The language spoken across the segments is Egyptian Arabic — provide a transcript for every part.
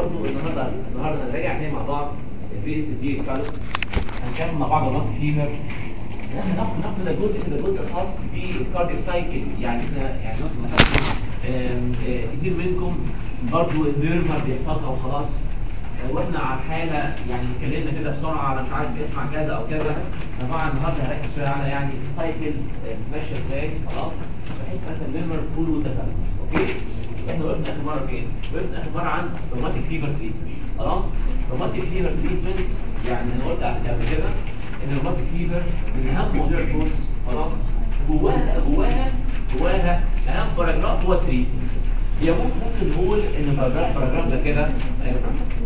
برضو النهارده النهارده هنراجع تاني مع بعض البي اس دي كالس هنكمل مع بعض الرابط فيفر هناخد ناخد الجزء كده جزء خاص بالكارديو سايكل يعني احنا يعني ناخد مثلا آم، آه، كتير منكم برضو النيرما بيحفظها وخلاص آه، واحنا على حاله يعني اتكلمنا كده بسرعه على مش عارف اسمع كذا او كذا طبعا النهارده هركز شويه على يعني السايكل آه، ماشيه ازاي خلاص بحيث ان انت النيرما كله متفاهم اوكي احنا وقفنا اخر مره فين؟ وقفنا اخر مره عن روماتيك فيفر تريتمنت خلاص؟ روماتيك فيفر تريتمنت يعني انا قلت قبل كده ان الروماتيك فيفر من اهم مواضيع الكورس خلاص؟ جواها جواها جواها اهم باراجراف هو التريتمنت هي ممكن ممكن نقول ان باراجراف باراجراف ده كده أيوة.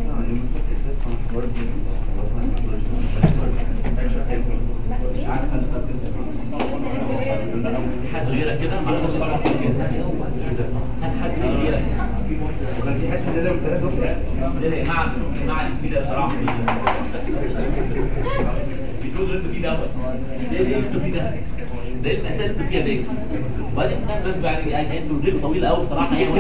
مش عارف هل حد غيرك كده ما عندناش خلاص كده هات حد غيرك تحس ان ده من ثلاثة وصل زي مع مع الفيدة بصراحة بيقولوا انتوا فيه دوت ليه ليه انتوا فيه ده؟ ده انت اساسا انتوا فيها ليه؟ وبعدين انت بس يعني يعني انتوا الرجل طويل قوي بصراحة ايه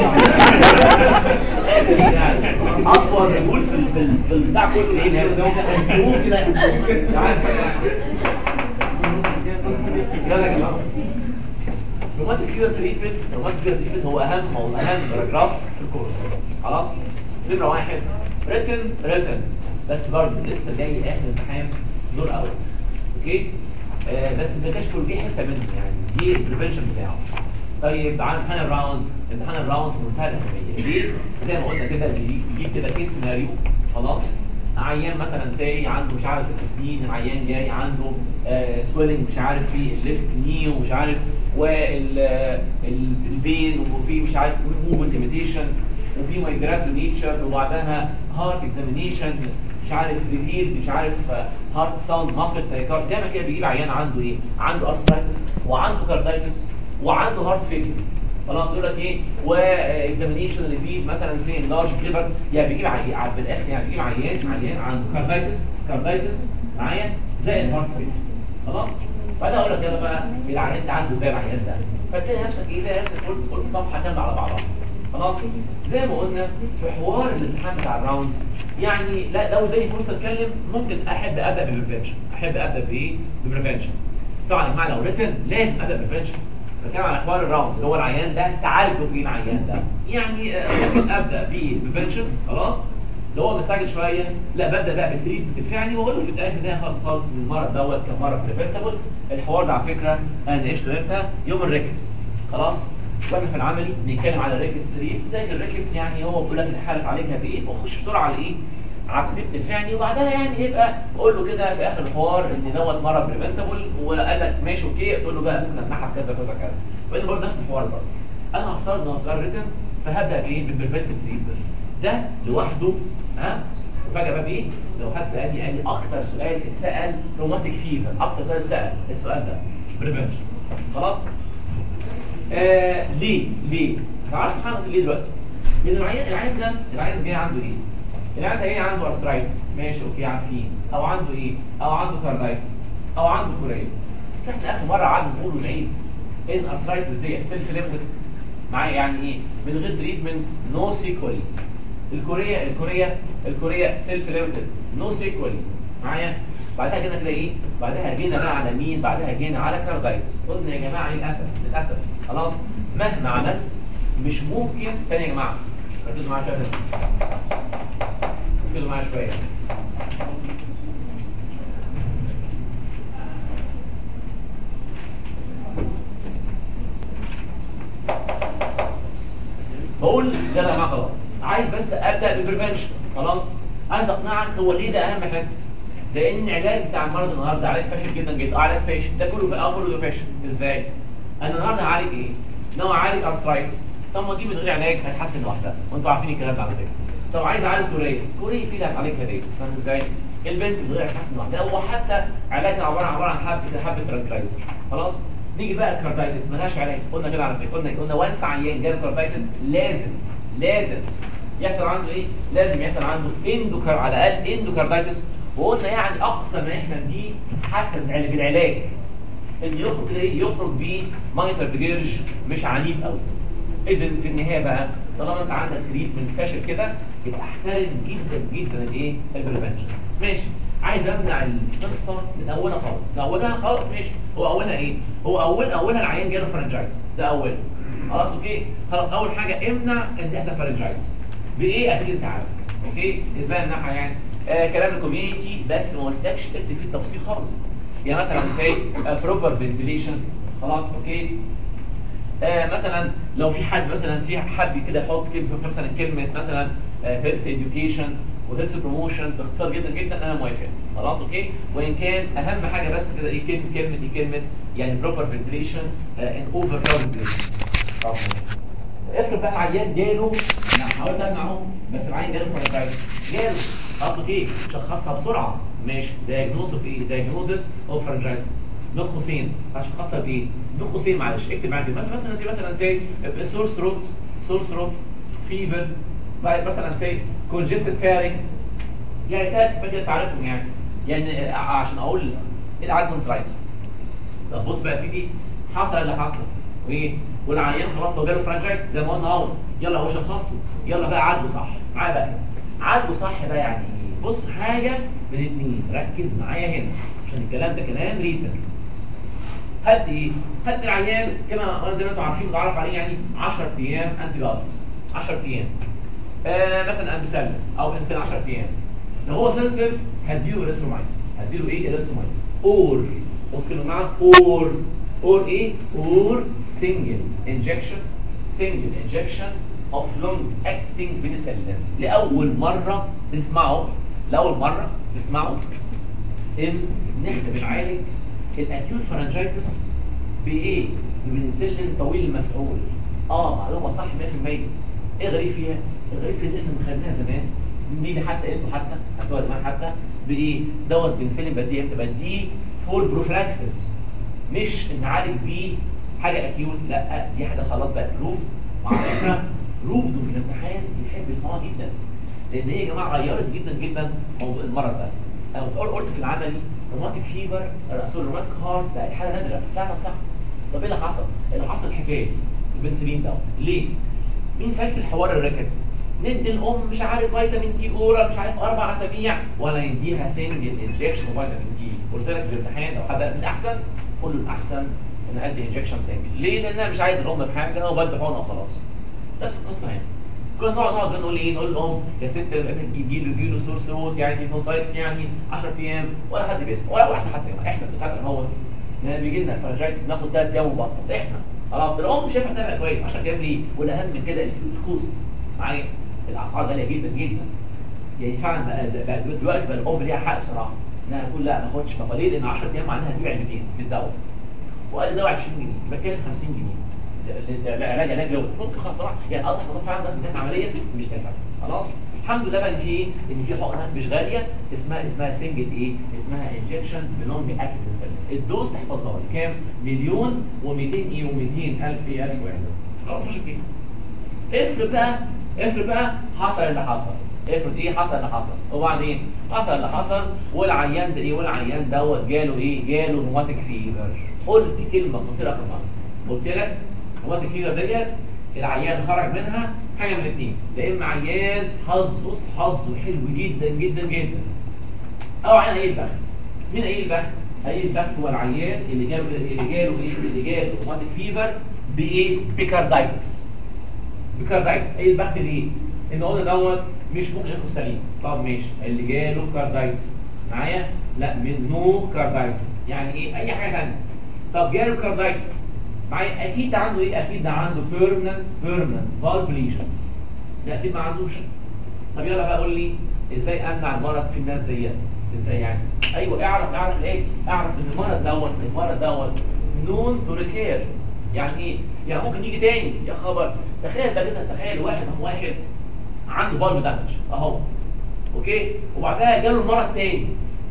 يعني اطول رجول في ال- في ال- في البتاع كله ايه ده؟ مش عارف يلا يا جماعة روماتيك فيور تريتمنت روماتيك فيور تريتمنت هو اهم موضوع اهم باراجراف في الكورس خلاص نمره واحد ريتن ريتن بس برضه لسه جاي اخر امتحان دور اول اوكي آه بس ما تشكر دي حته منه يعني دي البريفنشن بتاعه طيب على امتحان الراوند امتحان الراوند في منتهى الاهميه ليه؟ زي ما قلنا كده بيجيب بيجيب كده كيس سيناريو خلاص عيان مثلا ساي عنده مش عارف ست سنين العيان جاي عنده آه سويلنج مش عارف في الليفت ني ومش عارف والبين وفي مش عارف موفمنت ليميتيشن وفي مايجراتو نيتشر وبعدها هارت اكزامينيشن مش عارف ريفيل مش عارف هارت ساوند مافت تايكارد دايما كده بيجيب عيان عنده ايه؟ عنده ارثرايتس وعنده كاردايتس وعنده هارت فيلير خلاص يقول لك ايه واكزامينيشن ريفيل مثلا سي لارج ليفر يعني بيجيب عيان في الاخر يعني بيجيب عيان عيان عنده كاردايتس كاردايتس معايا زي الهارت فيلير خلاص بعدها اقول لك يلا بقى العيان ده عنده زي العيان ده فتلاقي نفسك ايه تلاقي نفسك قلت قلت صفحه كامله على بعضها خلاص زي ما قلنا في حوار الامتحان بتاع الراوندز يعني لا لو اداني فرصه اتكلم ممكن احب ابدا بالبريفنشن احب ابدا بايه بالبريفنشن طبعا يا جماعه لو ريتن لازم ابدا بالبريفنشن بتكلم على حوار الراوند اللي هو العيان ده تعالجه بايه العيان ده يعني آه، ممكن ابدا بالبريفنشن خلاص لو هو مستعجل شويه لا ببدا بقى بالتريتمنت الفعلي واقول له في الآية في النهايه خالص خالص ان المرض دوت كان مرض بريفنتبل الحوار ده على فكره انا ناقشته امتى يوم الريكتس خلاص واحنا في العملي بنتكلم على الريكتس تريت بدايه الريكتس يعني هو بيقول لك ان حالك عليك بايه فخش بسرعه على ايه على التريتمنت الفعلي وبعدها يعني يبقى قول له كده في اخر الحوار ان دوت مرض بريفنتبل وقال لك ماشي اوكي تقول له بقى ممكن اتنحى كذا كذا كذا فانت برضه نفس الحوار برضه انا هفترض ان هو سؤال ريتن فهبدا بايه بالبريفنتيف تريتمنت ده لوحده ها وفجاه بقى بايه لو حد سالني قال لي اكتر سؤال اتسال روماتيك فيفر اكتر سؤال اتسال السؤال ده بريفنشن خلاص آه ليه ليه هعرف محمد ليه دلوقتي لان العيان العيان ده العيان جاي عنده ايه العيان ده جاي عنده ارثرايتس ماشي اوكي عارفين او عنده ايه او عنده كاردايتس او عنده كوريا احنا اخر مره قعدنا نقول ونعيد ان الارثرايتس ديت سيلف ليميتد معايا يعني ايه من غير تريتمنت نو سيكولي الكوريا الكوريا الكوريا سيلف ليميتد نو سيكولي معايا بعدها جينا كده ايه بعدها جينا بقى على مين بعدها جينا على كاردايتس قلنا يا جماعه للاسف للاسف خلاص مهما عملت مش ممكن تاني يا جماعه ركزوا معايا شويه كده. ركزوا معايا شويه بقول يلا يا جماعه خلاص عايز بس ابدا بالبريفنشن خلاص عايز اقنعك هو ليه ده اهم حته لان العلاج بتاع المرض النهارده علاج فاشل جدا جدا آه، علاج فاشل ده كله بقى كله فاشل ازاي انا النهارده هعالج ايه لو اعالج ارثرايتس طب ما دي من غير علاج هتحسن لوحدها وانتوا عارفين الكلام ده على فكره طب عايز اعالج كوريا كوريا في اللي هتعالجها ليه فاهم ازاي البنت من غير هتحسن لوحدها هو حتى علاجها عباره عباره عن حبه حبه ترانكلايزر خلاص نيجي بقى الكاردايتس ملهاش علاج قلنا كده على فكره قلنا قلنا وانس عيان جاله كاردايتس لازم لازم يحصل عنده ايه؟ لازم يحصل عنده اندوكار على الاقل اندوكاردايتس وقلنا يعني اقصى ما احنا دي حتى في العلاج- في العلاج ان يخرج كده ايه؟ يخرج بيه مايتر بجيرش مش عنيف قوي اذا في النهايه بقى طالما انت عندك تريتمنت فاشل كده يبقى احترم جدا جدا الايه البريفنشن ماشي عايز امنع القصه من اولها خالص من اولها خالص ماشي هو اولها ايه هو اول اولها العيان جاله فرنجايتس ده اولها خلاص اوكي خلاص اول حاجه امنع ان يحصل فرنجايتس بايه اكيد انت عارف اوكي ازاي امنعها يعني آه كلام الكوميونتي بس ما قلتلكش اكتب فيه التفصيل خالص يعني مثلا زي بروبر فنتيليشن خلاص اوكي آه مثلا لو في حد مثلا سي حد كده يحط كلمه مثلا كلمه مثلا هيلث اديوكيشن وهيلث بروموشن باختصار جدا جدا انا موافق خلاص اوكي وان كان اهم حاجه بس كده ايه كلمه كلمه دي كلمه يعني بروبر فنتيليشن ان اوفر كراودد افرض بقى العيان جاله انا حاولت امنعه بس العيان جاله فرنجايتس جاله خلاص اوكي شخصها بسرعه ماشي دايجنوز اوف ايه دايجنوزس اوف فرنجايتس بين قوسين هشخصها بايه؟ بين قوسين معلش اكتب معايا كده مثلا مثلا زي مثلا زي سور ثروت سور ثروت فيفر مثلا زي كونجستد فارنكس يعني ثلاث فكره تعرفهم يعني يعني عشان اقول ايه اللي عندهم سلايدز طب بص بقى يا سيدي حصل اللي حصل وايه والعيان خلاص لو جاله فرانشايتس زي ما قلنا اهو يلا هو شخصته يلا بقى عالجه صح معايا بقى عالجه صح بقى يعني ايه بص حاجه من اتنين ركز معايا هنا عشان الكلام ده كلام ريسنت هات ايه هات العيان كما زي ما انتم عارفين متعرف عليه يعني 10 ايام انتي بايوتكس 10 ايام آه مثلا امبسلين او انسان 10 ايام لو هو سنسيتيف هديله اريثرومايسين هديله ايه اريثرومايسين اور بص كده معاك اور اور ايه اور سنجل انجكشن سنجل انجكشن اوف لونج اكتنج بنسلين لاول مره نسمعه لاول مره نسمعه ان ان احنا بنعالج الاكيوت فرنجايتس بايه؟ ببنسلين طويل المفعول اه معلومه صح 100% ايه غريب فيها؟ الغريب فيها ان احنا خدناها زمان دي حتى انتوا حتى خدتوها زمان حتى بايه؟ دوت بنسلين بديه امتى؟ بديه فور بروفلاكسس مش نعالج بيه حاجه اكيوت لا دي حاجه خلاص بقت بروف وعلى فكره بروف في الامتحان بيحب يسمعوها جدا لان هي يا جماعه غيرت جدا جدا موضوع المرض ده انا قلت في العملي روماتيك فيبر سوري روماتيك هارت بقت حاله نادره فعلا صح طب ايه اللي حصل؟ اللي حصل الحكايه البنسلين ده ليه؟ مين فاكر الحوار الريكتس؟ ندي الام مش عارف فيتامين دي اورا مش عارف اربع اسابيع ولا يديها سنجل انجكشن فيتامين دي قلت لك في الامتحان لو حد من الاحسن قول له الاحسن ان ادي انجكشن سنجل ليه؟ لان انا مش عايز الام بحاجه وبدي حقنه وخلاص نفس القصه يعني كنا نقعد نقعد نقول ايه نقول لهم يا ست يجي له يجي له سورس روت يعني نوسايتس يعني 10 ايام ولا حد بيسمع ولا واحد حتى احنا بنتابع هو بيجي لنا فرجايتس ناخد ثلاث ايام ونبطل احنا خلاص الام مش هينفع تتابع كويس 10 ايام ليه؟ والاهم من كده الكوست معايا الاسعار غاليه جدا جدا يعني فعلا بقى, بقى دلوقتي بقى الام ليها حق بصراحه انها تقول لا ما اخدش فليه لان 10 ايام معناها هتجيب علبتين من الدواء وقال الدواء 20 جنيه يبقى كده 50 جنيه علاج علاج لو ممكن خلاص صراحه يعني اصلا حضرتك فعلا ده بتاعت عمليه مش نافعه خلاص الحمد لله بقى ان في ان في حقنه مش غاليه اسمها اسمها سنجل ايه اسمها انجكشن بلونج اكتيف سيل الدوز تحفظها لي كام مليون و200 ايه و200 الف ايه الف واحد خلاص مش كده افرض بقى افرض بقى حصل اللي حصل افرض ايه حصل اللي حصل وبعدين ايه حصل اللي حصل والعيان ده ايه والعيان دوت جاله ايه جاله روماتيك فيبر قلت كلمه قلت لك قلت لك روماتيك فيبر ديت العيان خرج منها حاجه من الاثنين يا اما عيان حظه حظه حلو جدا جدا جدا او عيان ايه البخت مين ايه البخت ايه البخت هو العيان اللي جاله اللي جاله ايه اللي جاله روماتيك فيبر بايه بيكاردايتس بيكاردايتس ايه البخت ليه ان قلنا دوت مش ممكن يكون سليم طب ماشي اللي جاله كاردايتس معايا لا من نو كاردايتس يعني ايه اي حاجه ثانيه طب جاله كاردايتس معايا اكيد ده عنده ايه اكيد ده عنده بيرمننت بيرمننت فالف ليجن ده اكيد ما عندوش طب يلا بقى قول لي ازاي امنع المرض في الناس ديت ازاي يعني ايوه اعرف اعرف الاتي اعرف ان المرض دوت المرض دوت نون تو ريكير يعني ايه يعني ممكن يجي تاني يا خبر تخيل بقى كده تخيل واحد واحد عنده فالف دامج اهو اوكي وبعدها جاله المرض تاني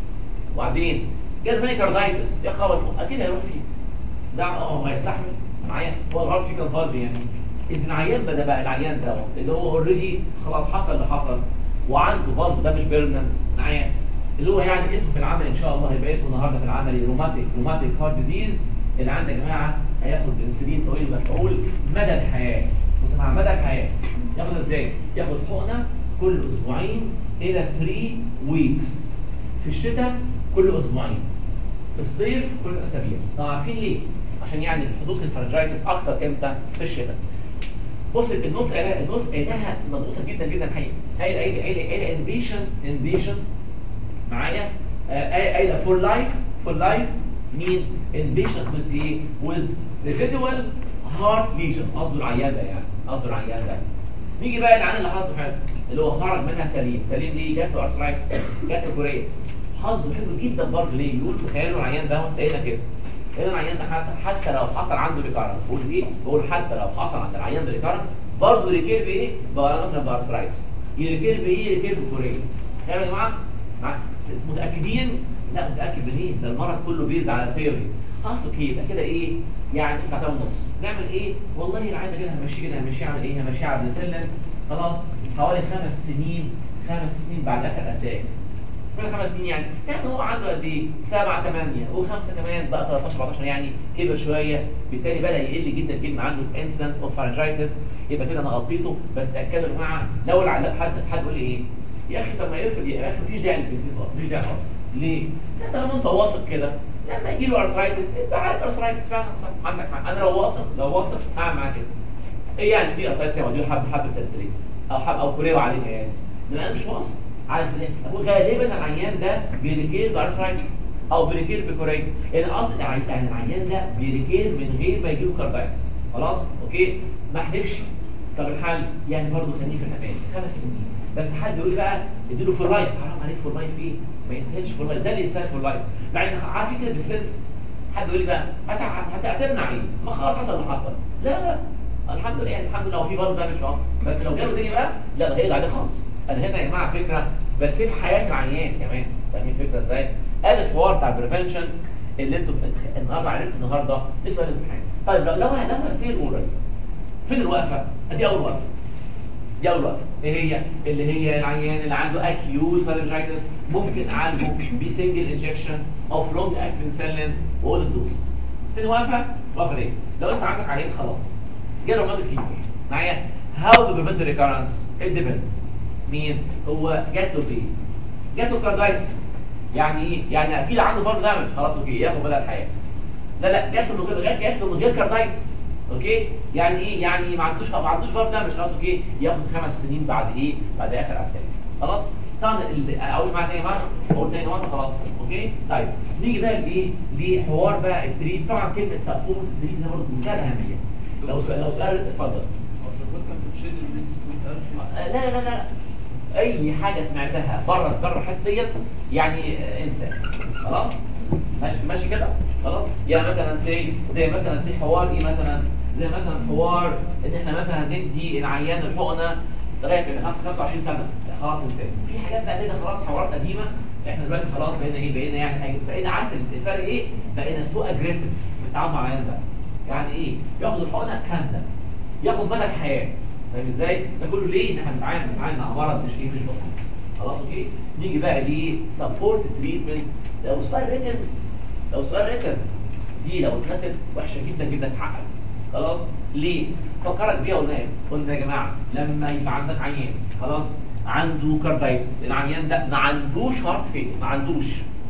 وبعدين جاله تاني كاردايتس يا خبر اكيد هيروح فيه ده اه ما يستحمل معايا هو الغرض فيه كان فالف يعني اذا العيان بدا بقى العيان ده اللي هو اوريدي خلاص حصل اللي حصل وعنده فالف ده مش بيرمننس معايا اللي هو يعني اسمه في العمل ان شاء الله هيبقى اسمه النهارده في العمل روماتيك روماتيك هارت ديزيز اللي عندك يا جماعه هياخد بنسلين طويل مفعول مدى الحياه بص مع مدى الحياه ياخد ازاي؟ ياخد حقنه كل اسبوعين الى 3 ويكس في الشتاء كل اسبوعين في الصيف كل اسابيع طبعا عارفين ليه عشان يعني حدوث الفرنجايتس اكتر امتى في الشتاء بص النوت النوت قايلها مضغوطه جدا جدا الحقيقه قايله قايله قايله قايله انبيشن انبيشن معايا آه، قايله فور لايف فور لايف مين انبيشن ويز ايه ويز ريزيدوال هارت ليجن قصده العيان ده يعني قصده العيان ده نيجي بقى العيان اللي حظه حلو اللي هو خرج منها سليم سليم ليه جات له ارثرايتس جات له كوريه حظه حلو جدا برضه ليه يقول تخيلوا العيان ده هنا كده هنا العيان ده حتى, حتى لو حصل عنده ريكارنس بقول ايه بقول حتى لو حصل عند العيان ده ريكارنس برضه ريكير بايه بقى مثلا بارثرايتس يريكير بايه يريكير بكوريه فاهم يا جماعه مع- متاكدين لا متاكد منين ده المرض كله بيز على ثيوري اصله كده كده ايه يعني ساعتين ونص نعمل ايه والله العيان ده كده همشيه كده همشيه اعمل ايه همشيه على بنسلين خلاص حوالي خمس سنين خمس سنين بعد اخر اتاك من خمس سنين يعني يعني هو عنده قد ايه؟ سبعة ثمانية وخمسة كمان بقى 13 14 يعني كبر شوية بالتالي بدأ يقل جدا جدا عنده انسنس اوف فارنجايتس يبقى كده انا غطيته بس تأكدوا يا جماعة لو العلاج حد بس حد يقول لي ايه؟ يا اخي طب ما يقفل يا اخي مفيش داعي للبنزين خالص مفيش داعي خالص ليه؟ لا طالما انت واثق كده لما يجي له ارثرايتس انت عارف ارثرايتس فعلا صح عندك حق انا لو واثق لو واثق هعمل معاه كده ايه يعني في ارثرايتس يعني ودي حبه حبه سلسليت او حبه او كوريو عليها يعني لان انا مش واثق عارف ليه؟ هو غالبا العيان ده بيريكير بارثرايتس او بيريكير بكوريو يعني قصدي العي- يعني العيان ده بيريكير من غير ما يجيله كاردايتس خلاص اوكي ما احلفش طب الحل يعني برضه خليه في الامان خمس سنين بس حد يقول لي بقى اديله فور لايف حرام عليك فور لايف ايه؟ ما يستاهلش فور لايف ده اللي يستاهل فور لايف مع ان عارفين كده بالسنس حد يقول لي بقى هت- هت- هتمنع ايه؟ ما خلاص حصل اللي حصل لا لا الحمد لله يعني الحمد لله هو في برضه دامج اه بس لو جاله تاني بقى لا ده هيرجع عليه خالص انا هنا يا جماعه فكره بس في حياه العيان كمان فاهمين الفكره ازاي؟ ادي الحوار بتاع البريفنشن اللي انتوا بتخ- النهارده عرفتوا النهارده لسه سؤال الامتحان طيب لو لو لو هتصير اورال فين الوقفه؟ ادي اول وقفه دي اول وقفه ايه هي اللي هي العيان اللي عنده اكيوت فارنجايتس ممكن اعالجه بسنجل انجكشن اوف لونج اكتنج سيلين واول الدوز تاني وقفه وقفه ليه لو انت عندك عيان خلاص جاله روماتيك فيبر معايا هاو تو بريفنت ريكارنس ات ديبندز مين هو جات له ايه جات له كاردايتس يعني ايه يعني اكيد عنده برضه دامج خلاص اوكي ياخد بدل الحياه لا لا جات له من غير جات له من غير كاردايتس اوكي يعني ايه يعني ما عندوش ما عندوش برضه دامج خلاص اوكي ياخد خمس سنين بعد ايه بعد اخر اتاك خلاص طبعا ال- اقول معاك تاني مره اقول تاني مره خلاص اوكي طيب نيجي بقى لايه لحوار بقى التريد طبعا كلمه سبورت التريد ده برضه منتهى الاهميه لو سؤال لو سؤال اتفضل آه، لا لا لا لا اي حاجه سمعتها بره بره الحس ديت يعني آه، انسى خلاص ماشي ماشي كده خلاص يعني مثلا سي زي مثلا سي حوار ايه مثلا زي مثلا حوار ان احنا مثلا ندي العيان الحقنه لغايه 25 سنه خلاص انسى في حاجات بقى كده خلاص حوارات قديمه احنا دلوقتي خلاص بقينا ايه بقينا يعني حاجة- بقينا عارف الفرق ايه بقينا سو اجريسيف في التعامل مع العيان ده يعني ايه ياخد الحقنه كامله ياخد مدى الحياه فاهم ازاي؟ ده كله ليه؟ ان احنا بنتعامل بنتعامل مع مرض مش ايه مش بسيط. خلاص اوكي؟ نيجي بقى ليه سبورت تريتمنت لو سؤال ريتن لو سؤال ريتن دي لو اتنست وحشه جدا جدا تحقق خلاص؟ ليه؟ فكرك بيها قلنا ايه؟ قلنا يا جماعه لما يبقى عندك عيان خلاص عنده كاردايتس العيان ده ما عندوش هارت فيل ما عندوش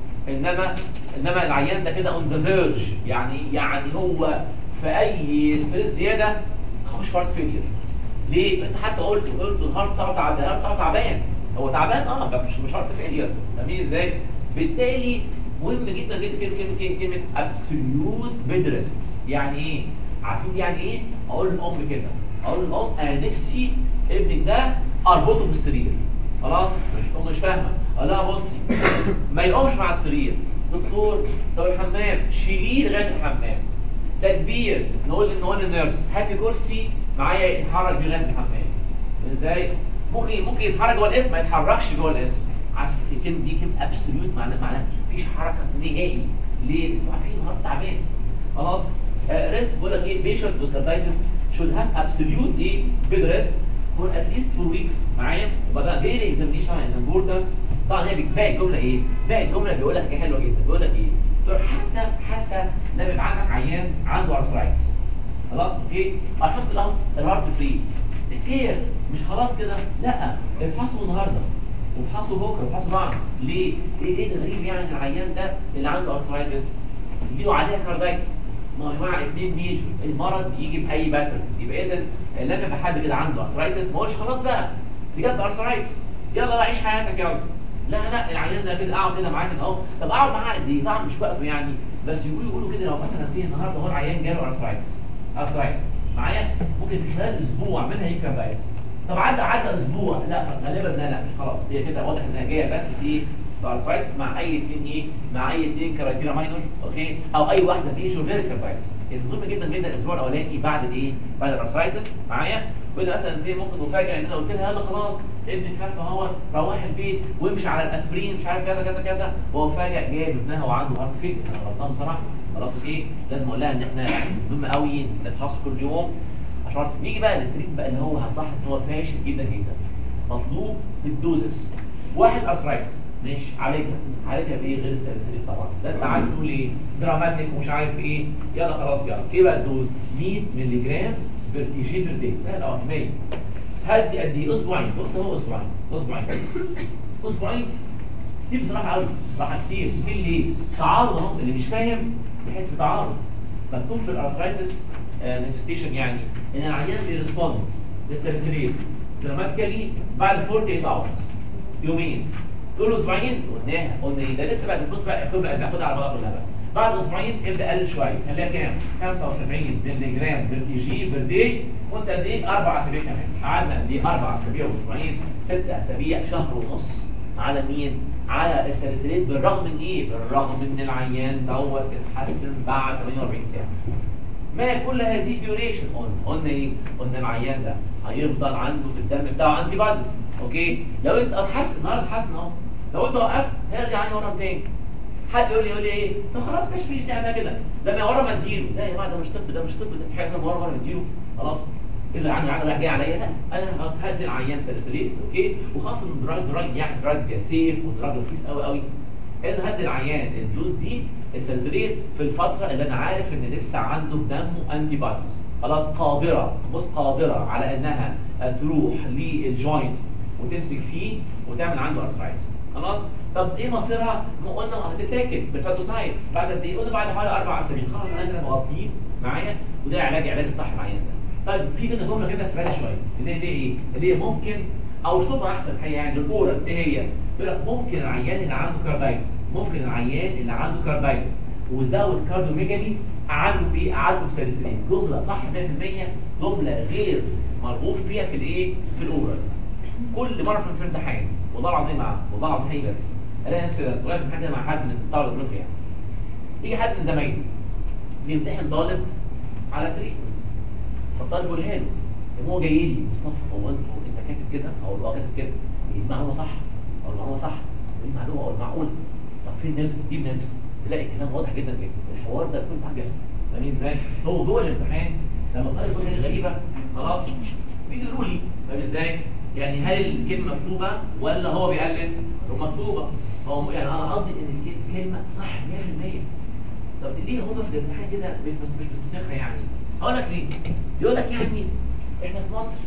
انما انما العيان ده كده اون ذا فيرج يعني يعني هو في اي ستريس زياده هخش هارت فيلير ليه؟ انت حتى قلت قلت الهارت بتاعه تعبان الهارت بتاعه تعبان هو تعبان اه بس مش مش هارت فيلير فاهمين ازاي؟ بالتالي مهم جدا جدا كلمه كلمه كلمه كلمه ابسوليوت بيدرست يعني ايه؟ عارفين يعني ايه؟ اقول للام كده اقول للام انا نفسي ابنك ده اربطه بالسرير خلاص مش ام مش فاهمه اقول لها بصي ما يقومش مع السرير دكتور طب الحمام شيليه لغايه الحمام ده كبير نقول نقول للنيرس هاتي كرسي معايا يتحرك بيه لغايه الحمام ازاي؟ ممكن ممكن يتحرك جوه الاسم ما يتحركش جوه الاسم عس- الكلمه دي كلمه ابسوليوت معناها معناها مفيش حركه نهائي ليه؟ انتوا عارفين الهارت تعبان خلاص ريست بيقول لك ايه بيشنت وستاتايتس should have absolute ايه bed rest for at least two weeks معايا وبعدين daily examination is important طبعا هي باقي الجمله ايه؟ باقي الجمله بيقول لك حاجه حلوه جدا بيقول لك ايه؟ بيقول حتى حتى لما يبقى عندك عيان عنده ارثرايتس خلاص اوكي الحمد لله الهارت فري كير مش خلاص كده لا افحصوا النهارده وافحصوا بكره وافحصوا بعض ليه؟ ايه ايه الغريب يعني العيان ده اللي عنده ارثرايتس يجيله عليها كاردايتس ما هو يا جماعه اثنين ميجر المرض بيجي باي باترن يبقى اذا لما يبقى حد كده عنده ارثرايتس ما هوش خلاص بقى دي جت ارثرايتس يلا بقى عيش حياتك يلا لا لا العيان ده كده اقعد كده معاه كده اهو طب اقعد معاه قد ايه؟ طبعا مش وقته يعني بس يقولوا يقولوا كده لو مثلا زي النهارده هو العيان جاله ارثرايتس ارثرايتس معايا ممكن في خلال اسبوع منها يجي كاردايتس طب عدى عدى اسبوع لا غالبا لا لا خلاص هي كده واضح انها جايه بس في باراسايتس مع اي اثنين ايه مع اي اثنين كرايتيريا ماينور اوكي او اي واحده ميجور غير كاردايتس اذا مهم جدا جدا الاسبوع الاولاني بعد الايه بعد الارثرايتس معايا وده مثلا زي ممكن مفاجاه ان انا قلت لها يلا خلاص ابنك خف اهو روح البيت وامشي على الاسبرين مش عارف كذا كذا كذا وهو فاجئ جايب ابنها وعنده هارت فيل انا غلطان بصراحه خلاص اوكي لازم اقول لها ان احنا يعني مهم قوي نفحص كل يوم عشان نيجي بقى للتريك بقى اللي هو هتلاحظ ان هو فاشل جدا جدا مطلوب الدوزس واحد ارثرايتس ماشي عالجها عالجها بايه غير السلسلة طبعا ده انت عارف تقول ايه دراماتيك ومش عارف ايه يلا خلاص يلا ايه بقى الدوز 100 مللي جرام فيرتيجي بير داي سهل اه 100 هدي قد ايه اسبوعين بص هو اسبوعين اسبوعين اسبوعين كتير بصراحه قوي بصراحه كتير كتير ليه تعارض اهو اللي مش فاهم بحيث في تعارض مكتوب في الارثرايتس مانيفستيشن يعني ان العيان بيرسبوند للسلسليت دراماتيكالي بعد 48 اورز يومين دول اسبوعين قلناها قلنا ايه ده لسه بقى بص بقى خد بقى تاخدها على بعض كلها بقى بعد اسبوعين ابدا قلل شويه خليها كام 75 مللي جرام بير كي جي بير داي وانت قد ايه اربع اسابيع كمان قعدنا قد ايه اربع اسابيع واسبوعين ست اسابيع شهر ونص على مين على السلسلات بالرغم من ايه بالرغم ان العيان دوت اتحسن بعد 48 ساعه ما كل هذه الديوريشن قلنا قلنا ايه قلنا العيان ده هيفضل عنده في الدم بتاعه انتي بوديز اوكي لو انت اتحسن النهارده اتحسن اهو لو انت وقفت هيرجع يورم تاني حد يقول لي يقول لي ايه طب خلاص مش فيش دعوه كده ده ما ورا ما اديله لا يا جماعه ده مش طب ده مش طب ده في حاجه اسمها ورا ما اديله خلاص ايه اللي عندي عندي جاي عليا لا انا هدي العيان سلسليت اوكي وخاصه ان دراج دراج يعني دراج سيف ودراج رخيص قوي قوي انا هدي العيان الدوز دي السلسليت في الفتره اللي انا عارف ان لسه عنده في دمه انتي بوديز خلاص قادره بص قادره على انها تروح للجوينت وتمسك فيه وتعمل عنده ارثرايتس خلاص طب ايه مصيرها؟ ما قلنا هتتاكل بالفاجوسايتس بعد قد ايه؟ قلنا بعد حوالي اربع اسابيع خلاص انا كده مغطيه معايا وده علاج علاج الصح العيان ده طيب في منها جمله كده اسمها شويه اللي هي ايه؟ اللي هي ممكن او اسلوبها احسن الحقيقه يعني الاولى ايه هي؟ يقول لك ممكن العيان اللي عنده كاردايتس ممكن العيان اللي عنده كاردايتس وزود كارديوميجالي اعالجه بايه؟ اعالجه بسلسلين جمله صح 100% جمله غير مرغوب فيها في الايه؟ في الاورال كل مره في الامتحان والله العظيم معاه والله العظيم حقيقي بس الاقي ناس كده صغير في حاجه مع حد من الطلبه دول يعني يجي حد من زمايلي بيمتحن طالب على تريتمنت فالطالب يقول له هو جاي لي مصطفى هو انتوا انت كاتب كده او اه كاتب كده دي معلومه صح او المعلومه صح ودي معلومه او معقول طب فين نيلسون جيب نيلسون تلاقي الكلام واضح جدا جدا الحوار ده كل حاجه بيحصل فاهمين ازاي؟ هو جوه الامتحان لما الطالب يقول حاجه غريبه خلاص بيقولوا لي فاهم ازاي؟ يعني هل الكلمه مكتوبه ولا هو بيألف؟ هو مكتوبه هو يعني انا قصدي ان الكلمه صح 100% طب ليه هم في الامتحان كده مش مش مستسخه يعني؟ هقول لك ليه؟ يقول لك يعني احنا في مصر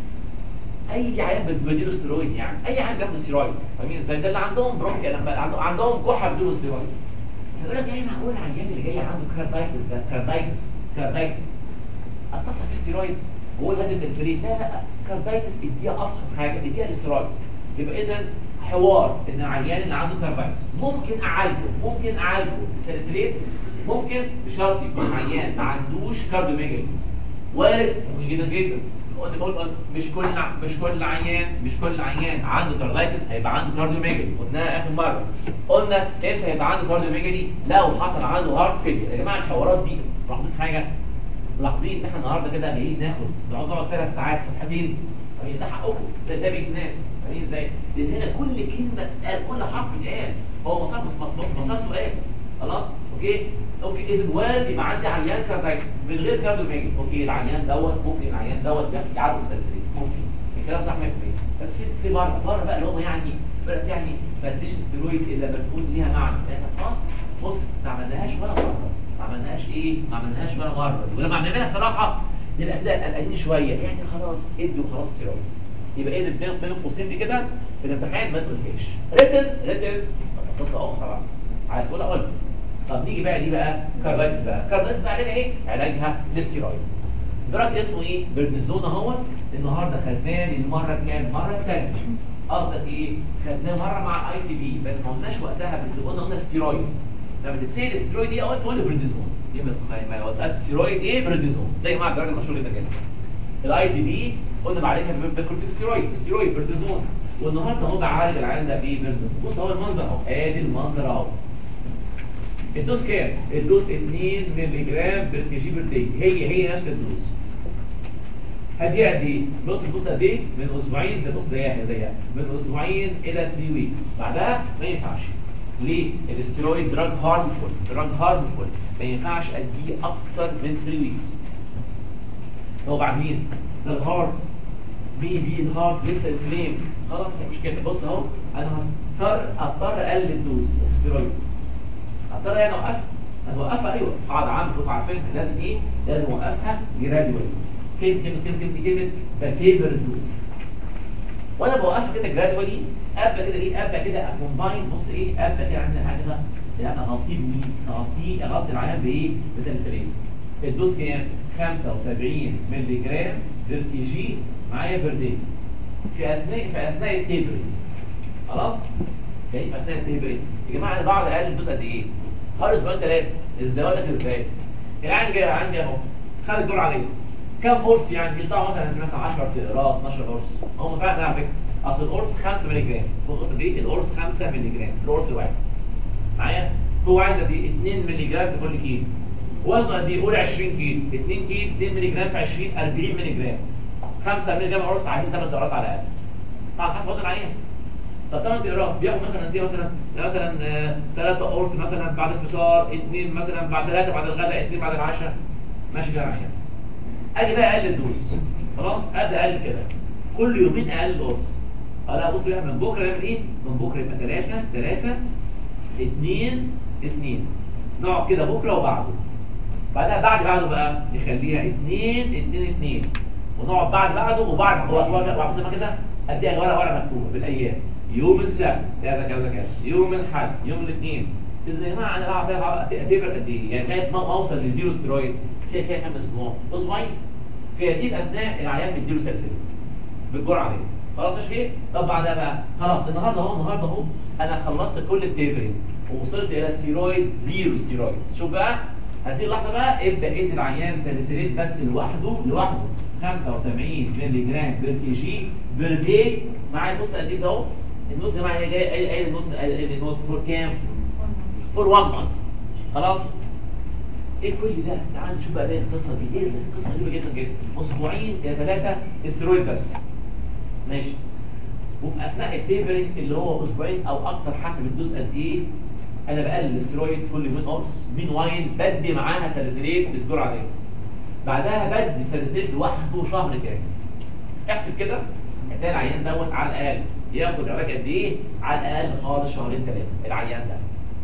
اي عيان بيديله ستيرويد يعني اي عيان بياخد ستيرويد فاهمين ازاي؟ ده اللي عندهم برونكيا لما عندهم عندهم كحه بيديله ستيرويد يقول لك يعني معقول العيان اللي جاي عنده كاردايتس ده كاردايتس كاردايتس اصلا في ستيرويد هو الهدف سلسلين لا لا كاردايتس اديها افخم حاجه اديها الاسترويد يبقى اذا حوار ان العيان اللي عنده كاردايتس ممكن اعالجه ممكن اعالجه بسلسلين ممكن بشرط يكون عيان ما عندوش كارديوميجالي وارد ممكن جدا جدا قلت قلت مش كل مش كل عيان مش كل عيان عنده كاردايتس هيبقى عنده كارديوميجالي قلناها اخر مره قلنا امتى هيبقى عنده كارديوميجالي لو حصل عنده هارت فيلير يا جماعه الحوارات دي ملاحظين حاجه ملاحظين ان احنا النهارده كده جايين ناخد نقعد نقعد ثلاث ساعات صفحتين يعني ده حقكم ده ده بيت الناس فاهمين ازاي؟ لان هنا كل كلمه تتقال كل حرف بيتقال هو مسار مس مس مس مسار سؤال خلاص اوكي اوكي اذا وارد يبقى عندي عيان كاردايتس من غير كارديوميجي اوكي العيان دوت ممكن العيان دوت يعدوا مسلسلين ممكن الكلام صح 100% بس في في بره بره بقى اللي هم يعني بقت يعني ما تديش ستيرويد الا لما تكون ليها معنى احنا في مصر بص ما عملناهاش ولا مره ما عملناهاش ايه ما عملناهاش ولا مره ولما عملناها بصراحه نبقى كده قلقانين شويه يعني خلاص ادي وخلاص ستيرويد يبقى اذا بين بين القوسين دي كده في الامتحان ما تقولهاش ريتن ريتن قصه اخرى بقى عايز تقولها قول طب نيجي بقى دي بقى كاردايتس بقى كاردايتس بقى علاجها ايه؟ علاجها الاستيرويد دلوقتي اسمه ايه؟ برنزون اهو النهارده خدناه للمره الكام؟ المره الثانيه قصدك ايه؟ خدناه مره مع اي تي بي بس ما قلناش وقتها بت- قلنا قلنا ستيرويد لما تتسال الستيرويد ايه اول تقول لي برنزون يبقى ما- ما لو سالت ستيرويد ايه برنزون زي ما الراجل المشهور ده كده الاي تي بي قلنا بعدها بالكورتيكوستيرويد ستيرويد برنزون والنهارده هو بعالج العيان ده بايه برنزون بص اهو المنظر اهو ادي المنظر اهو الدوز كام؟ الدوز 2 مللي جرام بر كي جي بر داي هي هي نفس الدوز هدي قد ايه؟ بص الدوز قد ايه؟ من اسبوعين زي بص زيها زيها من اسبوعين الى 3 ويكس بعدها ما ينفعش ليه؟ الاستيرويد دراج هارمفول دراج هارمفول ما ينفعش اديه اكتر من 3 ويكس هو بعد مين؟ ده الهارت بي بي الهارت لسه انفليم خلاص مش مشكله بص اهو انا هضطر اضطر اقلل الدوز اوف ستيرويد هضطر يعني اوقفها هتوقفها ايوه قاعده عامه كلكم عارفين لازم ايه؟ لازم اوقفها جرادوالي كلمه كلمه كلمه كلمه كلمه بفيفر الدوز وانا بوقفها كده جرادوالي ابدا كده ايه ابدا كده اكومباين بص ايه ابدا كده عندنا حاجه كده لا اغطيه بمين؟ اغطيه اغطي العيان بايه؟ بسلسلين الدوز كام؟ 75 مللي جرام بير كي جي معايا بير داي في اثناء في اثناء التيبرينج خلاص؟ يعني في اثناء التيبرينج يا جماعه انا بقعد اقلل الدوز قد ايه؟ حوالي اسبوعين ثلاثه ازاي اقول لك ازاي؟ العيان جاي عندي اهو خد الدور عليه كم قرص يعني بيطلعوا مثلا مثلا 10 راس 12 قرص هم فعلا على فكره اصل القرص 5 مللي جرام القرص دي القرص 5 مللي جرام القرص الواحد معايا هو عايز قد ايه 2 مللي جرام في كل كيلو وزنه قد ايه قول 20 كيلو 2 كيلو 2 مللي جرام في 20 40 مللي جرام 5 مللي جرام قرص عايزين 8 اقراص على الاقل طبعا حسب وزن العيان طب 8 اقراص بياخد مثلا زي مثلا مثلا 3 قرص مثلا بعد الفطار 2 مثلا بعد 3 بعد الغداء 2 بعد العشاء ماشي كده معايا اجي بقى اقلل الدوز خلاص ابدا اقلل كده كل يومين اقلل قرص لا بص بقى من بكره يعمل ايه من بكره يبقى 3 3 2 2 نقعد كده بكره وبعده بعدها بعد بعده بقى نخليها 2 2 2 ونقعد بعد بعده وبعد بعد ما كده اديها ورقه ورقه مكتوبه بالايام يوم السبت كذا كذا كذا يوم الاحد يوم الاثنين يا جماعه انا بقعد اعتبر قد ايه يعني لغايه ما اوصل لزيرو سترويد فيها فيها كام اسبوع اسبوعين في هذه الاثناء العيان بيديله سلسله بالجرعه دي خلاص مش كده طب بعدها بقى خلاص النهارده اهو النهارده اهو انا خلصت كل التيبرينج ووصلت الى ستيرويد زيرو ستيرويد شوف بقى هذه اللحظه بقى ابدا ادي العيان ساليسيليت بس لوحده لوحده 75 مللي جرام بير كي جي بير داي معايا بص قد ايه ده اهو النص يا جماعه جاي قايل قايل النص قايل النص فور كام؟ فور 1 مانث خلاص ايه كل ده؟ تعال نشوف بقى باقي القصه دي ايه القصه غريبه جدا جدا اسبوعين الى ثلاثه استرويد بس ماشي وفي اثناء التيبرنج اللي هو اسبوعين او اكتر حسب الدوز قد ايه انا بقلل الاسترويد كل يومين قرص مين واين بدي معاها ساليسيليت بالجرعه دي بعدها بدي ساليسيليت لوحده شهر كامل احسب كده هتلاقي العيان دوت على الاقل ياخد علاج قد ايه على الاقل خالص شهرين ثلاثه العيان ده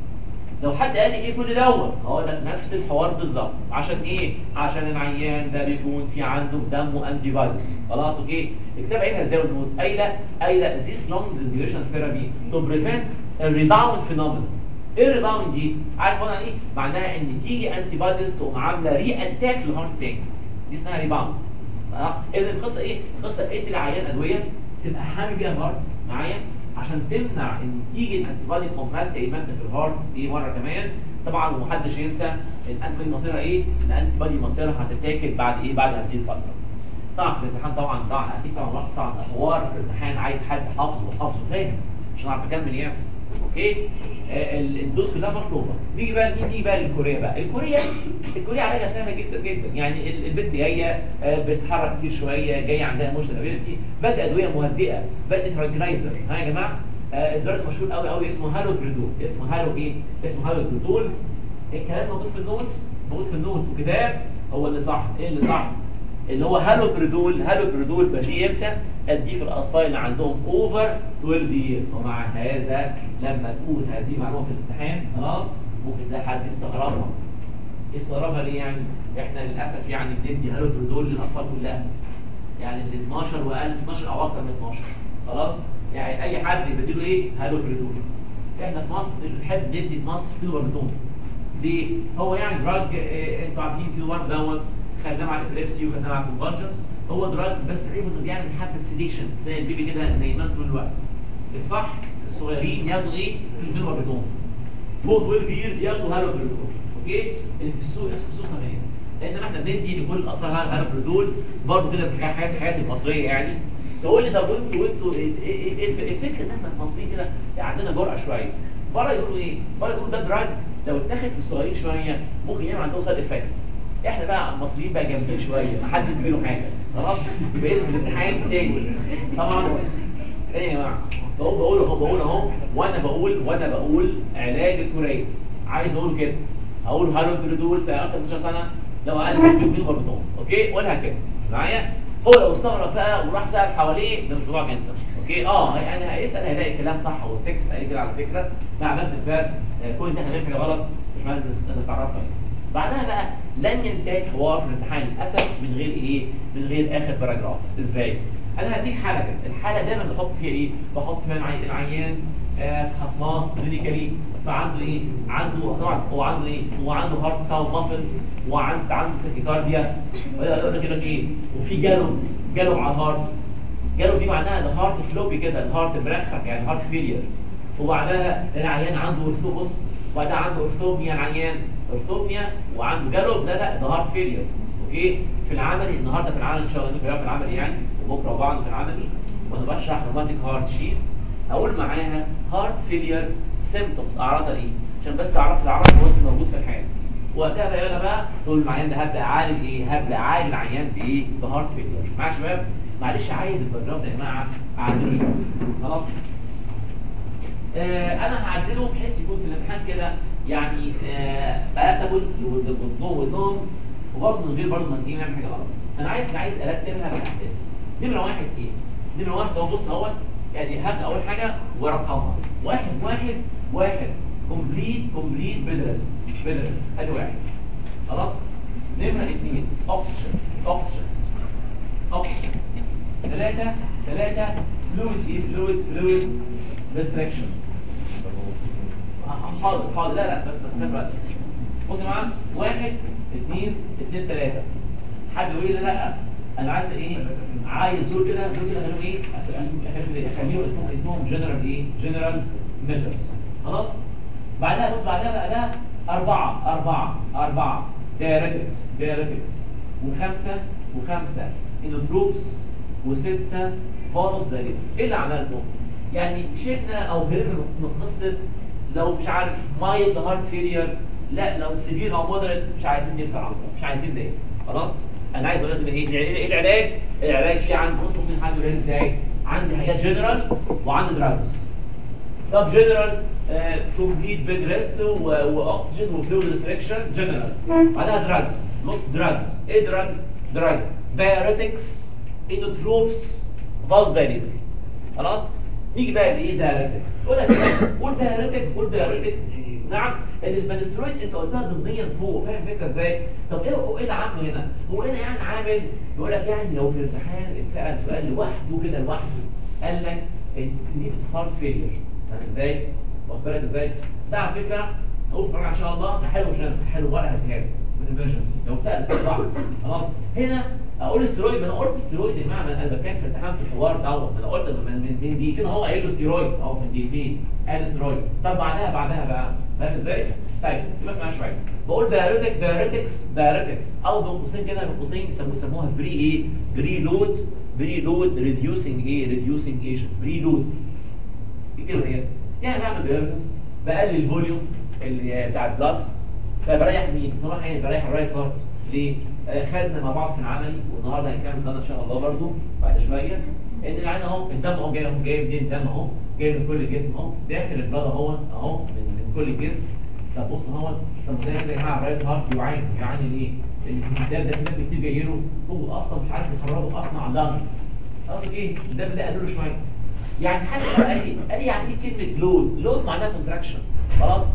لو حد قال لي ايه كل دوت هقول لك نفس الحوار بالظبط عشان ايه عشان العيان ده بيكون في عنده في دمه انتي فايروس خلاص اوكي الكتاب قايلها ازاي النوتس قايله قايله this long duration therapy to prevent a rebound phenomenon ايه الريباوند دي عارف انا ايه معناها ان تيجي انتي فايروس تقوم عامله ري اتاك للهارت تاني دي اسمها ريباوند اه اذا القصه ايه القصه ادي العيان ادويه تبقى حامي بيها الهارت معايا عشان تمنع ان تيجي الانتي بادي تقوم ماسكه ايه ماسكه في الهارت دي مره كمان طبعا ومحدش ينسى الانتي بادي مصيرها ايه الانتي بادي مصيرها هتتاكل بعد ايه بعد هذه الفتره طبعا في الامتحان طبعا طبعا اكيد طبعا وقت طبعا حوار في الامتحان عايز حد حافظه وحافظه فاهم عشان اعرف اكمل يعني اوكي آه الدوز كلها مطلوبه نيجي بقى مين نيجي بقى للكوريا بقى الكوريا الكوريا علاجها سهله جدا جدا يعني البنت جايه آه بتتحرك كتير شويه جايه عندها موشن ابيلتي بدأ ادويه مهدئه بدأ ترانكلايزر ها يا جماعه آه الدرج مشهور قوي قوي اسمه هالو بريدول اسمه هالو ايه اسمه هالو بريدول الكلام موجود في النوتس موجود في النوتس وكتاب هو اللي صح ايه اللي صح اللي هو هالو بريدول هالو بريدول بديه امتى اديه في الاطفال اللي عندهم اوفر 12 years ومع هذا لما تقول هذه معلومه في الامتحان خلاص ممكن ده حد يستغربها استغربها ليه يعني احنا للاسف يعني بندي هالوبريدول للاطفال كلها يعني ال 12 واقل 12 او اكتر من 12 خلاص يعني اي حد يبدله ايه هالوبريدول احنا في مصر بنحب ندي في مصر فيلوبرتون ليه؟ هو يعني دراج اه انتوا عارفين فيلوبرت دوت خدناه مع الابليبسي وخدناه مع الكونفرجنس هو دراج بس عيبه انه بيعمل حبه سيديشن تلاقي البيبي كده نايمان طول الوقت الصح الصغيرين ياخدوا ايه؟ فيلوبرتون فوق 12 years ياخدوا هالوبريدول اوكي اللي في السوق اسمه خصوصا ايه لان احنا بندي لكل الاطفال هالوبريدول برضه كده في حاجات الحاجات المصريه يعني تقول لي طب وانتوا وانتوا ايه ايه ايه الفكره ان احنا المصريين كده عندنا جرأه شويه بره يقولوا ايه؟ بره يقولوا ده دراج لو اتاخد في الصغيرين شويه ممكن يعمل عندهم سايد افكتس احنا بقى المصريين بقى جامدين شويه ما حدش بيجيله حاجه خلاص يبقى في الامتحان تاني طبعا ايه يا جماعه بقول بقول اهو بقول اهو وانا بقول وانا بقول علاج الكوريه عايز اقول كده هقول هالوبريدول في اكتر من 12 سنه لو اقل من 2 بربطون اوكي قولها كده معايا هو لو استغرب بقى وراح سال حواليه ده مش موضوع انت اوكي اه يعني هيسال هيلاقي الكلام صح والتكست قال كده على فكره مع بس الفرق كل ده هنعمل حاجه غلط مش معنى انت تعرفها يعني. بعدها بقى لن ينتهي الحوار في الامتحان للاسف من غير ايه؟ من غير اخر باراجراف ازاي؟ انا هديك حاله كده الحاله دايما بحط فيها ايه؟ بحط فيها العي- العيان آه، في خصمات كلينيكالي فعنده ايه؟ عنده طبعا هو عنده ايه؟ هو عنده هارت ساوند مافلز وعنده عنده تاكيكارديا يقول لك لك ايه؟ وفي جالوب جالوب على الهارت جالوب دي معناها ده هارت فلوبي كده الهارت مرخخ يعني هارت فيلير وبعدها العيان عنده ارثوبوس وبعدها عنده ارثوبيا العيان ارثوبيا وعنده جالوب لا لا ده هارت فيلير اوكي في العملي النهارده في العملي ان شاء الله نبقى في العملي يعني وبكره وبعده في العملي وانا بشرح روماتيك هارت شيت اقول معاها هارت فيلير سيمبتومز اعراضها ايه عشان بس تعرف الاعراض وانت موجود في الحياه وقتها بقى انا بقى تقول العيان ده هبدا اعالج ايه هبدا اعالج العيان بايه بهارت فيلير معايا يا شباب معلش عايز الباك جراوند يا جماعه اعدله شويه خلاص آه انا هعدله بحيث يكون في الامتحان كده يعني آه بقابل والنوم والنوم وبرضه من غير برضه ما نيجي نعمل حاجه غلط انا عايز عايز ارتبها بالاحداث نمره واحد ايه؟ نمره واحد اهو بص اهوت يعني هبدا اول حاجه ورقمها واحد واحد واحد كومبليت كومبليت بيد ريست بيد ريست ادي واحد خلاص نمره اثنين اوكسجين اوكسجين اوكسجين ثلاثه ثلاثه فلويد ايه فلويد فلويد ريستريكشن حاضر حاضر لا لا بس بس دلوقتي بص يا جماعه واحد اثنين اثنين ثلاثه حد يقول لي لا انا عايز ايه عايز دول كده دول كده خليهم ايه أخليهم- اخليهم اسمهم اسمهم جنرال ايه جنرال ميجرز خلاص بعدها بص بعدها بقى ده أربعة أربعة أربعة دايريتكس دايريتكس وخمسة وخمسة انوتروبس وستة فالوس دايريتكس ايه اللي عملته؟ يعني شلنا او هربنا من قصة لو مش عارف مايلد هارت فيلير لا لو سيفير او مودريت مش عايزين نفس العمر مش عايزين ديت خلاص انا عايز اقول لك إن ايه ايه العلاج العلاج في عندي بص ممكن حد يقول لي ازاي عندي حاجات جنرال وعندي دراجز طب جنرال كومبليت بيد ريست واكسجين وفلويد ريستريكشن جنرال بعدها دراجز نص دراجز ايه دراجز دراجز دايريتكس انوتروبس فاز دايريتك خلاص نيجي بقى لايه دايريتك تقول لك إيه؟ قول دايريتك قول دايريتك نعم الاسبانسترويد انت قلتها ضمنيا فوق فاهم الفكره ازاي طب ايه هو ايه اللي عامله هنا هو هنا يعني عامل يقول لك يعني لو في الامتحان اتسال سؤال لوحده كده لوحده قال لك انت دي هارت فيلير فاهم ازاي واخد بالك ازاي ده على فكره اقول فرع ان شاء الله ده حلو مش ده حلو ورقه هتهاب من ايمرجنسي لو سال سؤال واحد خلاص هنا اقول استرويد ما انا قلت استرويد يا جماعه ما انا بتكلم في الامتحان في الحوار دوت ما انا قلت من من من دقيقتين هو قايل له استرويد اهو من دقيقتين قال استرويد طب بعدها بعدها بقى فاهم ازاي؟ طيب يبقى اسمع شويه بقول دايريتك دايريتكس دايريتكس او بين قوسين كده بين قوسين يسموه يسموها بري ايه؟ بري لود بري لود ريديوسنج ايه؟ ريديوسنج ايجنت بري لود ايه كده هي؟ يعني بعمل دايليسيس بقلل الفوليوم اللي بتاع البلاد فبريح مين؟ بصراحه يعني بريح الرايت هارت ليه؟ آه، خدنا مع بعض في العملي والنهارده هنكمل ده ان شاء الله برضو بعد شويه ان العين اهو الدم اهو جاي اهو جاي منين الدم اهو جاي من كل الجسم اهو داخل البلاد اهو اهو من, من كل الجسم طب بص اهو طب ما ده كده يا جماعه الرايت هارت بيعاني بيعاني ليه؟ لان الدم ده في ناس كتير جاي له هو اصلا مش عارف يخرجه اصلا على اللنج قصدك ايه؟ الدم ده قالوا له شويه يعني حد قال لي قال لي يعني ايه كلمه لود؟ لود معناها كونتراكشن خلاص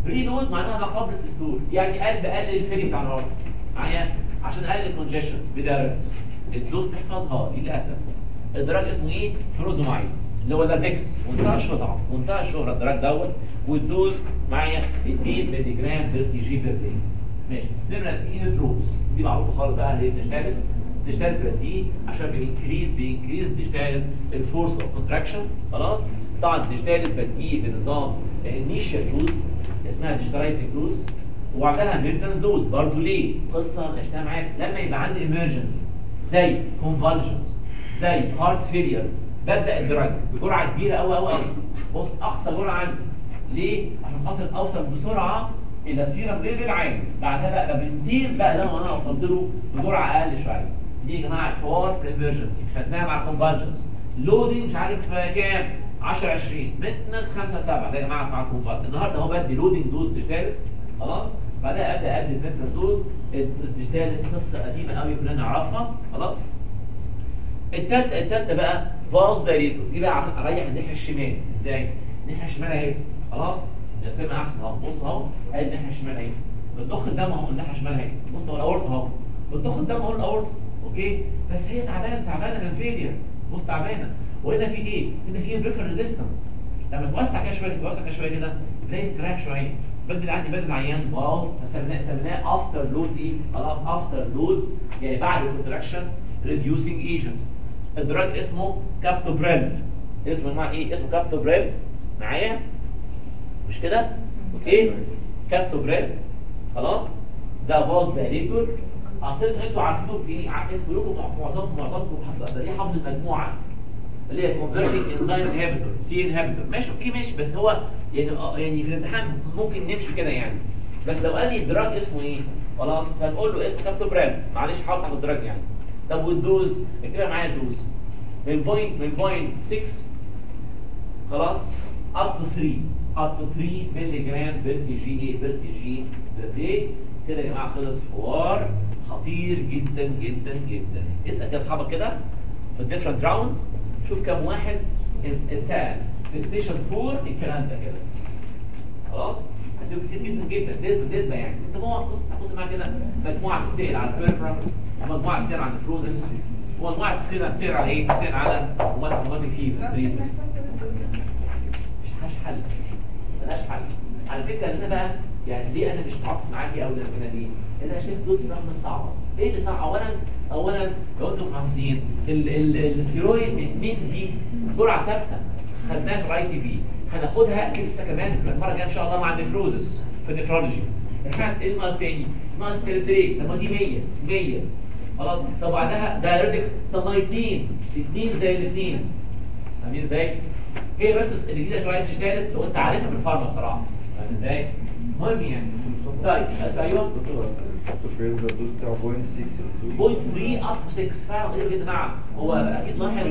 بري لود معناها ما قبل السيستول يعني قال بقلل الفري بتاع الهارت معايا عشان اقلل الكونجيشن بدايركت الدوز تحفظها للاسف الدراج اسمه ايه فروزومايد اللي هو لازكس منتهى الشهرة منتهى الشهرة الدراج دوت والدوز معايا 2 مللي جرام بير كي جي بير داي ماشي نمرة اثنين دروبس دي معروفة خالص بقى اللي هي بتشتغل بتشتغل بدي عشان بينكريز بينكريز بتشتغل الفورس اوف كونتراكشن خلاص طبعا بتشتغل بدي بنظام نيشال دوز اسمها ديجيتالايزنج دوز وبعدها مينتنس دوز برضه ليه؟ قصه عشتها معاك لما يبقى عندي ايمرجنسي زي كونفالجنز زي هارت فيلير ببدا الدراج بجرعه كبيره قوي قوي قوي بص اقصى جرعه عندي ليه؟ عشان خاطر اوصل بسرعه الى سيرم ليفل عالي بعدها بقى بنتين بقى لو انا وصلت له بجرعه اقل شويه دي يا جماعه حوار في الامرجنسي خدناها مع الكونفالجنز لودنج مش عارف كام 10 20 مينتنس 5 7 ده يا جماعه مع الكونفالجنز النهارده هو بدي لودنج دوز ديجيتالس خلاص بعدها ابدا ادي المينتنس دوز الديجيتالس قصه قديمه قوي كلنا نعرفها خلاص التالتة التالتة بقى فاز دايريتور دي بقى عشان اريح الناحية الشمال ازاي؟ الناحية الشمال اهي خلاص نرسمها احسن اهو بص اهو ادي الناحية الشمال اهي بتضخ الدم اهو الناحية الشمال اهي بص اهو الاورط اهو بتضخ الدم اهو الاورط اوكي بس هي تعبانة تعبانة من الفيلير بص تعبانة وهنا في ايه؟ هنا في بريفر ريزيستنس لما توسع كده شوية توسع كده شوية كده تلاقي استراك شوية بدل عندي بدل عيان باظ فسميناه سميناه افتر لود ايه؟ خلاص افتر لود يعني بعد الكونتراكشن ريديوسينج ايجنت الدراج اسمه كابتوبريل اسمه يا جماعه ايه اسمه كابتوبريل معايا مش كده اوكي كابتوبريل خلاص ده باز دايليتور اصل انتوا عارفينه في ايه انتوا كلكم معظمكم معظمكم حافظين حافظ المجموعه اللي هي كونفرتنج انزيم انهبيتور سي انهبيتور ماشي اوكي ماشي بس هو يعني آه يعني في الامتحان ممكن نمشي كده يعني بس لو قال لي الدراج اسمه ايه خلاص هنقول له اسمه كابتوبريل معلش حاطط على الدراج يعني طب والدوز اكتبها معايا الدوز من بوينت من بوينت 6 خلاص اب تو 3 اب تو 3 مللي جرام بير كي جي ايه بير كي جي بير داي كده يا جماعه خلص حوار خطير جدا جدا جدا اسال كده اصحابك كده في الديفرنت راوندز شوف كم واحد اتسال في ستيشن 4 الكلام ده كده خلاص هتبقى كتير جدا جدا نسبه نسبه يعني انت هو بص بص معايا كده مجموعه بتسال على البيربرا ومجموعه بتسال عن الفروزس ومجموعه بتسال بتسال على ايه؟ بتسال على مواد فيفر تريتمنت مش حاش حل ملهاش حل على فكره انا بقى يعني ليه انا مش متعاطف معاكي قوي لما دي ان انا شايف دوز بصراحه مش صعبه ايه اللي صعب اولا اولا لو انتم ملاحظين الستيرويد المين دي جرعه ثابته خدناها في الاي تي في هناخدها لسه كمان المره الجايه ان شاء الله مع النفروزس في النفرولوجي احنا ايه ناقص تاني؟ ناقص تيرسريت طب ما دي 100 100 خلاص طب بعدها دايريتكس طب ما اثنين اثنين زي الاثنين فاهمين ازاي؟ هي بس الجديده شويه تشتغل لو انت عارفها من الفارما بصراحه فاهم ازاي؟ المهم يعني طيب ايوه التفريغ ده الدوز بتاعه بوينت 6 بوينت 3 اب 6 فعلا ايه يا جماعه هو اكيد لاحظ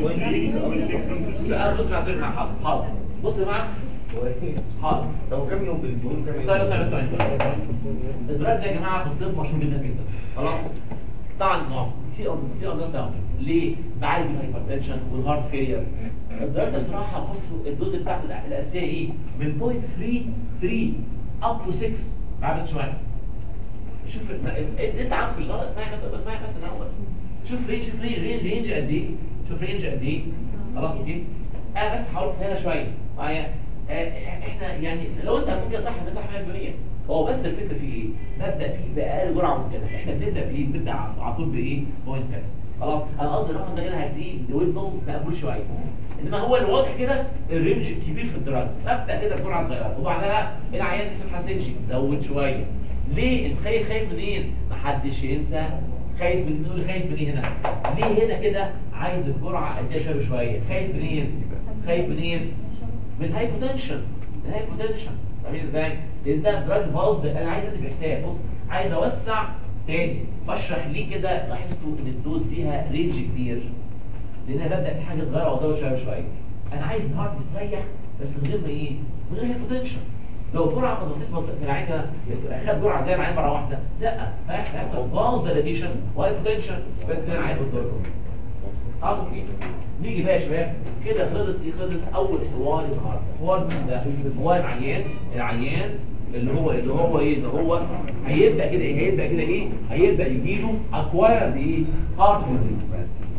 لا بص مع سوري حاضر حاضر بص يا جماعه حاضر لو كام يوم بالدون كام ثانية ثانية ثانية الدراج ده يا جماعة في الطب مشهور جدا جدا خلاص طبعا معظم في في امراض ده ليه؟ بعالج الهايبرتنشن والهارت فيلير الدراج ده بصراحة بصوا الدوز بتاعته الأ- الأساسية ايه؟ من بوينت 3 3 اب تو 6 معاه بس شوية شوف ما- اس- انت انت عارف مش غلط اسمعي بس اسمعي بس الاول شوف رينج شوف رينج رينج رينج قد ايه شوف رينج قد ايه خلاص اوكي انا بس حاولت اسهلها شويه معايا آه، احنا يعني لو انت هتقول كده صح ده صح 100% هو بس الفكره في ايه؟ ببدا فيه باقل جرعه ممكنه احنا بنبدا بايه؟ بنبدا على على طول بايه؟ بوينت 6 خلاص انا قصدي الرقم ده كده هتلاقيه ودنه مقبول شويه انما هو اللي واضح كده الرينج الكبير في الدراج ابدا كده بجرعه صغيره وبعدها العيان لسه ما حسنش زود شويه ليه انت خايف خايف منين محدش ينسى خايف من تقول خايف من ايه هنا ليه هنا كده عايز الجرعه اديها شويه بشويه خايف منين خايف منين من الهايبوتنشن الهايبوتنشن فاهمين ازاي لان ده دراج باظ انا عايز ادي بحساب بص عايز اوسع تاني بشرح ليه كده لاحظتوا ان الدوز ليها رينج كبير لان انا ببدا بحاجه صغيره وازود شويه بشويه انا عايز الهارت يستريح بس من غير ما ايه من غير هايبوتنشن لو الجرعه ما ظبطتش بط- في العين كده خد جرعه زي العين مره واحده لا هيحصل هيحصل باظ ديليتيشن وهايبوتنشن فكده العين بالدور عظم ايه نيجي بقى يا شباب كده خلص ايه خلص اول حوار النهارده حوار مين ده حوار العيان العيان اللي هو اللي هو ايه اللي هو هيبدا كده ايه هيبدا كده ايه هيبدا يجيله اكوايرد ايه هارت ديزيز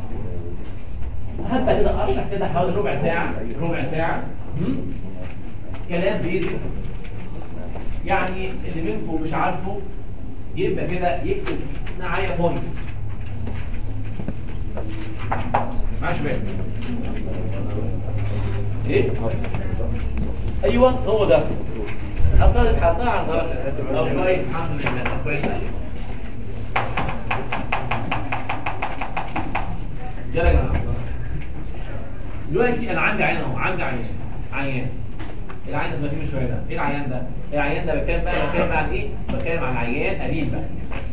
هبدا كده اشرح كده حوالي ربع ساعه ربع ساعه هم؟ كلام بيزك يعني اللي منكم مش عارفه يبقى كده يكتب معايا بوينتس معاش بالك ايه ايوه هو ده حطها حطها على درجه طب كويس الحمد لله طب كويس يلا يا جماعه دلوقتي انا عندي عين اهو عندي عين عيان العيان ده فيه شويه ده ايه العيان ده العيان ده بتكلم بقى بتكلم عن ايه بتكلم عن عيان قليل بقى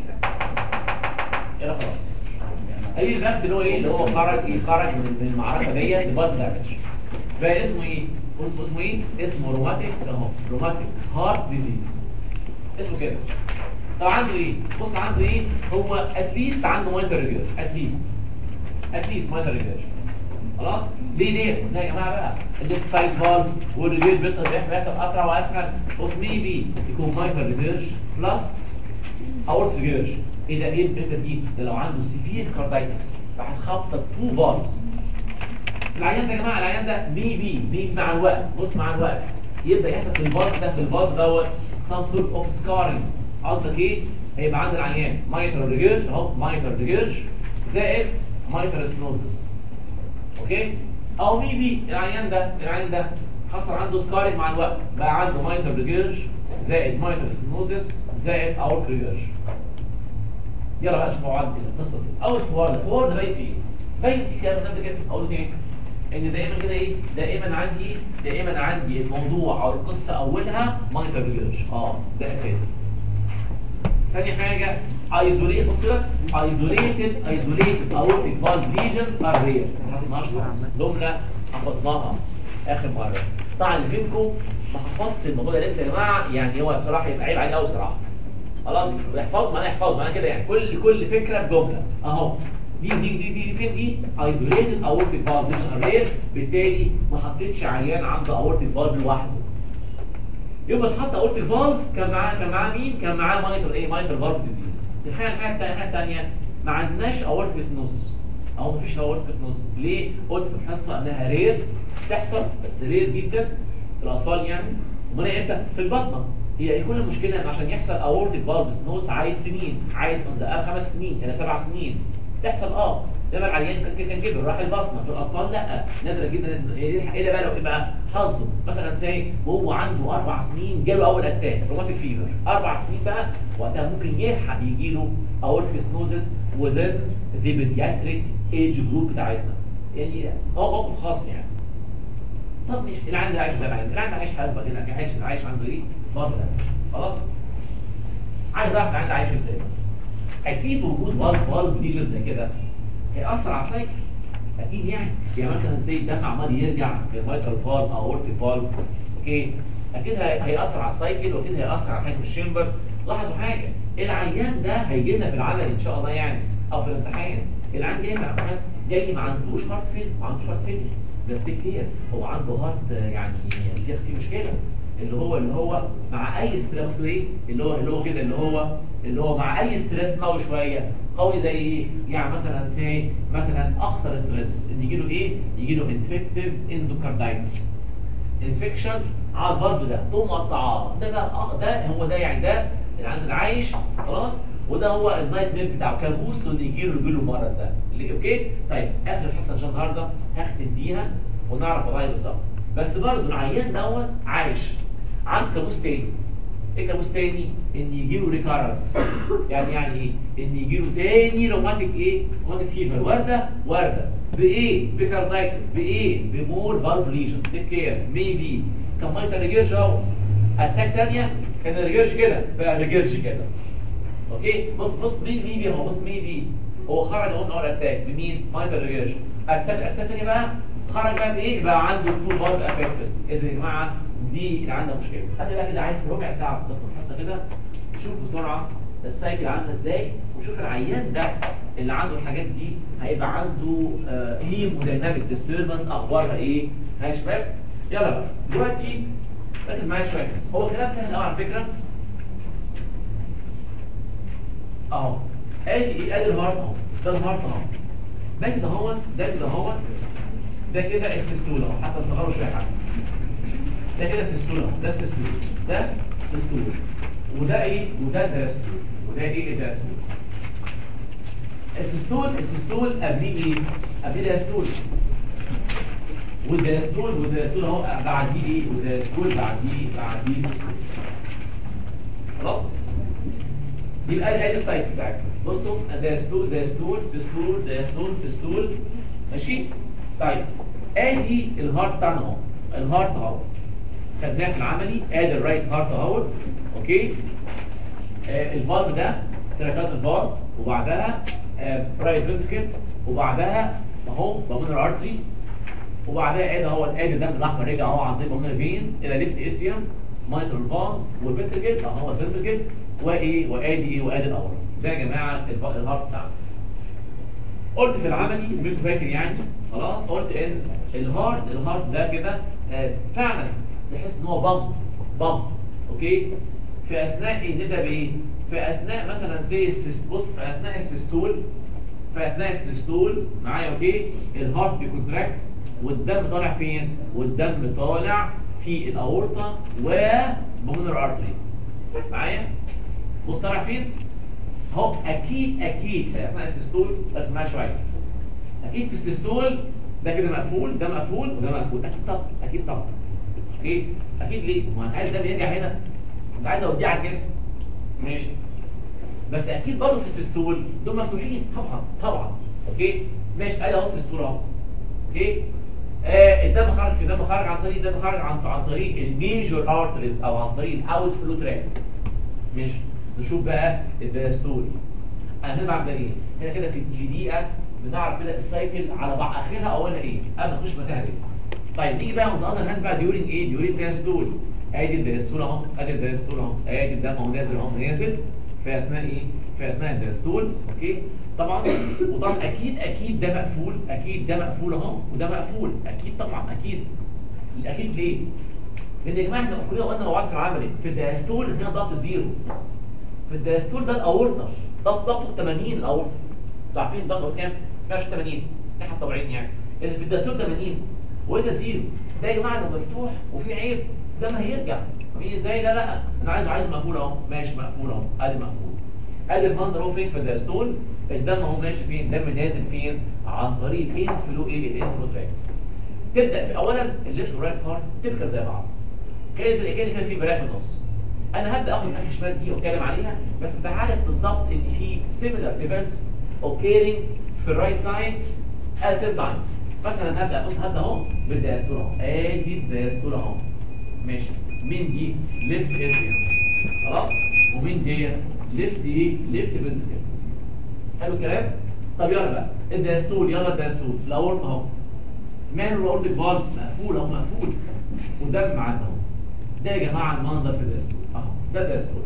كده خلاص قليل البخت اللي هو ايه اللي هو خرج ايه خرج من من المعركه ديت لباد دامج بقى اسمه ايه بص اسمه ايه اسمه روماتيك اهو روماتيك هارت ديزيز اسمه كده طب عنده ايه بص عنده ايه هو اتليست عنده مايتر ريجير اتليست اتليست مايتر ريجير خلاص ليه ليه لا يا جماعه بقى الليفت سايد فالف والريجير بيحصل بيحصل اسرع واسهل بص ميبي يكون مايتر ريجير بلس اورت ريجير ايه ده ايه الفكره دي ده لو عنده سيفير كاردايتس راح تخبط تو فالفز العيان ده يا جماعه العيان ده ميبي ميبي مع الوقت بص مع الوقت يبدا يحصل في الفالف ده في الفالف دوت سام سورت اوف سكارنج قصدك ايه هيبقى عند العيان مايتر ريجيرش اهو مايتر ريجيرش زائد مايتر سنوزس اوكي او ميبي العيان ده العيان ده حصل عنده سكارنج مع الوقت بقى عنده مايتر ريجيرش زائد مايتر سنوزس زائد اورت ريجيرش يلا بقى نشوف مع بعض كده القصه دي اول حوار الحوار ده باين في ايه باين في كلام ده كده اقول ايه ان دايما كده ايه دائما عندي دائما عندي الموضوع او القصه اولها مايتر ريجيرش اه ده اساسي ثاني حاجه ايزوليت بص كده ايزوليتد ايزوليتد اورتيك فالف ليجنز ار رير جمله حفظناها اخر مره طبعا اللي فيكم ما حفظش الموضوع ده لسه يا جماعه يعني هو بصراحه يبقى عيب عليه قوي صراحه خلاص احفظ معناها احفظ معناها كده يعني كل كل فكره بجمله اهو دي دي دي دي فين دي ايزوليتد اورتيك فالف ليجن ار رير بالتالي ما حطيتش عيان عنده اورتيك فالف لوحده يبقى اتحط اورتيك فالف كان معاه كان معاه مين كان معاه مايتر ايه مايتر فالف ديزيز الحاجه الحاجه الثانيه الحاجه الثانيه ما عندناش اورتيك سنوز او مفيش اورتيك سنوز ليه قلت في الحصه انها رير تحصل بس رير جدا في الاطفال يعني امال إيه امتى في البطنه هي كل المشكله ان عشان يحصل اورتيك فالف سنوز عايز سنين عايز انزقها خمس سنين الى سبع سنين تحصل اه لما العيان كان كان كده راح البطنه في الاطفال لا نادره جدا ايه اللي بقى لو ايه بقى حظه مثلا زي وهو عنده اربع سنين جاله اول اتاك روماتيك فيفر اربع سنين بقى وقتها ممكن يلحق يجي له اورتيك سنوزس وذن ذا بيدياتريك ايج جروب بتاعتنا يعني هو موقف خاص يعني طب مش اللي عنده عايش ده العيان اللي عنده عايش حلوه كده عايش عايش عنده ايه برضه خلاص عايز اعرف العيان ده عايش ازاي اكيد وجود فالف فالف ليجن زي كده هيأثر على السايكل اكيد يعني يعني مثلا زي الدم عمال يرجع للمايكال فالف او اورتيك فالف اوكي اكيد هي- هيأثر على السايكل واكيد هيأثر على حجم الشمبر لاحظوا حاجه العيان ده هيجي لنا في العمل ان شاء الله يعني او في الامتحان العيان جاي مع جاي ما عندوش هارت فيل ما عندوش هارت فيل بس كتير هو عنده هارت يعني في في مشكله اللي هو اللي هو مع اي ستريس ايه اللي هو اللي هو كده اللي هو اللي هو مع اي ستريس قوي شويه قوي زي ايه يعني مثلا زي مثلا اخطر ستريس ان يجي له ايه يجي له انفكتيف اندوكاردايتس انفكشن على الفالف ده تقوم مقطعاه ده بقى آه، ده هو ده يعني ده اللي عند العايش خلاص وده هو النايت مير بتاعه كابوس اللي يجي له يجي له المرض ده اللي اوكي طيب اخر الحصه ان شاء الله النهارده هختم بيها ونعرف الراي بالظبط بس برضه العيان دوت عايش عنده كابوس تاني ايه كابوس تاني ان يجي له ريكارنس يعني يعني ايه ان يجي له تاني روماتيك ايه روماتيك فيفر ورده ورده بايه بكاردايتس بايه بمور فالف ليجن تيك كير ميبي كان ما يترجعش اهو اتاك تانية كان الريجرش كده بقى ريجرش كده اوكي بص بص مين ميبي اهو بص ميبي هو خرج اهو من اول اتاك بمين مايتر ريجرش اتاك اتاك تاني بقى خرج بقى بايه بقى عنده تو فالف افكتد اذا يا جماعه دي اللي عندها مشكله انا بقى كده عايز في ربع ساعه بالظبط الحصه كده شوف بسرعه السايكل عامله ازاي وشوف العيان ده اللي عنده الحاجات دي هيبقى عنده هيمودايناميك ديستربنس اخبارها ايه ها يا شباب يلا بقى دلوقتي ركز معايا شويه هو كلام سهل قوي على فكره اهو ادي ايه ادي الهارت اهو ده الهارت اهو ده كده اهوت ده كده اهوت ده كده السيستول اهو حتى نصغره شويه حتى ده كده سيستول اهو ده سيستول ده سيستول وده ايه وده داستول وده ايه الداستول السيستول السيستول قبليه ايه قبليه داستول والداستول والداستول اهو بعديه ايه والداستول بعديه بعديه سيستول خلاص يبقى ادي ادي السايت بتاعك بصوا داستول داستول سيستول داستول سيستول ماشي طيب ادي الهارت بتاعنا اهو الهارت اهوت خدناه في العملي ادي الرايت هارت اهوت اوكي آه الفالف ده تراكات الفالف وبعدها آه رايت فينتركل وبعدها اهو بالمونر ارتري وبعدها ادي اهو ادي الدم الاحمر رجع اهو عن طريق بالمونر فين الى ليفت اتريوم مايتر فالف والفنتركل اهو الفنتركل وايه وادي ايه وادي الاورس ده يا جماعه الف- الهارت بتاعنا قلت في العملي مش فاكر يعني خلاص قلت ان الهارت الهارت ده كده آه، فعلا تحس ان هو بامب بامب اوكي في اثناء ايه نبدا بايه في اثناء مثلا زي السيست بص في اثناء السيستول في اثناء السيستول معايا اوكي الهارت بيكونتراكت والدم طالع فين والدم طالع في الاورطه وبومنر ارتري معايا بص طالع فين هو اكيد اكيد في اثناء السيستول ركز معايا شويه اكيد في السيستول ده كده مقفول ده مقفول وده مقفول اكيد طبعا اكيد طبعا اوكي اكيد ليه؟ ما انا عايز ده يرجع هنا انت عايز اوديه على الجسم ماشي بس اكيد برضه في السيستول دول مفتوحين طبعا طبعا اوكي ماشي ادي اهو السيستول اهو اوكي آه الدم خرج في دم خرج عن طريق الدم خرج عن عن طريق الميجور ارتريز او عن طريق الاوت فلو تراكت ماشي نشوف بقى الدايستول انا هنا بعمل ايه هنا كده في في دقيقه بنعرف كده السايكل على بعض اخرها اولها ايه قبل ما نخش مكانها ايه طيب نيجي بقى ونقدر هنا بقى ديورنج ايه ديورنج دايستول ادي الدايستول اهو ادي الدايستول اهو ادي الدم اهو نازل اهو نازل في اثناء ايه في اثناء الدايستول اوكي طبعا وطبعا اكيد اكيد ده مقفول اكيد ده مقفول اهو وده مقفول اكيد طبعا اكيد اكيد ليه لان يا جماعه احنا كلنا قلنا مواد في العملي في الدايستول هنا ضغط زيرو في الدايستول ده الاورطه ضغط ضغطه 80 الاورطه انتوا عارفين ضغطه كام؟ 180 الناحيه الطبيعيه يعني اذا في الدايستول 80 وده زيرو ده يا جماعه لو مفتوح وفي عيب ده ما هيرجع في ازاي لا لا انا عايزه عايز مقفول اهو ماشي مقفول اهو ادي مقفول ادي المنظر اهو فين في الدايستول الدم اهو ماشي فين الدم نازل فين عن طريق الانفلو ايه الانفلو تراكت تبدا في اولا الليفت ورايت هارت تركب زي بعض كانت كان كان في براءه في النص انا هبدا اخد ناحيه الشمال دي واتكلم عليها بس بعرف بالظبط ان في similar events occurring في الرايت سايد at the same time مثلا هبدا بص هبدا اهو بالدايستول اهو ادي الدايستول اهو ماشي مين دي ليفت اتريوم خلاص ومين دي ليفت ايه ليفت فنتركل حلو الكلام طب يلا بقى الدايستول يلا الدايستول الاورط اهو مان الاورط فالف مقفول اهو مقفول والدم معانا اهو ده يا جماعه المنظر في الدايستول اهو ده الدايستول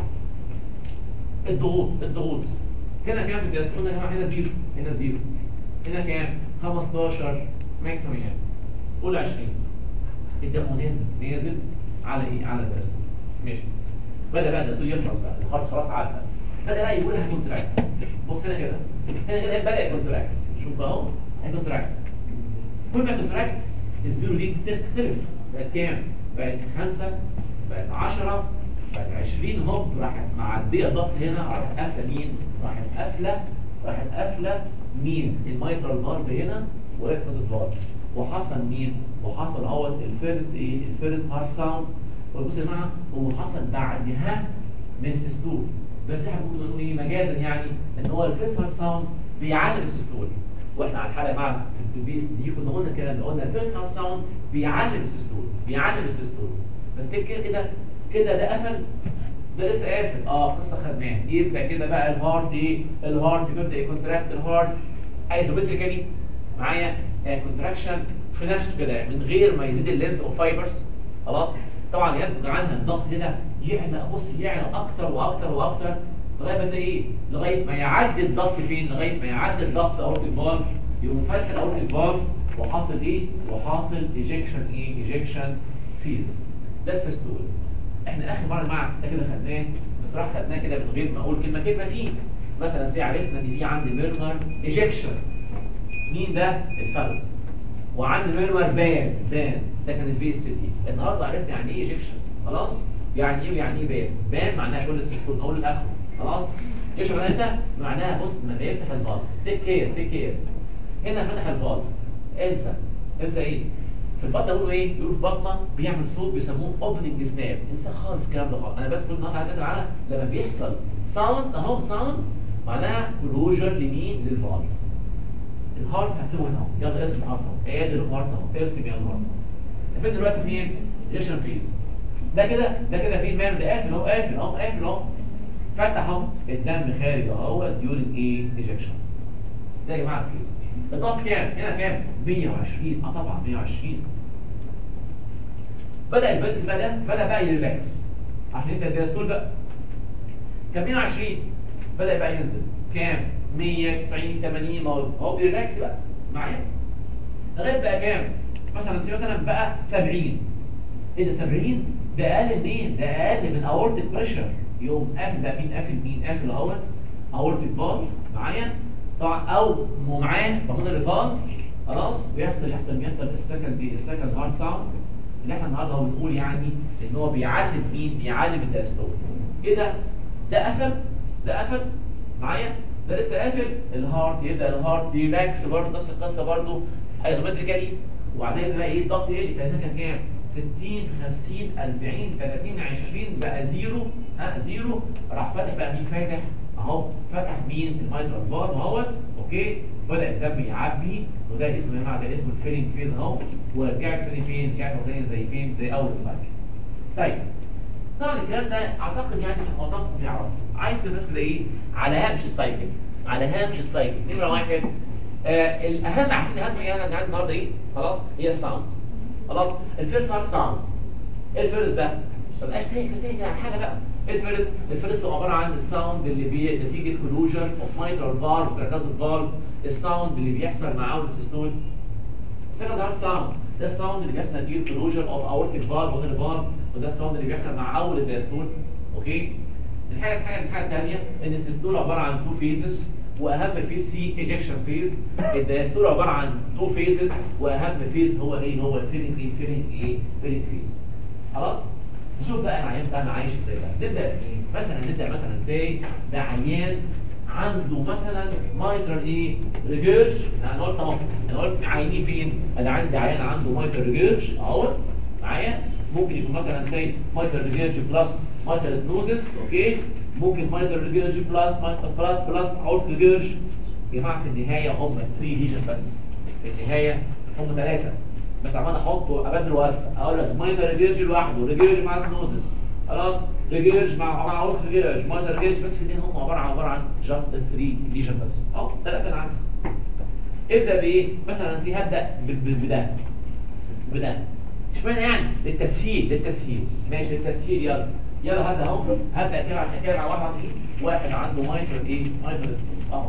الضغوط الضغوط هنا كام في الدايستول يا جماعه هنا زيرو هنا زيرو هنا كام 15 ماكسيمم يعني قول 20 الدم نازل نازل على ايه على الدايستول ماشي بدا بقى الدايستول يخلص بقى الهارت خلاص عدى بدا بقى يقول لها كونتراكت بص هنا كده هنا كده بدا كونتراكت شوف بقى اهو كونتراكت كل ما كونتراكت الزيرو دي تختلف بقت كام؟ بقت 5 بقت 10 بقت 20 هوب راحت معديه ضغط هنا راحت قافله مين؟ راحت قافله راحت قافله مين؟ الميترال فالف هنا وريكتس فالف وحصل مين؟ وحصل اهوت الفيرست ايه؟ الفيرست هارت ساوند وبص يا جماعه هو حصل بعدها من السيستول بس احنا ممكن نقول ايه مجازا يعني ان هو الفيرست هارت ساوند بيعلم السيستول واحنا على الحلقه مع في البيس دي كنا قلنا الكلام ده قلنا الفيرست هاوس ساوند بيعلم السيستول بيعلم السيستول بس كده كده كده كده ده قفل ده لسه قافل اه قصه خدناها يبدا كده بقى الهارت ايه الهارت بيبدا يكونتراكت الهارت ايزومتريكالي معايا كونتراكشن في نفسه كده من غير ما يزيد اللينس اوف فايبرز خلاص طبعا ينتج عنها الضغط هنا يعلى بص يعلى اكتر واكتر واكتر لغايه ما ايه لغايه ما يعدي الضغط فين لغايه ما يعدي الضغط اورت الفالف يقوم فاتح الاورت الفالف وحاصل ايه وحاصل ايجكشن ايه ايجكشن فيز ده السيستول احنا اخر مره مع ده كده خدناه بصراحه خدناه كده من غير ما اقول كلمه كلمه فيه مثلا زي عرفنا ان في عندي ميرمر ايجكشن مين ده الفالوت وعندي ميرمر بان بان ده كان البي اس تي النهارده عرفنا يعني ايه ايجكشن خلاص يعني ايه يعني ايه بان بان معناها كل السيستول اقول الاخر خلاص ايش معناها ده معناها بص لما يفتح الفالف تيك كير تيك كير هنا فتح الفالف انسى انسى ايه في البطن يقولوا ايه يقولوا في بطنه بيعمل صوت بيسموه اوبننج سناب انسى خالص الكلام ده خالص انا بس كل النهارده عايز اتكلم على لما بيحصل ساوند اهو ساوند معناها كلوجر لمين للفالف الهارت هسيبه هنا اهو يلا ارسم الهارت اهو ادي الهارت اهو ارسم يلا الهارت فين دلوقتي فين ايجكشن فيز ده كده ده كده فين مان ده قافل اهو قافل اهو قافل اهو فتح اهو الدم خارج اهو ديورنج ايه ايجكشن ده يا جماعه الفيز الضغط كام هنا كام 120 اه طبعا 120 بدا البنت بقى ده بدا بقى يريلاكس عشان انت الدياستول بقى كان 120 بدا بقى ينزل كام 190 80 ما هو هو بيريلاكس بقى معايا لغايه بقى كام مثلا مثلا بقى 70 ايه ده 70 ده اقل منين ده اقل من اورتيك بريشر يقوم قافل ده مين قافل مين قافل اهوت اورتيك فال معايا طبعا او معاه بالمونري فال خلاص ويحصل يحصل يحصل السكند دي السكند هارد ساوند اللي احنا النهارده هو بنقول يعني ان هو بيعلم مين بيعلم الدايستول ايه ده ده قفل ده قفل معايا ده لسه قافل الهارت يبدا الهارت ريلاكس برضه نفس القصه برضه ايزومتريكالي وبعدين بقى ايه الضغط ايه اللي كان كام 60 50 40 30 20 بقى زيرو ها زيرو راح فاتح بقى مين فاتح اهو فتح مين المايترال بار اهوت اوكي بدا الدم يعبي وده اسمه يا جماعه ده اسمه الفيلينج فيز اهو ورجعت تاني فين رجعت تاني زي فين زي اول سايكل طيب طبعا الكلام ده اعتقد يعني معظمكم يعرف عايز كده بس كده ايه على هامش السايكل على هامش السايكل نمره واحد آه الاهم عارفين اهم حاجه انا قاعد النهارده ايه خلاص هي الساوند خلاص الفيرست هارت ساوند ايه الفيرست ده ما بقاش تايه تايه على حاجه بقى الفيرست الفيرست هو عباره عن الساوند اللي بي نتيجه كلوجر اوف مايترال فالف بركات الفالف الساوند اللي بيحصل مع اول سيستول السكند هارت ساوند ده الساوند اللي بيحصل نتيجه كلوجر اوف اورتيك فالف وغير فالف وده الساوند اللي بيحصل مع اول الدايستول اوكي الحاجه الحاجه الحاجه الثانيه ان السيستول عباره عن تو فيزز واهم فيز فيه ايجكشن فيز الدايستول عباره عن تو فيزز واهم فيز هو ايه هو الفيلينج ايه فيلينج ايه فيلينج فيز خلاص نشوف بقى العيان بتاعنا عايش ازاي بقى نبدا بايه مثلا نبدا مثلا ازاي ده عيان عنده مثلا مايترال ايه ريجيرش انا قلت اهو انا قلت عينيه فين انا عندي عيان عنده مايترال ريجيرش اهوت معايا ممكن يكون مثلا زي مايترال ريجيرش بلس مايترال سنوزس اوكي ممكن مايترال ريجيرش بلس مايترال بلس بلس اورت ريجيرش يا جماعه في النهايه هم 3 ليجن بس في النهايه هم ثلاثه بس عمال احطه ابدل وقفه اقول لك مايتر ريجيرج لوحده ريجيرج مع سنوزس خلاص ريجيرج مع مع اورت ريجيرج مايتر ريجيرج بس في النهايه هم عباره عن عباره عن جاست 3 ليجن بس اهو ثلاثه انا عندي ابدا بايه مثلا سي هبدا بده بده اشمعنى يعني للتسهيل للتسهيل ماشي للتسهيل يلا يلا هبدا اهو هبدا كده على الحكايه مع واحد ايه واحد عنده مايتر ايه مايتر سنوز اهو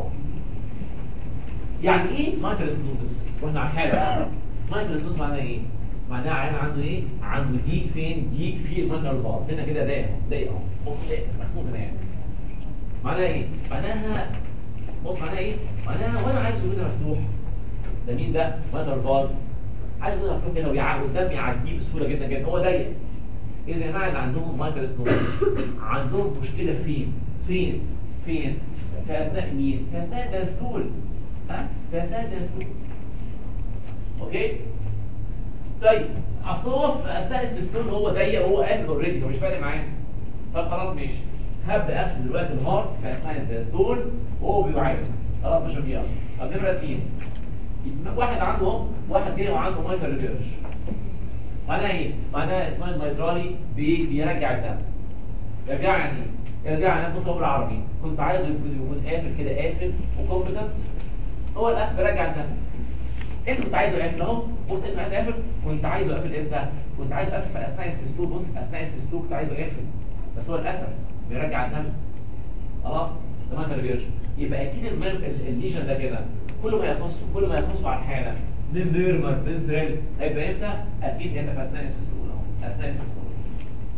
يعني ايه مايتر سنوزس واحنا على الحاله مايتر سنوز معناها ايه معناها عيان عنده ايه عنده ديك فين ديك في المايتر بار هنا كده ضيق ضيق اهو بص ضيق مخنوق هنا يعني معناها ايه معناها بص معناها ايه معناها وانا عايز كده مفتوح ده مين ده مايتر بار عايز كده مفتوح كده ويعدي قدام يعديه بسهوله جدا جدا هو ضيق اذا يا جماعه اللي عندهم مايتر سنوز عندهم مشكله فين فين فين في اثناء مين في اثناء الدستول ها في اثناء الدستول اوكي طيب اصل هو في اثناء السيستول هو ضيق وهو قافل اوريدي فمش فارق معايا طب خلاص ماشي هبدا اقفل دلوقتي الهارت في اثناء الدستول وهو بيعاني خلاص مش بيقف طب نمره اثنين واحد عنده اهو واحد جاي وعنده مايتر ريفيرش معناها ايه؟ معناها اسمها الميترالي بي بيرجع الدم يرجع يعني ايه؟ يرجع يعني بص هو بالعربي كنت عايزه يكون قافل كده قافل وكومبتنت هو الاسف بيرجع الدم انت كنت عايزه قافل اهو بص انت عايز قافل كنت عايزه قافل امتى؟ كنت عايزه قافل في اثناء السيستول بص في اثناء السيستول كنت عايزه قافل بس هو للاسف بيرجع الدم خلاص ده ما ترجعش يبقى اكيد المير الليجن ده كده كل ما يخصه كل ما يخصه على الحاله من ميرمر من ثريل هيبقى امتى؟ اكيد هنا في اثناء السيستول اهو اثناء السيستول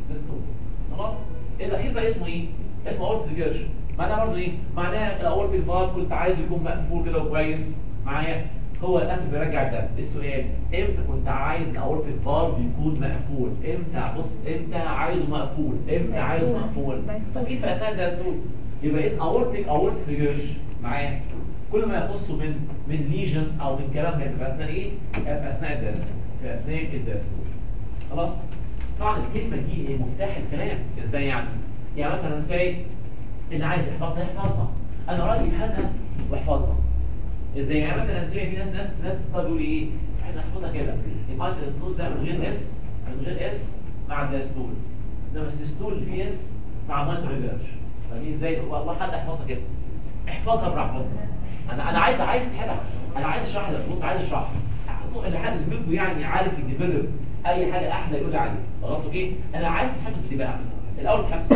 سيستول خلاص الاخير بقى اسمه ايه اسمه اورتيك جيرش معناها برضه ايه معناها الاورتيك فالف كنت عايزه يكون مقفول كده وكويس معايا هو للاسف بيرجع الدم السؤال امتى كنت عايز الاورتيك فالف يكون مقفول امتى بص امتى عايزه مقفول امتى عايزه مقفول اكيد في اثناء الدستور يبقى ايه اورتيك اورتيك جيرش معايا كل ما يخصه من من ليجنز او من كلام هيبقى في اثناء ايه؟ في اثناء الدستور في اثناء الدستور خلاص؟ طبعا الكلمه دي ايه مفتاح الكلام ازاي يعني؟ يعني مثلا ساي اللي عايز يحفظها يحفظها انا رايي افهمها واحفظها ازاي يعني مثلا سي في ناس ناس ناس بتقول لي ايه احنا نحفظها كده المايتر ستول ده من غير اس من غير اس مع الدستول انما السيستول اللي فيه اس مع المايتر ريجرش فدي ازاي والله حد يحفظها كده احفظها براحتك انا انا عايز عايز تحفظها انا عايز اشرح لك بص عايز اشرح اللي حد منكم يعني عارف يديفلوب اي حاجه احلى يقول لي عليها خلاص اوكي انا عايز تحفظ دي بقى الاول تحفظ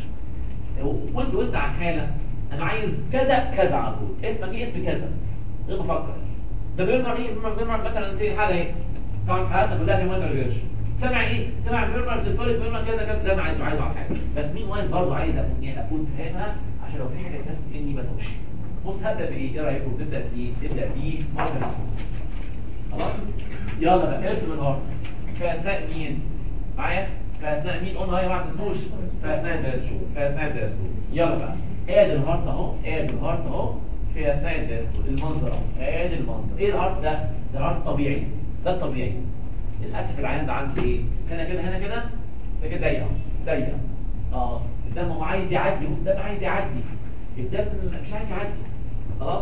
وانت وانت عن حاله انا عايز كذا كذا على طول اسمك ايه اسم كذا غير مفكر ده بيرمر ايه بيرمر بيرمر مثلا زي الحاله ايه طبعا حالاتنا كلها في ماتر ريرش سمع ايه سمع بيرمر سيستوليك بيرمر كذا كذا ده انا عايزه عايزه على حاجه بس مين وايل برضه عايز اكون ايه اكون فاهمها عشان لو في حاجه تناسب مني ما توش بص هبدا بايه ايه رايكم تبدا بايه تبدا بيه ماتر ريسبونس خلاص يلا بقى ارسم الهارت في اثناء مين معايا في اثناء مين قلنا هي ما تنسوش في اثناء الدستور في اثناء الدستور يلا بقى ادي الهارت اهو ادي الهارت اهو في اثناء الدستور المنظر اهو ادي المنظر ايه الهارت ده ده الهارت طبيعي ده الطبيعي للاسف العيان ده عنده ايه هنا كده هنا كده ده كده ضيق ضيق اه الدم هو عايز يعدي بص الدم عايز يعدي الدم مش عايز يعدي خلاص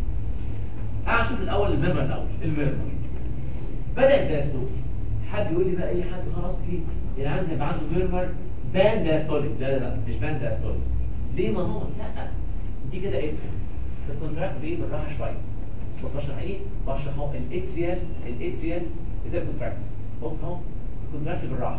تعال نشوف الاول الميرمر الاول الميرمر بدا الدستور حد يقول لي بقى اي حد خلاص ليه العيان هيبقى عنده ميرمر بان داستوليك لا لا لا مش بان داستوليك ليه ما هو لا دي كده اتريال الكونتراكت بايه بالراحه شويه بشرح ايه بشرح اهو الاتريال الاتريال ازاي الكونتراكت بص اهو الكونتراكت بالراحه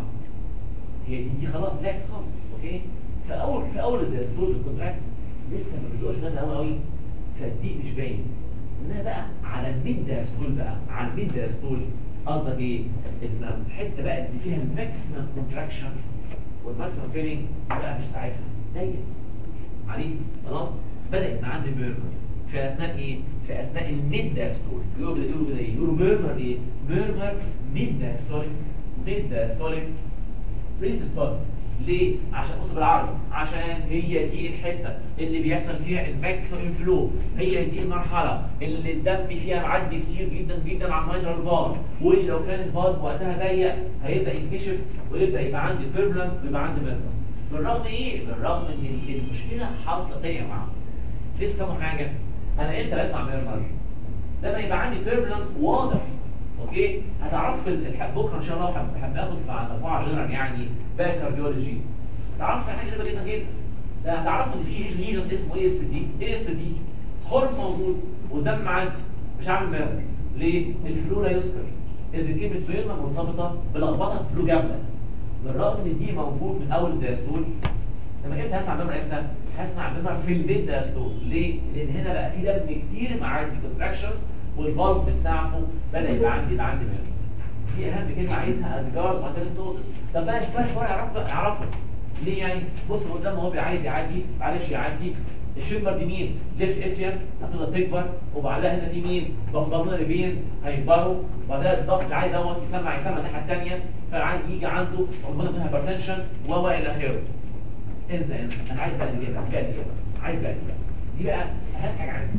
هي دي, دي خلاص لاكس خالص اوكي في اول في اول الداستول الكونتراكت لسه ما بيزقش غدا قوي قوي فالدي مش باين انها بقى على الميد داستول بقى على الميد داستول قصدك ايه؟ الحته بقى اللي فيها الماكسيمم كونتراكشن والماكسيمم فيلينج بقى مش ساعتها ضيق عليه خلاص بدات عندي بيرمر في اثناء ايه؟ في اثناء الميد داستول يقولوا كده يقولوا كده ايه؟ يقولوا بيرمر ايه؟ بيرمر ميد داستوليك ميد داستوليك بريسيستوليك ليه؟ عشان بص بالعربي عشان هي دي الحته اللي بيحصل فيها الماكسيمم انفلو هي دي المرحله اللي الدم فيها معدي كتير جدا جدا على المايترال فالف واللي لو كان الفالف وقتها ضيق هيبدا ينكشف ويبدا يبقى عندي تيربلنس ويبقى عندي ميرمر بالرغم ايه؟ بالرغم ان المشكله حاصله معاهم لسه سامعوا حاجه انا امتى بسمع ميرمر؟ لما يبقى عندي تيربلنس واضح اوكي هتعرفوا في الح- بكره ان شاء الله هب- هناخد مع مجموعه جنرال يعني باك كارديولوجي تعرفوا حاجه غريبه جدا جدا ده هتعرفوا ان في ليجن اسمه اي اس تي اي اس تي خرم موجود والدم معدي مش عامل ميرمر ليه؟ الفلو لا يذكر اذا كلمه ميرمر مرتبطه بلخبطه فلو جامده بالرغم ان دي موجود من اول الدايستول لما امتى هسمع ميمر امتى؟ هسمع ميمر في البيت دايستول ليه؟ لان هنا بقى في دم كتير معدي كونتراكشنز والفالف بتساعده بدا يبقى عندي يبقى عندي ميمر دي اهم كلمه عايزها ازجارز وانترستوسس طب بقى شويه شويه اعرف بقى اعرفه ليه يعني بص هو قدام هو عايز يعدي معلش يعدي الشمبر دي مين؟ ليفت اتريم هتفضل تكبر وبعدها هنا في مين؟ بمبرنا بين هيكبروا وبعدها الضغط العالي دوت يسمع يسمع الناحيه الثانيه فالعيل يجي عنده بمبرنا هايبرتنشن و الى اخره. انسى انسى انا عايز بقى دي بقى بقى دي بقى عايز بقى دي بقى دي بقى اهم حاجه عندي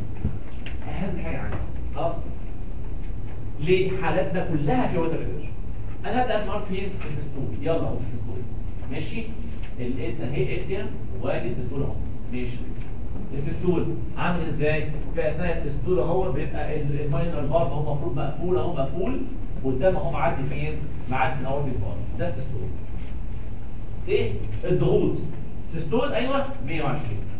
اهم حاجه عندي خلاص ليه حالاتنا كلها في وتر ريفيرجن انا هبدا اسمع فين في السيستول يلا اهو في السيستول ماشي الاتنا هي اتريم وادي السيستول اهو ماشي السيستول عامل ازاي في اثناء السيستول اهو بيبقى ال- الماينر فالف هو المفروض مقفول اهو مقفول والدم اهو معدي فين معدي من اوربت فالف ده السيستول ايه الضغوط سيستول ايوه 120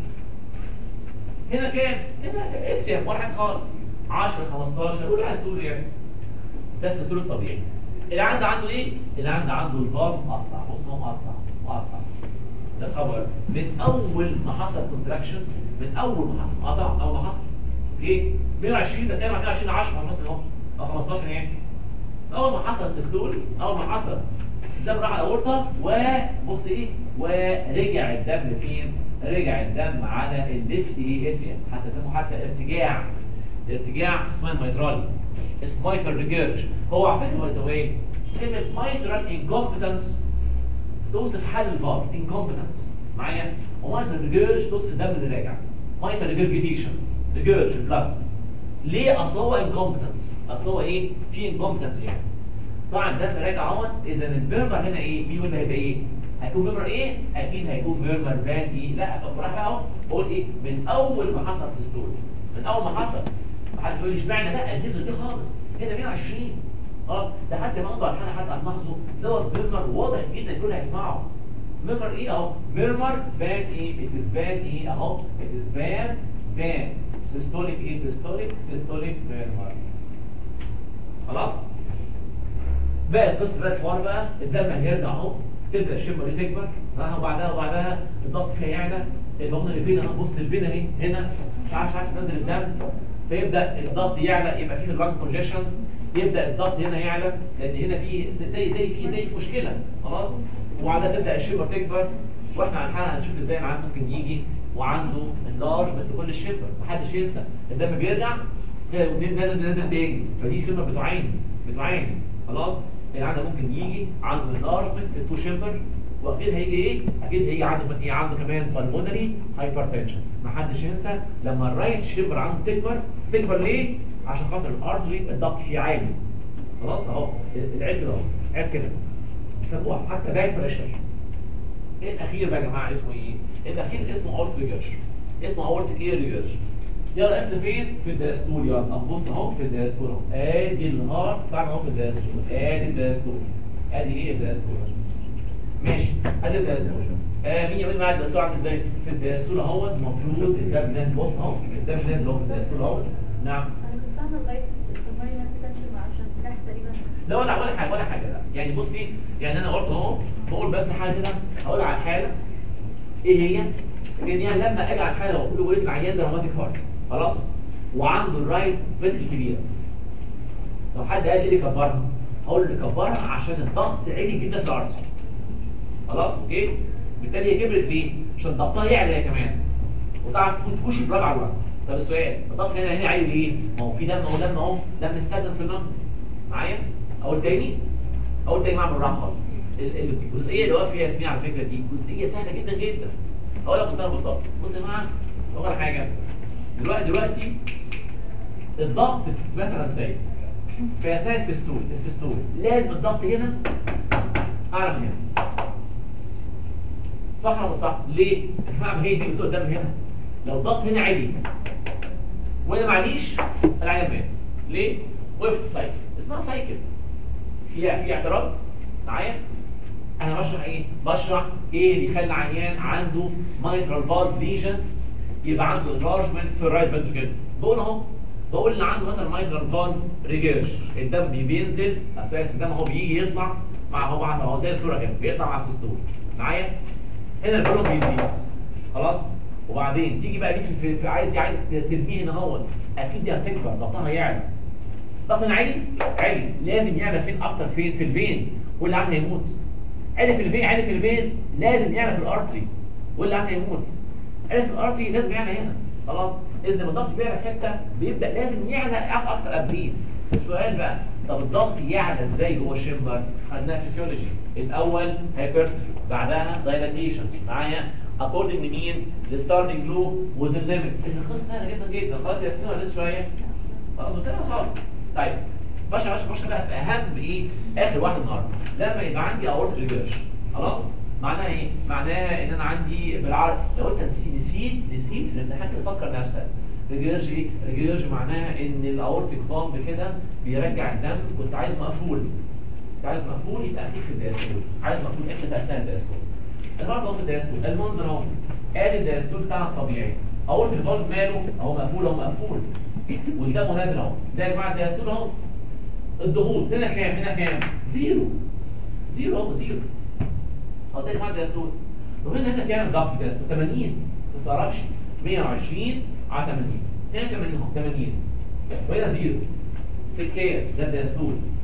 هنا كام هنا اتريم واحد خالص 10 15 قول عايز تقول ايه ده السيستول الطبيعي اللي عنده عنده ايه اللي عنده عنده الفالف مقطع بص هو مقطع مقطع ده خبر من اول ما حصل كونتراكشن من اول ما حصل قطع اول ما حصل اوكي 120 ده كام 120 10 مثلا اهو او 15 ايه اول ما حصل سيستول اول ما حصل الدم راح على الاورطه وبص ايه ورجع الدم فين رجع الدم على الليفت ايه اتريم حتى يسموه حتى ارتجاع ارتجاع اسمها الميترالي اسمه مايترال ريجيرج هو على فكره باي ذا واي كلمه مايترال انكومبتنس توصف حال الفار انكومبتنس معايا ومايترال ريجيرج توصف الدم اللي راجع مايترال ريجرجيتيشن ريجيرج البلاد ليه اصل هو انكومبتنس اصل هو ايه في انكومبتنس يعني طبعا الدم راجع اهوت اذا البيرمر هنا ايه مين اللي هيبقى ايه هيكون بيرمر ايه اكيد هيكون بيرمر فان ايه لا طب راح بقى اهو بقول ايه من اول ما حصل سيستول من اول ما حصل ما حدش يقول لي اشمعنى لا اديت دي خالص هنا 120 خلاص ده حتى موضوع الحاله حتى هتلاحظوا دوت بيرمر واضح جدا الكل هيسمعه ميرمر ايه اهو ميرمر بان ايه اتس بان ايه اهو اتس بان بان سيستوليك ايه سيستوليك سيستوليك ميرمر خلاص بقى القصه بقى الحوار بقى الدم هيرجع اهو تبدا الشمه دي تكبر ها وبعدها وبعدها الضغط فيها يعلى البطن اللي فينا بص الفينا اهي هنا مش عارف مش عارف تنزل الدم فيبدا الضغط يعلى يبقى فيه الرانج كونجيشن يبدا الضغط هنا يعلى لان هنا في زي زي في زي في مشكله خلاص وبعدها تبدا الشبر تكبر واحنا عن حالها هنشوف ازاي العيان ممكن يجي وعنده انلارجمنت كل الشبر محدش ينسى الدم بيرجع نازل نازل تاني فدي شبر بتعين بتعين خلاص العيان ممكن يجي عنده انلارجمنت التو شبر واكيد هيجي ايه؟ اكيد هيجي عنده ايه؟ عنده كمان بالمونري هايبرتنشن محدش ينسى لما الرايت شبر عنده تكبر تكبر ليه؟ عشان خاطر الارتري الضغط فيه عالي خلاص اهو العيب كده اهو عيب كده بيسموها حتى باك بريشر ايه الاخير بقى يا جماعه اسمه ايه؟ الاخير اسمه اورت ريجرش اسمه اورتيك ايه ريجرش يلا اسم فين؟ في الدايستول يلا بص اهو في الدايستول اهو ادي الهارت بتاعنا اهو في الدايستول ادي الدايستول ادي ايه الدايستول ماشي ادي الدايستول آه مين يقول معايا الدايستول عامل ازاي؟ في الدايستول اهوت المفروض الدم نازل بص اهو الدم نازل اهو في الدايستول اهوت نعم انا كنت فاهمه لغايه التمرين اللي انت تنشر عشان سلاح تقريبا لا ولا ولا حاجه ولا حاجه لا يعني بصي يعني انا قلت اهو بقول بس حاجه كده هقول على الحاله ايه هي؟ ان يعني لما اجي على الحاله واقول له ولد العيان ده روماتيك هارت خلاص وعنده الرايت فنتري كبيره لو حد قال لي كبرها هقول له كبرها عشان الضغط عالي جدا في الارض خلاص اوكي بالتالي هي كبرت ليه؟ عشان ضغطها يعلى هي كمان وتعرف تخش براد على الوقت طب السؤال الضغط هنا هنا عالي ليه؟ ما هو في دم اهو دم اهو دم استخدم في النهر معايا؟ اقول تاني اقول تاني معمل بالراحه خالص ال- ال- الجزئيه اللي واقف فيها ياسمين على فكره دي جزئيه سهله جدا جدا اقول لك بمنتهى البساطه بص يا جماعه اول حاجه دلوقتي دلوقتي الضغط مثلا زي في اثناء السيستول السيستول لازم الضغط هنا اعلى من هنا صح ولا مش صح؟ ليه؟ اسمع هي دي بتزق الدم هنا لو الضغط هنا عالي وانا معليش العيان مات ليه؟ وقفت السايكل اسمها سايكل فيها في اعتراض معايا؟ انا بشرح ايه؟ بشرح ايه اللي يخلي العيان عنده مايترال فالف ليجن يبقى عنده انرارجمنت في الرايت فنتركل بقول اهو بقول ان عنده مثلا مايترال فالف ريجيرش الدم بي- بينزل اساس الدم هو بيجي يطلع مع هو مع هو زي الصوره كده بيطلع مع السيستول معايا؟ هنا الفولوم بيزيد خلاص وبعدين تيجي بقى دي في, في, في عايز دي عايز ترميه هنا هو اكيد دي هتكبر ضغطها يعلى ضغط عالي عالي لازم يعلى فين اكتر فين في الفين واللي عنده هيموت عالي في الفين عالي في الفين لازم يعلى في الارتري واللي عنده هيموت عالي في الارتري لازم يعلى هنا خلاص اذا لما الضغط بيعلى في حته بيبدا لازم يعلى أك- اكتر قبلين السؤال بقى طب الضغط يعلى ازاي جوه الشمبر خدناها فيسيولوجي الاول هايبرتروفي بعدها دايلاتيشن معايا اكوردنج لمين لستارتنج لو وذ الليميت اذا القصه سهله جدا جدا خلاص يا ياسمين ولا لسه شويه خلاص سهله خالص طيب باشا باشا باشا بقى في اهم ايه اخر واحد النهارده لما يبقى عندي اورت ريجرش خلاص معناها ايه معناها ان انا عندي بالعربي لو انت نسيت نسيت نسيت في الامتحان كده فكر نفسك ريجيرج ايه ريجيرج معناها ان الاورتيك بامب كده بيرجع الدم كنت عايزه مقفول كنت عايزه مقفول يبقى اكيد في الدايستول عايز مقفول امتى في اثناء الدايستول النهارده هو في الدايستول المنظر اهو ادي الدايستول بتاعنا الطبيعي اورتيك بامب ماله اهو مقفول اهو مقفول والدم نازل اهو ده يا جماعه الدايستول اهو الضغوط هنا كام هنا كام زيرو زيرو اهو زيرو اهو ده يا جماعه الدايستول وهنا هنا كام ضغط الدايستول 80 ما تستغربش 120 على 80 هنا 80 اهو 80 وهنا زيرو في الكير ده الدايستول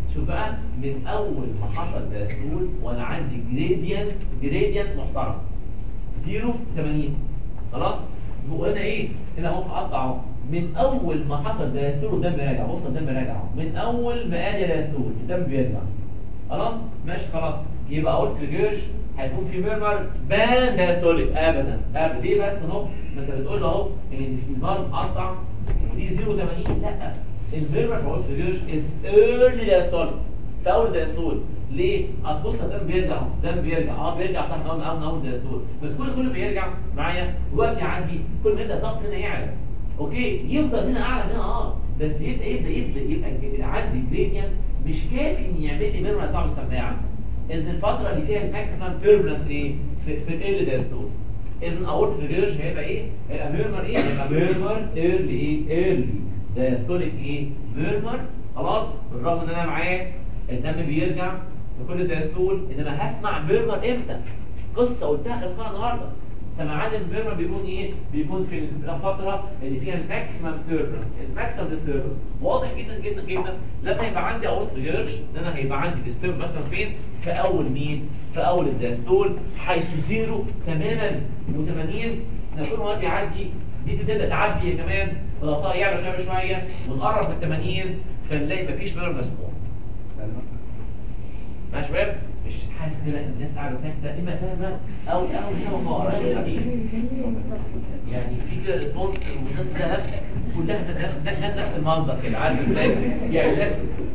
شوف بقى من اول ما حصل دايستول وانا عندي جريدينت جريدينت محترم 0 80 خلاص وهنا ايه هنا اهو هقطع اهو من اول ما حصل دايستول والدم راجع بص الدم راجع اهو من اول ما قال يا دايستول الدم بيرجع خلاص ماشي خلاص يبقى قلت الجيرش هيكون في ميرمر بان دايستوليك ابدا ابدا ليه بس اهو ما انت بتقول له اهو ان النار مقطع ودي 0 80 لا الميرمر في قلت الجيرش از ايرلي دايستوليك في اول دايستول ليه؟ اصل بص الدم بيرجع اهو الدم بيرجع اه بيرجع صح اول اول اول دايستول بس كل كل بيرجع معايا الوقت يعدي كل ما يبدا الضغط هنا يعلى اوكي يفضل هنا اعلى هنا اه بس يبدا يبدا يبدا يبقى يبقى عندي جريدينت مش كافي ان يعمل لي ميرمر صعب السماعه اذا الفتره اللي فيها الماكسيمم تيربلنس ايه في, في الايرلي دايستول اذا اورت ريجرج هيبقى ايه هيبقى ميرمر ايه هيبقى ميرمر ايرلي ايه ايرلي دايستوليك ايه ميرمر خلاص بالرغم ان انا معاه الدم بيرجع في كل دايستول انما هسمع ميرمر امتى قصه قلتها خلصنا النهارده سمعان الميرمر بيكون ايه بيكون في الفتره اللي فيها الماكسيمم تيربلنس الماكسيمم ديستربنس واضح جدا جدا جدا لما يبقى عندي اورت ريجرج ان انا هيبقى عندي ديسترب مثلا فين في اول مين في اول الدايستول حيث زيرو تماما و80 كل وقت يعدي دي تبدا تعدي كمان ضغطها يعلى شويه بشويه ونقرب من 80 فنلاقي مفيش ميرمر مسموع ماشي يا شباب مش حاسس كده ان الناس قاعده ساكته اما فاهمه او او فاهمه فقراء يعني في كده ريسبونس والناس كلها نفس كلها نفس نفس نفس المنظر كده عارف ازاي يعني ده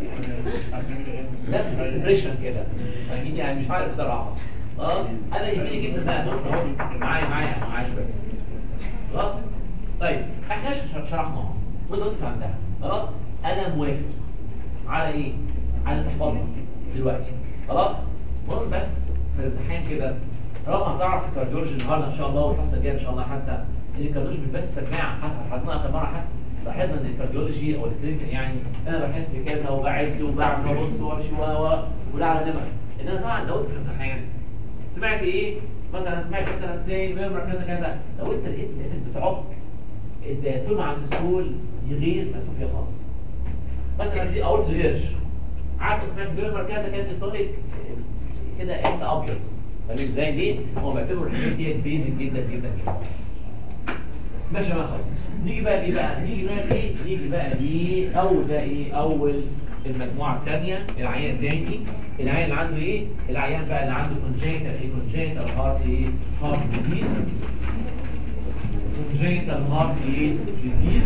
نفس الاكسبريشن كده فاهمين يعني مش عارف بصراحه اه انا يهمني جدا بقى بص اهو معايا معايا معايا شويه خلاص طيب احنا ش- شرحناها وانت قلت فهمتها خلاص انا موافق على ايه على تحفظها دلوقتي خلاص المهم بس في الامتحان كده رغم هتعرف الكارديولوجي النهارده ان شاء الله والحصه الجايه ان شاء الله حتى ان الكارديولوجي مش بس سماعه حتى حفظناها اخر مره حتى لاحظنا ان الكارديولوجي او الكلينيكال يعني انا بحس كذا وبعد وبعمل وابص وامشي و و ولا على نمر انما طبعا لو انت في الامتحان سمعت ايه مثلا سمعت مثلا سي ميرمر كذا كذا لو انت لقيت لقيت بتعق الدايتول مع السيستول دي غير مسؤول فيها خالص مثلا دي اول زجاج عارف سمعت ميرمر كذا كذا سيستوليك كده انت ابيض فاهم ازاي ليه؟ هو بيعتبر الحاجات دي بيزك جدا جدا جدا ماشي بقى خلاص نيجي بقى ليه بقى نيجي بقى ليه نيجي بقى ليه اول بقى ايه اول المجموعه الثانيه العيان الثاني العيان اللي عنده ايه العيان بقى اللي عنده كونجيتال ايه كونجيتال هارت ايه هارت ديزيز كونجيتال هارت ايه ديزيز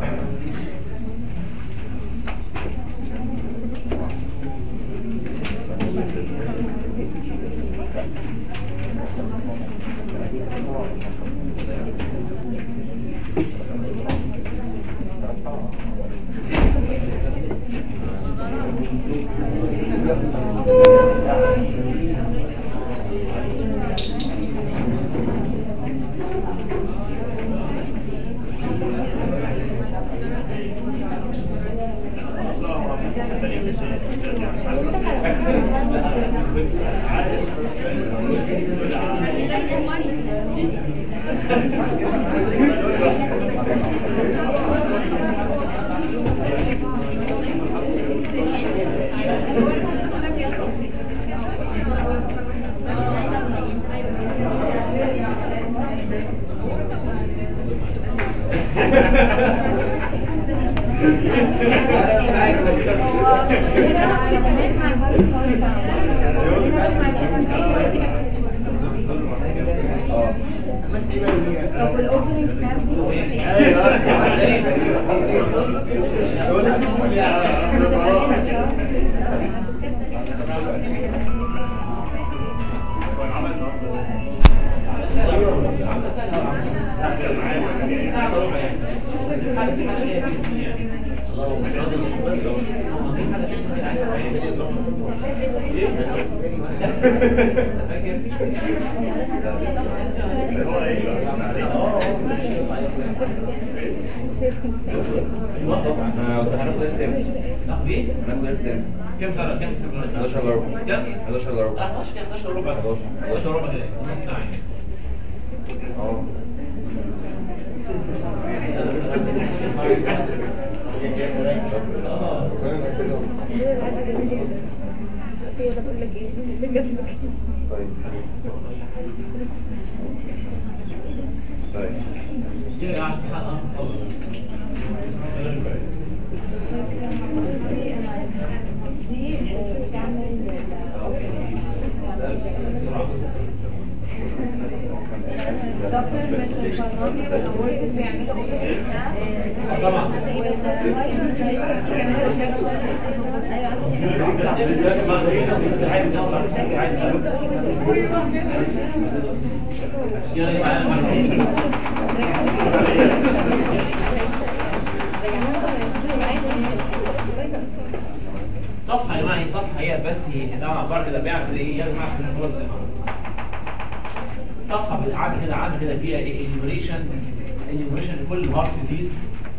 طب والاوبننج سناب هناخد اسلام ناخد ايه؟ هناخد اسلام كم سنة؟ كم سنة؟ 11 الا ربع كم؟ 11 الا ربع 11 كام 11 ربع 11. 11 ربع كده نص ساعة يعني. اه اه دكتور مش الفارماكي والورد بيعملوا آه، طبعا يلا معانا معانا صفحة يا جماعة هي صفحة هي بس هي طبعا عبارة كده بيعمل ايه يا جماعة في الفروض زي ما هو. صفحة بتعمل كده عامل كده فيها ايه انيميشن انيميشن لكل هارت ديزيز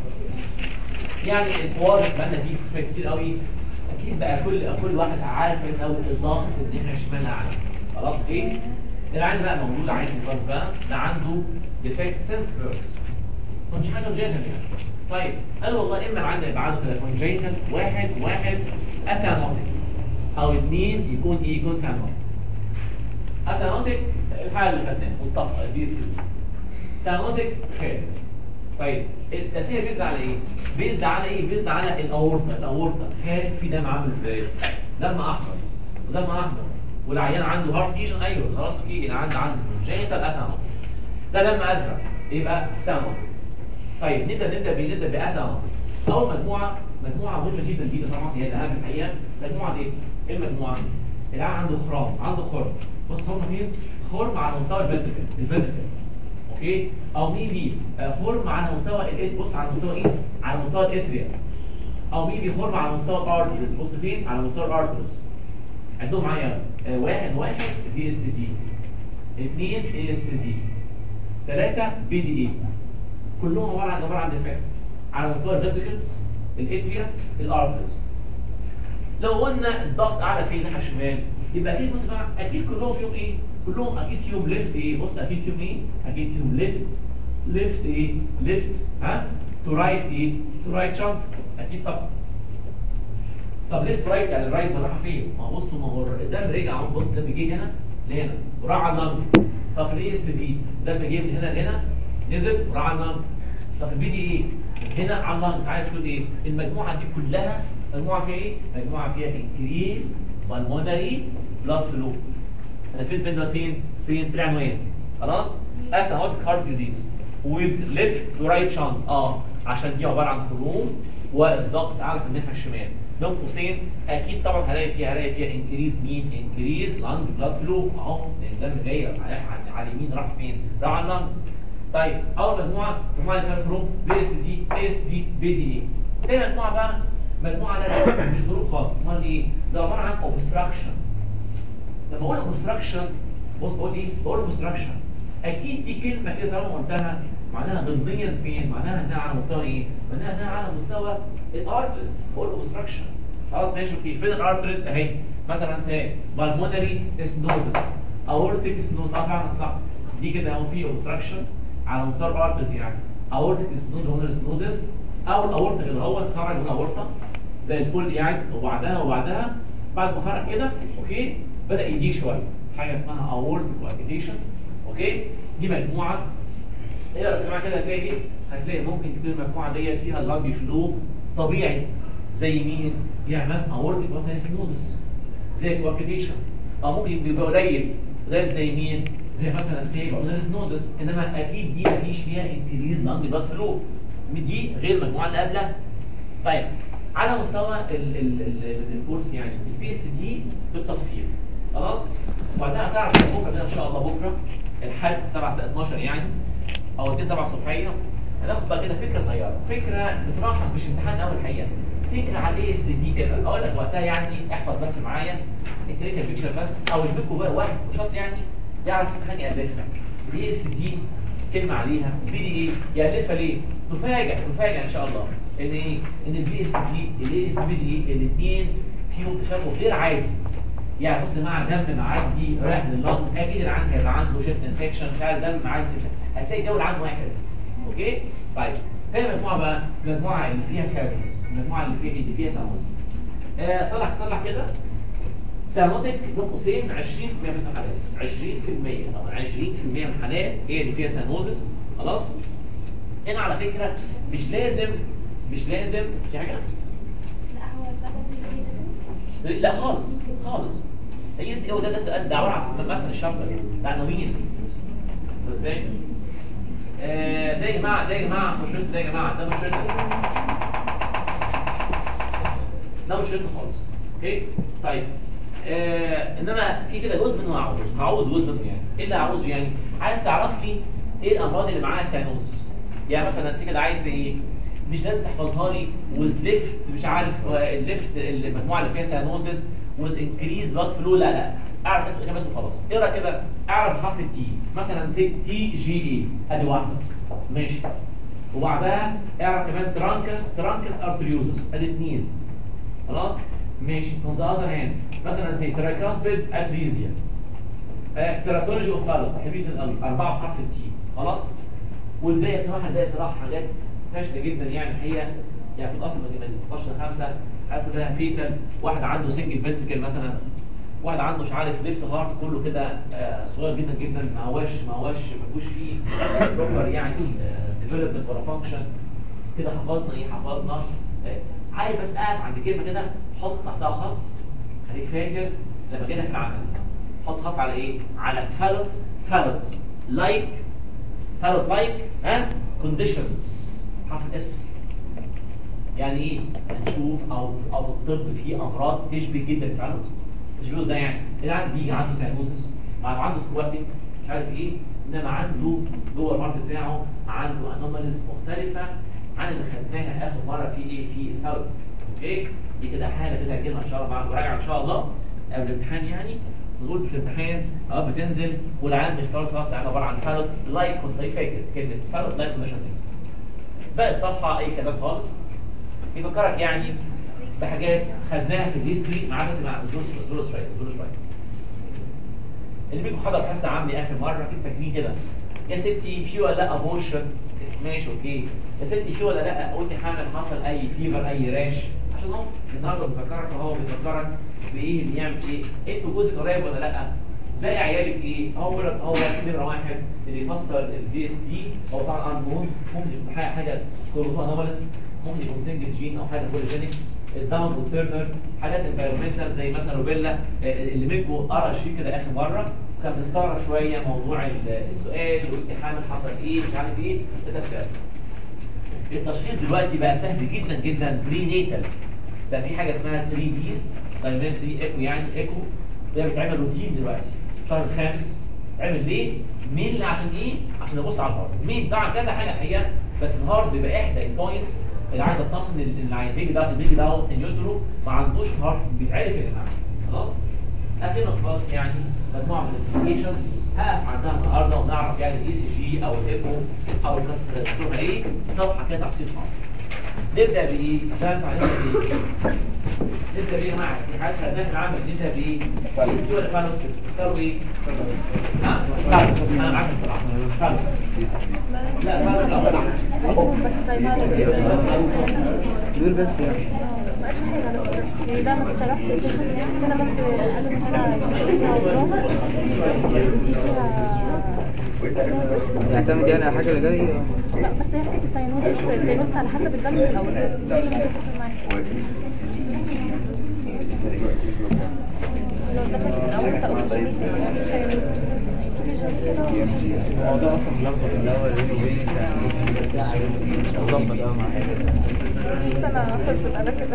يعني الحوار بقالنا فيه فيه كتير قوي اكيد بقى كل كل واحد عارف كويس قوي الضغط في الناحية الشمال اعلى خلاص ايه؟ العين بقى موجود عين خلاص بقى ده عنده ديفكت سنس بيرس مش حاجه جينيتال يعني طيب قال والله اما العين يبقى عنده كده كونجيتال واحد واحد اسانوتيك او اثنين يكون ايه يكون سانوتيك اسانوتيك الحاله اللي خدناها مصطفى دي سي سانوتيك خير طيب التأثير بيزد على ايه؟ بيزد على ايه؟ بيزد على الاورطه الاورطه خارج في دم عامل ازاي؟ دم احمر ودم احمر والعيان عنده هارت ليجن ايوه خلاص اوكي العيان عنده كونجيتال اسانوتيك ده دم ازرق يبقى سانوتيك طيب نبدا نبدا بنبدا باسا اول مجموعه مجموعه مهمه جدا جدا طبعا هي الاهم الحقيقه المجموعه دي ايه المجموعه دي؟ العيان عنده خرام عنده خرم بص هم فين؟ خرم على مستوى الفنتركل الفنتركل اوكي او ميبي آه، خرم على مستوى الايه بص على مستوى ايه؟ على مستوى الاتريا او ميبي خرم على مستوى الارتريز بص فين؟ على مستوى الارتريز عندهم معايا آه، واحد واحد دي اس دي اثنين اي اس دي ثلاثة بي دي اي كلهم عباره عن عباره عن ديفكتس على مستوى الفنتركلز الاتريا الارترز لو قلنا الضغط اعلى فين ناحيه الشمال يبقى اكيد بص بقى اكيد كلهم فيهم ايه كلهم اكيد فيهم ليفت ايه بص اكيد فيهم ايه اكيد فيهم ليفت ليفت ايه ليفت ها تو رايت ايه تو رايت شنط اكيد طبعا طب ليفت رايت يعني الرايت ده راح فين ما هو بصوا ما هو الدم رجع اهو بص الدم جه هنا لهنا وراح على اللنج طب في الاي اس دي الدم جه من هنا لهنا نزل وراح على اللنج طب في البي دي ايه هنا على اللنج عايز تقول ايه المجموعه دي كلها مجموعه فيها ايه مجموعه فيها انكريز بالمونري بلاد فلو انا فين فين ده فين فين في العنوان خلاص اسيموتيك هارت ديزيز with left to right shunt اه عشان دي عباره عن خروم والضغط اعلى في الناحيه الشمال بين قوسين اكيد طبعا هلاقي فيها هلاقي فيها انكريز مين انكريز لانج بلاد فلو اهو لان الدم جاي على على اليمين راح فين راح على اللانج طيب اول مجموعه مجموعه اللي فيها خروم بي اس دي اس دي بي دي اي تاني مجموعه بقى مجموعه لا مش خروج خالص امال ايه ده عباره عن اوبستراكشن لما اقول اوبستراكشن بص بقول ايه بقول اوبستراكشن اكيد دي كلمه كده طالما قلتها معناها ضمنيا فين معناها انها على مستوى ايه معناها انها على مستوى الارترز بقول اوبستراكشن خلاص ماشي اوكي فين الارترز اهي مثلا سي بالمونري ستنوزس اورتيك ستنوز اه فعلا صح دي كده اهو في اوبستراكشن على مستوى الارترز يعني اورتيك ستنوز بالمونري ستنوزس او الاورتا كده هو اتخرج من الاورتا زي الفل يعني وبعدها وبعدها بعد ما خرج كده اوكي بدا يضيق شويه حاجه اسمها اورتيك واجيتيشن اوكي دي مجموعه ايه يا جماعه كده هتلاقي ايه هتلاقي ممكن تكون المجموعه ديت فيها اللانج فلو طبيعي زي مين يعني مثلا اورتيك مثلا سنوزس زي كواكيتيشن او ممكن يبقى قليل قليل زي مين زي مثلا زي سنوزس انما اكيد دي مفيش فيها انكريز لانج بلاد فلو دي غير المجموعه اللي قبلها طيب على مستوى ال ال ال الكورس يعني البي اس دي بالتفصيل خلاص وبعدها هتعرف بكره كده ان شاء الله بكره الحد 7 الساعه 12 يعني او 2 7 الصبحيه هناخد بقى كده فكره صغيره فكره بصراحه مش امتحان قوي الحقيقه فكره على الاي اس دي كده اقول لك وقتها يعني احفظ بس معايا الكريتيف بيكشر بس او لكم بقى واحد شاطر يعني يعرف الامتحان يالفها الاي اس دي كلمه عليها البي دي ايه يالفها ليه؟ تفاجئ تفاجئ ان شاء الله ان ايه؟ ان البي اس دي الاي اس بي دي ايه الاثنين فيهم تشابه غير عادي يعني بص يا جماعه دم معدي رايح لللنج اكيد العيان هيبقى عنده شيست انفكشن مش عارف دم معدي هتلاقي جو العيان واحد اوكي طيب تاني مجموعه بقى المجموعه اللي فيها سيرفيس المجموعه اللي فيها اللي فيها سيرفيس آه صلح صلح كده سيرموتك بين قوسين 20% من الحالات 20% او 20% من الحالات هي اللي فيها سينوزس خلاص هنا على فكره مش لازم مش لازم في حاجه لا هو سبب لا خالص خالص هي دي هو ده ده سؤال ده عباره عن مثل الشابتر ده عناوين ازاي؟ آه، ده يا جماعه ده يا جماعه مشكلته ده يا جماعه ده مشكلته ده مشكلته خالص اوكي طيب آه انما في كده جزء منه هعوز هعوز جزء منه يعني ايه اللي هعوزه يعني عايز تعرف لي ايه الامراض اللي معاها سيانوز يعني مثلا انت كده عايز ايه مش لازم تحفظها لي وز ليفت مش عارف الليفت المجموعه اللي فيها سيانوزس وز انكريز بلاد فلو لا لا اعرف اسم الاجابه بس وخلاص اقرا كده اعرف حرف التي مثلا سي تي جي اي ادي واحده ماشي وبعدها اعرف كمان ترانكس ترانكس ارتريوزس ادي اثنين خلاص ماشي on the other hand مثلا زي تراكاسبيد اتريزيا تراكولوجي اوف فالو حبيبي قوي اربعه بحرف التي خلاص والباقي بصراحه الباقي بصراحه حاجات فاشله جدا يعني هي يعني في الاصل من 12 ل 5 حاجات كلها فيتال واحد عنده سنجل فنتركل مثلا واحد عنده مش عارف ليفت هارت كله كده آه، صغير جدا جدا ما هواش ما هواش ما فيهوش فيه بروبر يعني ديفلوبمنت ولا فانكشن كده حفظنا ايه حفظنا آه، عايز بس اقف عند كلمه كده حط تحتها خط خليك فاكر لما جينا في العمل حط خط على ايه على فالوت فالوت لايك فالوت لايك ها كونديشنز حرف الاس يعني ايه هنشوف او او الطب فيه امراض تشبه جدا الفالوت تشبهه ازاي يعني العيان بيجي عنده ساينوزس عنده سكواتيك مش عارف ايه انما عنده جوه الهارت بتاعه عنده انوماليز مختلفه عن اللي خدناها اخر مره في ايه في الفالوت اوكي دي كده حاله كده هجيبها ان شاء الله بعد وراجع ان شاء الله قبل الامتحان يعني نقول في الامتحان اه بتنزل والعيان مش فالوت خلاص العيان عباره عن فالوت لايك كنت فاكر كلمه فالوت لايك كونديشن باقي الصفحه اي كلام خالص يفكرك يعني بحاجات خدناها في الهيستوري مع بس مع دروس دروس شويه دروس شويه اللي بيجوا حضر حصه عمي اخر مره كده فاكرين كده يا ستي في ولا لا ابورشن ماشي اوكي يا ستي في ولا لا قلت حامل حصل اي فيفر اي راش عشان هو النهارده بيفكرك اهو بيفكرك بايه اللي يعمل ايه انتوا جوزك قريب ولا لا باقي عيالك ايه هو هو نمره واحد اللي يفسر البي اس دي هو طبعا انون ممكن يكون حاجه حاجه كروموسوم انوماليز ممكن يكون سنجل جين او حاجه بوليجينيك الداون والترنر حاجات انفيرمنتال زي مثلا روبيلا آه، اللي منكم قرا الشيء كده اخر مره كان مستغرب شويه موضوع ال- السؤال وانت حامل حصل ايه مش عارف ايه ده تفسير التشخيص دلوقتي بقى سهل جدا جدا بري نيتال بقى في حاجه اسمها 3 ديز دايمنت 3 ايكو يعني ايكو ده بيتعمل روتين دلوقتي الشهر الخامس عمل ليه؟ مين عشان ايه؟ عشان ابص على الهارد مين طبعا كذا حاجه الحقيقه بس الهارد بيبقى احدى البوينتس اللي عايز اطمن ان العين البيبي ده البيبي ده النيوترو ما عندوش هارت بيتعرف يا جماعه خلاص؟ اخيرا خالص يعني مجموعه من الانفستيجيشنز هقف عندها النهارده ونعرف يعني الاي سي جي او الايكو او الكاستروما ايه صفحه كده تحصيل خاص نبدا بايه؟ تعرف عليها بايه؟ نبدا بايه يا جماعه؟ في حاجات خدناها في العمل نبدا بايه؟ ايه دي ولا فالوت اختاروا ايه؟ ها؟ فالوت انا معاك بصراحه فالوت لا فالوت لا صح دول بس يعني يعني ده ما اتشرحش انا بس قالوا ان انا فيها وبروفر ودي فيها يعتمد يعني على حاجه اللي جايه لا بس هي حكايه الساينوز بس الساينوز على حسب الدم من الاول دي اللي ممكن تفرق معاك لو دخلت من الاول انت قلت شريك يعني ساينوز في شريك كده ومش الموضوع اصلا ملخبط من الاول بيني وبينك مش هظبط قوي مع حاجه سنة خلصت على كده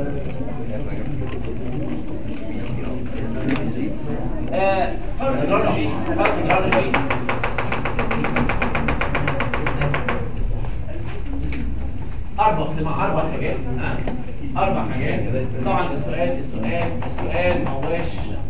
آه، فرق هيدرولوجي فرق هيدرولوجي أربع سمع أربع حاجات ها أربع حاجات طبعا السؤال السؤال السؤال ما هواش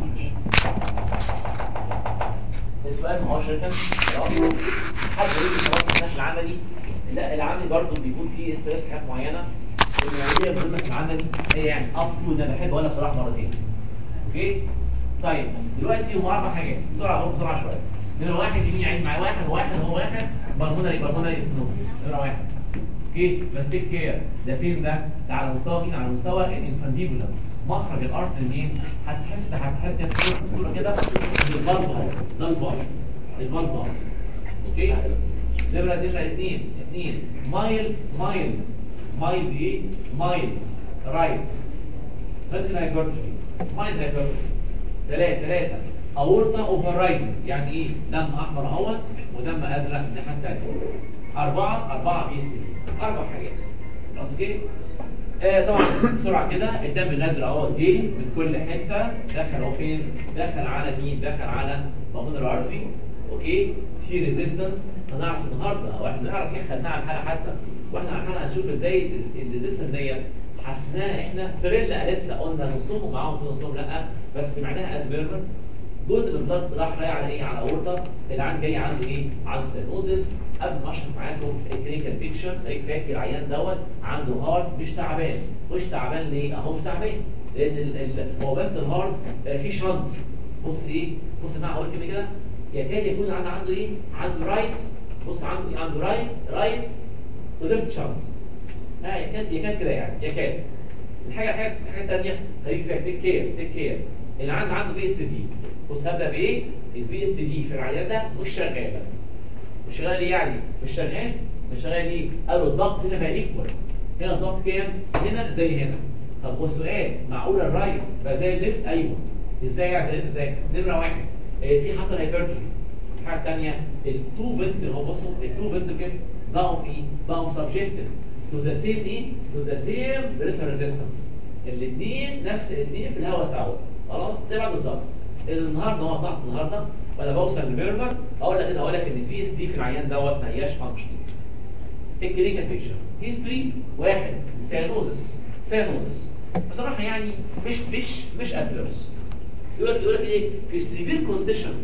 السؤال ما هوش ريتن خلاص حد يقول لي خلاص الناحية العملي لا العملي برضه بيكون فيه ستريس في حاجات معينة المواضيع بتقول لك العملي هي يعني اب تو ده بحب اقولها بصراحة مرتين اوكي طيب دلوقتي هم اربع حاجات بسرعه اهو بسرعه شويه نمره واحد يمين عين مع واحد واحد هو واحد بالمونري بالمونري سنوز نمره واحد اوكي بس تيك كير ده فين ده؟ ده على مستوى مين؟ على مستوى الانفانديبولا مخرج الارض منين؟ هتحس هتحس كده في الصوره كده البلب اهو ده البلب البلب اهو اوكي نمره نمره اثنين اثنين مايل مايلد مايلد ايه؟ مايلد رايت فاتل هايبرتروفي مايلد هايبرتروفي ثلاثة ثلاثة اورتا اوفر رايدنج يعني ايه دم احمر اهوت ودم ازرق من الناحيه الثانيه اربعه اربعه بي سي اربع حاجات خلاص اوكي آه طبعا بسرعه كده الدم الازرق اهو دي من كل حته دخل اهو فين دخل على مين دخل على ضمن الارتري اوكي في ريزيستنس هنعرف النهارده او احنا نعرف ايه خدناها على الحلقه حتى واحنا على الحلقه هنشوف ازاي الريزيستنس دي حسناها احنا فريلا لسه قلنا نصهم معاهم في نصهم لا بس سمعناها اسبيرمر جزء من البلد راح رايح على ايه على اورطه العيان جاي عنده ايه عنده سينوزس قبل ما اشرح معاكم الكلينيكال بيكتشر خليك فاكر العيان دوت عنده هارت مش تعبان مش تعبان ليه اهو مش تعبان لان ال ال هو بس الهارت آه، فيه شنط بص ايه بص معايا اقول كده كده يكاد يكون عنده عنده ايه عنده رايت بص عنده ايه عنده رايت رايت وليفت شنط لا يكاد يكاد كده يعني يكاد الحاجه الحاجه الحاجه الثانيه خليك فاكر تيك كير تيك كير اللي عنده عنده بي اس دي بص هبدا بايه البي اس دي في العياده مش شغاله مش شغال ليه يعني مش شغال مش شغال ليه قالوا الضغط هنا بقى ايكوال هنا الضغط كام هنا زي هنا طب والسؤال معقول الرايت بقى زي الليفت ايوه ازاي يعني زي الليفت ازاي نمره واحد آه، في حصل هايبرتروفي الحاجه الثانيه التو فنتكل هو بصوا التو فنتكل بقوا ايه بقوا سبجكتد تو ذا سيم ايه تو ذا سيم بريفر ريزيستنس الاثنين نفس الاثنين في الهواء سوا خلاص تبع بالظبط النهارده هو طقس النهارده وانا بوصل لبيرمر اقول لك كده اقول لك ان البي اس دي في العيان دوت ما هياش فانكشنال الكلينيكال بيكتشر هيستوري واحد سيانوزس سيانوزس بصراحه يعني مش مش مش ادفيرس يقول لك يقول لك ايه في السيفير كونديشن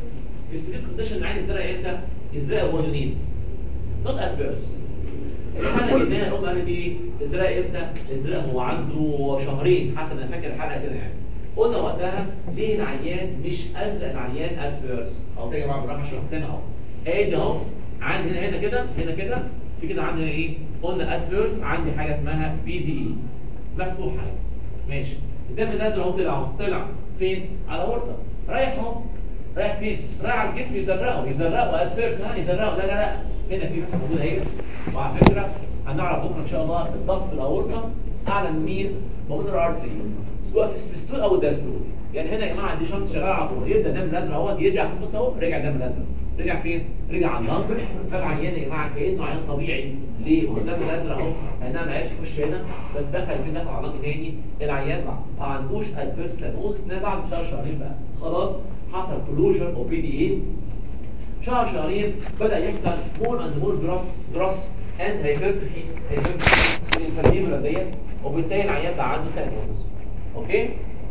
في السيفير كونديشن العين الزرق امتى؟ الزرق هو يونيت نوت ادفيرس الحلقه اللي هي هم قالت ايه؟ الزرق امتى؟ الزرق هو عنده شهرين حسب انا فاكر الحلقه كده يعني قلنا وقتها ليه العيان مش ازرق العيان ادفيرس اهو كده يا جماعه بالراحه شرحت لنا اهو ادي اهو عندي هنا هنا كده هنا كده في كده عندي هنا ايه؟ قلنا ادفيرس عندي حاجه اسمها بي دي اي مفتوحه ماشي الدم الازرق اهو طلع اهو طلع فين؟ على ورطه رايح اهو رايح فين؟ رايح على الجسم يزرقه يزرقه ادفيرس ها يزرقه لا لا لا هنا في حته موجوده اهي وعلى فكره هنعرف بكره ان شاء الله الضغط في الاورطه اعلى من مين؟ موجود الارتري سواء في السيستول او الدايستول يعني هنا يا جماعه دي شنطه شغاله على طول يبدا الدم الازرق اهو يرجع بص اهو رجع الدم الازرق رجع فين؟ رجع على اللنج فالعيان يا جماعه كانه عيان طبيعي ليه؟ هو الدم الازرق اهو انها ما عرفش يخش هنا بس دخل فين دخل على اللنج تاني العيان ما عندوش ادفيرس لانوز ده بعد شهر شهرين بقى خلاص حصل كلوجر او بي دي اي شهر شهرين بدا يحصل مور اند مور جراس جراس اند هيبرتفي هيبرتفي في الانفيرتيبولا ديت وبالتالي العيان بقى عنده سيانوزس اوكي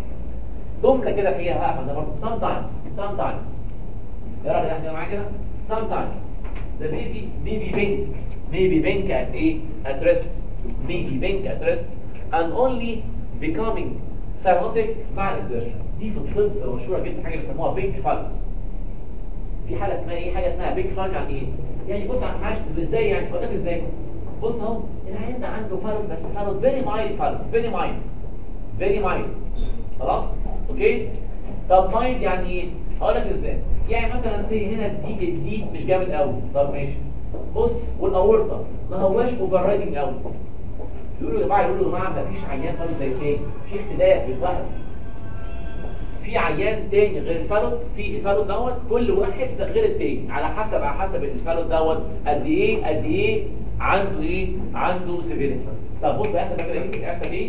جمله كده فيها هقف ده برضه sometimes sometimes ايه رايك احنا معايا كده sometimes the baby baby blink maybe blink at ايه at rest maybe blink at rest and only becoming cyanotic مع الاكزertion دي في الطب مشهوره جدا حاجه بيسموها بيج فالت في حاجه اسمها ايه حاجه اسمها بيج فالت يعني ايه يعني بص على معاش ازاي يعني فقدت ازاي بص اهو العيان ده عنده فالت بس فالت فيري مايلد فالت فيري مايلد فيري مايلد خلاص اوكي طب مايلد يعني ايه هقول لك ازاي يعني مثلا سي هنا الدي الدي مش جامد قوي طب ماشي بص والاورطه ما هواش اوفر رايدنج قوي يقولوا يا جماعه يقولوا يا جماعه ما فيش عيان خالص زي التاني في اختلاف بالواحد في عيان تاني غير الفالوت في الفالوت دوت كل واحد غير التاني على حسب على حسب الفالوت دوت قد ايه قد ايه عنده ايه عنده سيفيريتي طب بص بيحصل كده ايه بيحصل ايه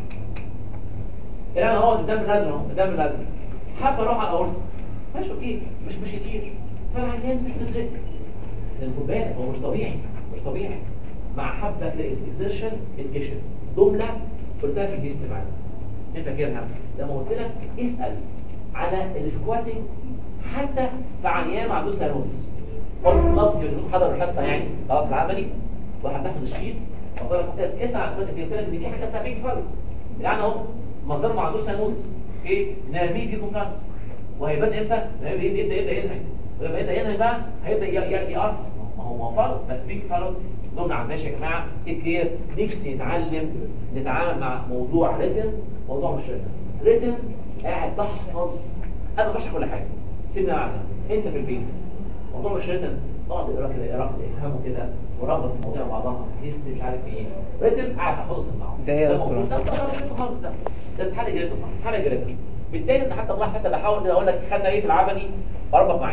الان اهو الدم الازرق اهو الدم الازرق حابه اروح على الاورطه ماشي اوكي مش مش كتير فالعيان مش مزرق لان خد بالك هو مش طبيعي مش طبيعي مع حبه الاكزيرشن اديشن جمله قلتها في الليست معانا انت فاكرها لما قلت لك اسال على السكواتنج حتى في عيان ما عندوش سيروز قلت لفظ يقول حضر الحصه يعني خلاص العملي واحد تاخد الشيت وقال لك اسال على السكواتنج قلت لك ان في حاجه اسمها بيج فالز يعني اهو منظر ما عندوش سيروز اوكي نامي بيكون فالز وهيبان امتى؟ لما يبدا يبدا يبدا ينهي ولما يبدا ينهي بقى هيبدا يقرفص ما هو ما فرض بس بيج فالز دول عندناش يا جماعه كتير نفسي نتعلم نتعامل مع موضوع ريتن موضوع مش ريتن ريتن قاعد بحفظ انا بشرح كل حاجه سيبني قاعده انت في البيت موضوع مش ريتن اقعد اقرا كده اقرا كده افهمه كده وربط المواضيع مع بعضها هيست مش عارف ايه ريتن قاعد احفظه سمعه ده هي يا موضوع- دكتور. ده ده ده خالص ده ده استحاله جريتن خالص استحاله جريتن بالتالي ان حتى الله حتى بحاول كده اقول لك خدنا ايه في العملي اربط معايا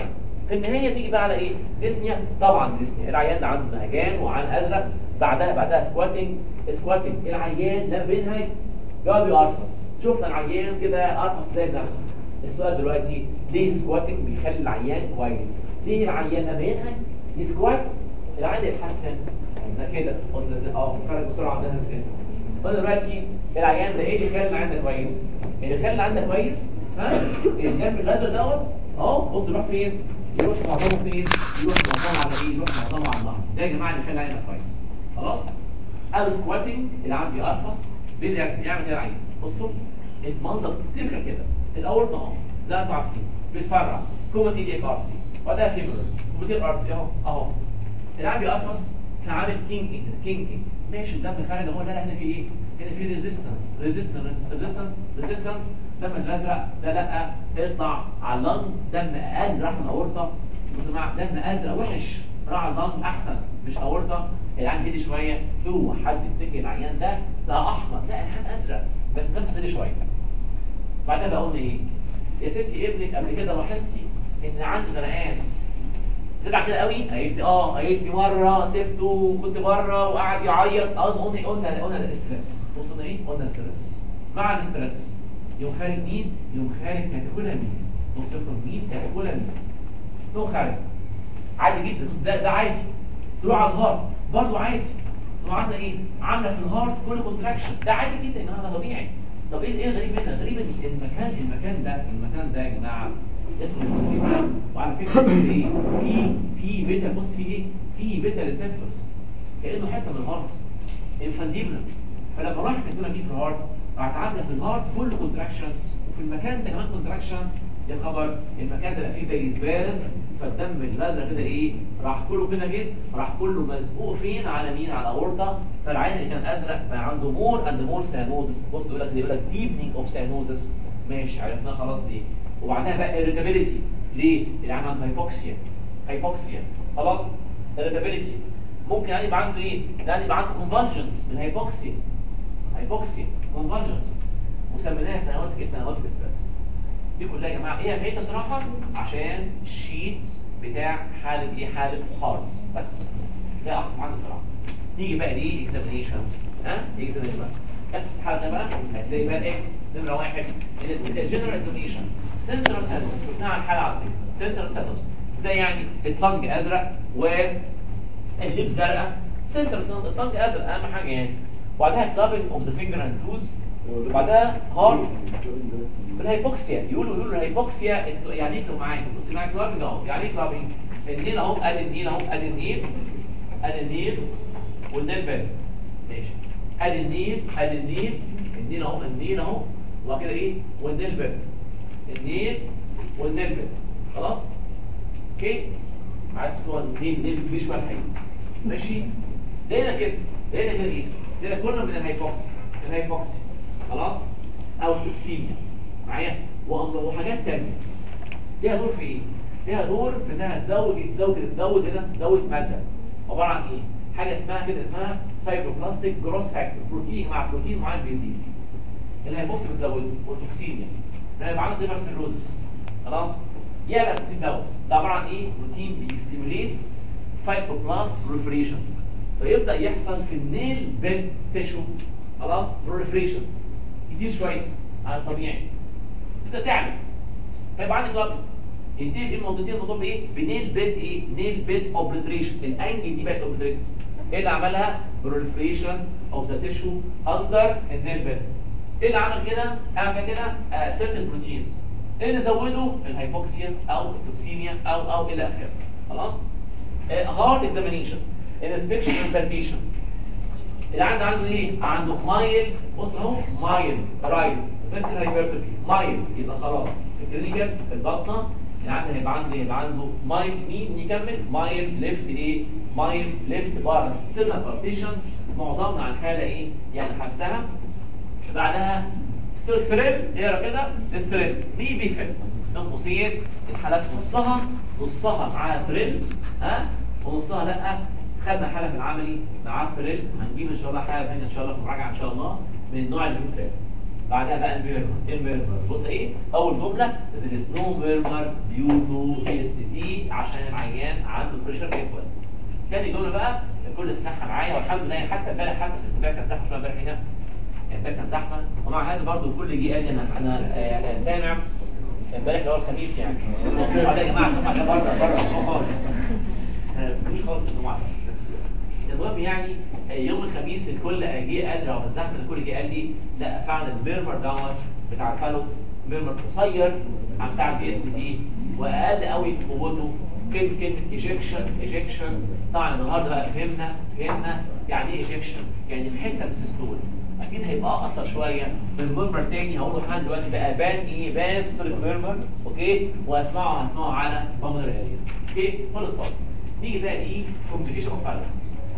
في النهايه تيجي بقى على ايه ديسنيا طبعا ديسنيا العيان ده عنده نهجان وعن ازرق بعدها بعدها سكواتنج سكواتنج العيان لما بينهج يقعد يقرفص شفنا العيان كده قرفص زي نفسه السؤال دلوقتي ليه سكواتنج بيخلي العيان كويس ليه العيان لما ينهج يسكوات العيان يتحسن قلنا كده قلنا اه فرق بسرعه عندنا ازاي قلنا دلوقتي العيان ده ايه اللي يخلي العيان ده كويس اللي يخلي العيان ده كويس ها الجنب الازرق دوت اهو بص يروح فين يروح معظمه فين يروح معظمه على ايه يروح معظمه على النهر ده يا جماعه اللي يخلي العيان ده كويس خلاص او سكواتنج العيان بيقرفص بيعمل يعمل كده العيان بصوا المنظر تبقى كده الاول اهو زي ما انتم عارفين بيتفرع كومن ايديك ارتري وده فيمورال وبتير ارتري اهو اهو العيان بيقرفص كان عامل كينكينج كينكينج ماشي الدم خارج اهو لا لا هنا في ايه؟ هنا في ريزيستنس ريزيستنس ريزيستنس ريزيستنس الدم الازرق ده لا اطلع على اللنج دم اقل راح من الاورطه بصوا يا جماعه دم ازرق وحش راح على اللنج احسن مش اورطه العيان هدي شويه هو حد يفتكر العيان ده ده احمر لا العيان ازرق بس دم هدي شويه بعدها بقى قلنا ايه؟ يا ستي ابنك قبل كده لاحظتي ان عنده زرقان زرع كده قوي قالت لي اه قالت لي مره سبته وكنت بره وقعد يعيط اه قلنا قلنا قلنا ده ستريس بص قلنا ايه؟ قلنا ستريس مع الاستريس يوم خارج مين؟ يوم خارج كاتيكولا مين؟ بص لكم مين؟ كاتيكولا مين؟ يوم خارج عادي جدا بص ده ده عادي تروح على الهارت برضه عادي تروح عامله ايه؟ عامله في الهارت كل كونتراكشن ده عادي جدا يا جماعه ده طبيعي طب ايه ايه غريب هنا؟ غريب ان المكان المكان ده المكان ده يا جماعه اسمه الكونتراكشن وعلى فكره في ايه؟ في في بيتا بص في ايه؟ في بيتا ريسبتورز كانه حته من الهارت انفانديبلا فلما راح كاتبنا دي في الهارت راحت عامله في الهارت كل كونتراكشنز وفي المكان ده كمان كونتراكشنز يا خبر المكان ده بقى فيه زي سباز فالدم الازرق كده ايه راح كله كده جه راح كله مزقوق فين على مين على الاورطه فالعين اللي كان ازرق بقى عنده مور اند مور سيانوزس بص يقول لك يقول لك ديبنينج اوف سيانوزس ماشي عرفناها خلاص ليه وبعدها بقى irritability ليه؟ العين عنده هايبوكسيا هايبوكسيا خلاص irritability ممكن يعني يبقى عنده ايه؟ يعني يبقى عنده convulsions من هايبوكسيا هايبوكسيا convulsions وسميناها سنوات سنوات اسبات دي كلها يا جماعه ايه اهميتها صراحه عشان الشيت بتاع حاله ايه حاله هارت بس ده احسن حاجه بصراحه نيجي بقى ليه اكزامينيشنز ها اكزامينيشن افتح الحاله بقى هتلاقي بقى ايه نمره واحد الجنرال اكزامينيشن سنترال سيلز شفناها على الحاله على فكره سنترال سيلز ازاي يعني الطنج ازرق والليب زرقاء سنترال سيلز الطنج ازرق اهم حاجه يعني وبعدها كلابنج اوف ذا فينجر اند توز وبعدها هارت الهيبوكسيا يقولوا يقولوا الهيبوكسيا يعني ايه لو معاك بص معاك كلابنج اهو يعني ايه كلابنج النيل اهو ادي النيل اهو ادي النيل ادي النيل والنيل بات ماشي ادي النيل ادي النيل النيل اهو النيل اهو وبعد كده ايه والنيل بات النيل والنيل بات خلاص اوكي عايز تصور النيل النيل كبير شويه الحقيقه ماشي لقينا كده لقينا كده ايه لقينا كله من الهيبوكسيا الهيبوكسيا خلاص او التوكسيميا معايا وحاجات تانية ليها دور في ايه ليها دور في انها تزود تزود تزود هنا تزود ماده عباره عن ايه حاجه اسمها كده اسمها فايبروبلاستيك جروس فاكتور بروتين مع بروتين معين بيزيد الهيبوكسي بتزوده والتوكسيميا ده يبقى عندك ليفر سيروزس خلاص يا البروتين دوت ده عباره عن ايه بروتين بيستيموليت فايبروبلاست بروليفريشن فيبدا يحصل في النيل بيد تيشو خلاص بروليفريشن كتير شويه على الطبيعي تبدا تعمل فيبقى عندك ضغط ينتهي المنطقتين الموضوع بايه؟ بنيل بيد ايه؟ نيل بيد اوبليتريشن الانجل دي بقت اوبليتريتد ايه اللي عملها؟ بروليفريشن اوف ذا تيشو اندر النيل بيد ايه اللي عمل كده؟ عمل كده سيرتن بروتينز ايه اللي زوده؟ الهايبوكسيا او التوكسيميا او او الى اخره خلاص؟ هارت اكزامينيشن انسبكشن اند بالبيشن اللي عنده عنده ايه؟ عنده مايل بص اهو مايل رايت فنترال هايبرتروفي مايل يبقى خلاص الكلينيكال البطنه اللي عنده هيبقى عنده هيبقى عنده مايل مين نكمل مايل ليفت ايه؟ مايل ليفت بارا ستيرنال بارتيشنز معظمنا عن حاله ايه؟ يعني حسها بعدها ستير ثريل اقرا كده الثريل مي بي فيت بين قوسين الحالات نصها نصها معاها ثريل ها ونصها لا خدنا حاله في العملي مع ثريل هنجيب ان شاء الله حاله ثانيه ان شاء الله في مراجعه ان شاء الله من النوع اللي فيه ثريل بعدها بقى الميرمر ايه الميرمر بص ايه اول جمله there is no murmur due to ASD عشان العيان عنده بريشر ايكوال تاني جمله بقى الكل سمعها معايا والحمد لله حتى امبارح حتى في الكتاب كان زحمه شويه امبارح هنا يعني امبارح كان زحمه ومع هذا برضه الكل جه قال لي انا انا آه، آه، سامع امبارح اللي هو الخميس يعني الموضوع ده يا جماعه الجمعه ده بره بره الموضوع خالص آه، مش خالص الجمعه ده المهم يعني يوم الخميس الكل جه قال لي لو الزحمه الكل جه قال لي لا فعلا الميرمر دوت بتاع الفالوس ميرمر قصير عن بتاع البي اس تي واقل قوي في قوته كلمه كلمه ايجكشن ايجكشن طبعا النهارده بقى فهمنا فهمنا يعني ايه ايجكشن يعني في حته من السيستول اكيد هيبقى اقصر شويه من ميرمر تاني هقول لحد دلوقتي بقى بان ايه بان ستوريك ميرمر اوكي واسمعه هسمعه على بامر اريا اوكي فول ستوب نيجي بقى ايه كومبليكيشن اوف فالوس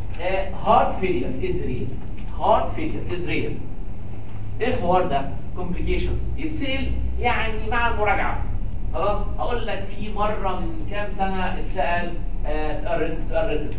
هارت فيلير از ريل هارت فيلير از ريل ايه الحوار ده كومبليكيشنز يتسال يعني مع المراجعه خلاص اقول لك في مره من كام سنه اتسال آه سؤال رتم سؤال رتم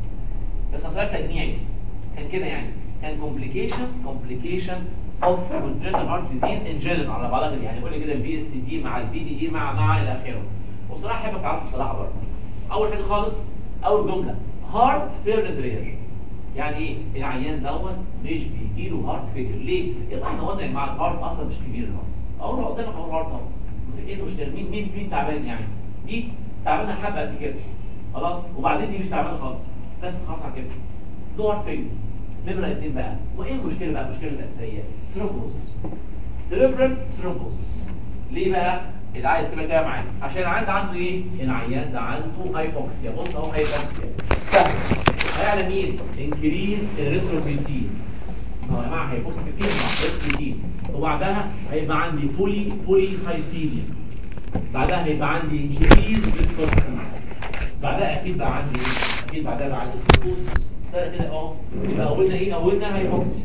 بس كان سؤال تجميعي كان كده يعني كان complications complication of congenital heart disease in general على بعضها كده. يعني قول لي كده البي اس دي مع البي دي اي مع مع الى اخره وصراحه احب اتعرف بصراحه برضه اول حاجه خالص اول جمله هارت فيرنس رير يعني ايه العيان دوت مش بيجي له هارت فيلير ليه؟ يبقى احنا قلنا يا جماعه الهارت اصلا مش كبير الهارت اقول له قدامك اهو الهارت اهو ايه المشكله مين مين مين تعبان يعني دي تعبانه حبه قد كده خلاص وبعدين دي مش تعبانه خالص بس خلاص على كده له هارت فيلير نمره اثنين بقى وايه المشكله بقى المشكله الاساسيه ثرومبوزس سيريبرال ثرومبوزس ليه بقى اللي عايز تبقى كده معايا عشان العيان ده عنده ايه العيان ده عنده هايبوكسيا بص اهو هايبوكسيا سهل هيعلى مين انكريز الريستروبيتين ما هو يا جماعه هيبوكسيا كتير مع الريستروبيتين وبعدها هيبقى عندي بولي بولي سايسيديا بعدها هيبقى عندي انكريز فيسكوسيتي بعدها اكيد بقى عندي إيه؟ اكيد بعدها بقى عندي سكوتس سهل كده اهو يبقى قلنا ايه قلنا هايبوكسيا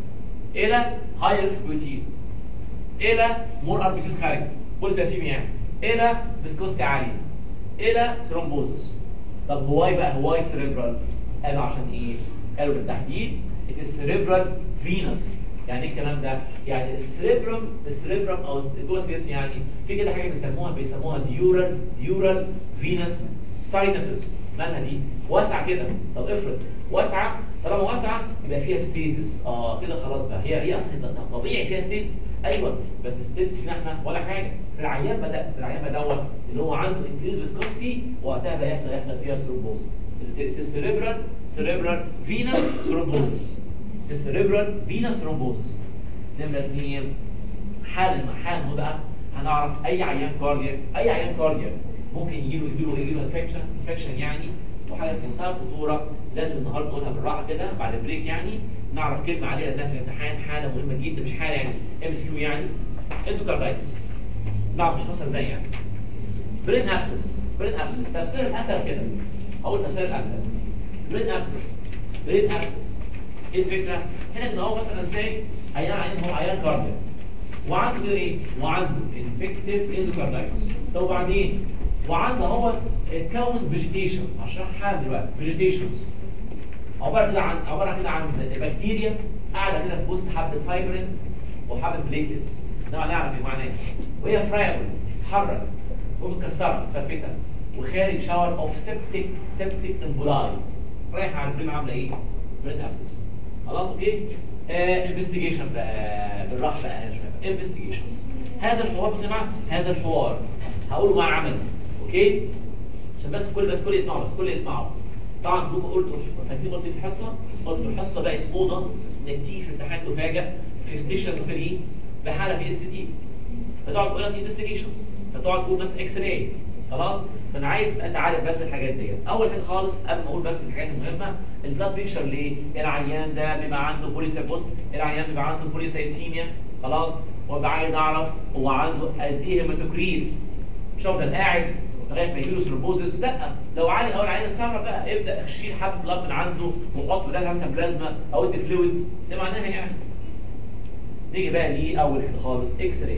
الى هاي ريسك بروتين الى مور ار بي سيز خارج بوليسيسيميا يعني الى فيسكوستي عاليه الى ثرومبوزس طب هواي بقى هواي سيريبرال قالوا عشان ايه قالوا بالتحديد السيريبرال فينس يعني ايه الكلام ده يعني السيريبرم السيريبرم او جوه السيس يعني في كده حاجه بيسموها بيسموها ديورال ديورال فينس ساينسز مالها دي واسعه كده طب افرض واسعه طالما واسعه يبقى فيها ستيزس اه كده خلاص بقى هي هي اصلا طبيعي فيها ستيزس ايوه بس ستيزس فينا احنا ولا حاجه في العيان بدا في العيان بدون اللي هو عنده انكريز فيسكوستي وقتها بقى يحصل يحصل فيها ثرومبوز السيريبرال سيريبرال فينس ثرومبوزس السيريبرال فينس ثرومبوزس نمره اثنين حالا حالا هو بقى هنعرف اي عيان كاردياك اي عيان كاردياك ممكن يجي له يجي له يجي له انفكشن انفكشن يعني وحاجه في منتهى الخطوره لازم النهارده نقولها بالراحه كده بعد البريك يعني نعرف كلمه عليها انها في الامتحان حاله مهمه جدا مش حاله يعني ام اس كيو يعني اندوكاردايتس نعرف نشخصها ازاي يعني برين ابسس برين ابسس تفسير الاسهل كده اول تفسير الاسهل برين ابسس برين ابسس ايه الفكره؟ هنا كده هو مثلا سي عيان عيان هو عيان كاردياك وعنده ايه؟ وعنده انفكتيف اندوكاردايتس طب وبعدين وعنده هو اتكون فيجيتيشن هشرحها دلوقتي فيجيتيشنز عباره كده عن عباره كده عن بكتيريا قاعده كده في وسط حبه فايبرين وحبه بليتلز ده معناه يعرف معناه ايه وهي فرايبل تتحرك ومتكسره متفتته وخارج شاور اوف سيبتيك سيبتيك امبولاي رايحه على البريم عامله ايه؟ برين ابسس خلاص اوكي انفستيجيشن بقى بالراحه بقى شويه انفستيجيشن هذا الحوار بص يا جماعه هذا الحوار هقوله مع عمل اوكي عشان بس كل بس كل يسمعوا بس كل يسمعوا طبعا دوك قلت فاكرين قلت في الحصه قلت في الحصه بقت اوضه نتيجه في امتحان تفاجئ في ستيشن 3 بحاله في اس تي فتقعد تقول لك انفستيجيشنز فتقعد تقول بس اكس راي خلاص فانا عايز انت عارف بس الحاجات ديت اول حاجه خالص قبل ما اقول بس الحاجات المهمه البلاد بيكشر ليه العيان ده بيبقى عنده بوليس بص العيان بيبقى عنده بوليسايسيميا خلاص وابقى عايز اعرف هو عنده قد ايه هيماتوكريت مش هفضل قاعد لغايه ما يجيله ثرومبوزس لا لو عالي اول عيان اتصرف بقى ابدا شيل حبه بلاد من عنده وحط بدالها مثلا بلازما او ادي فلويدز ده معناها يعني نيجي بقى ليه اول حاجه خالص اكس راي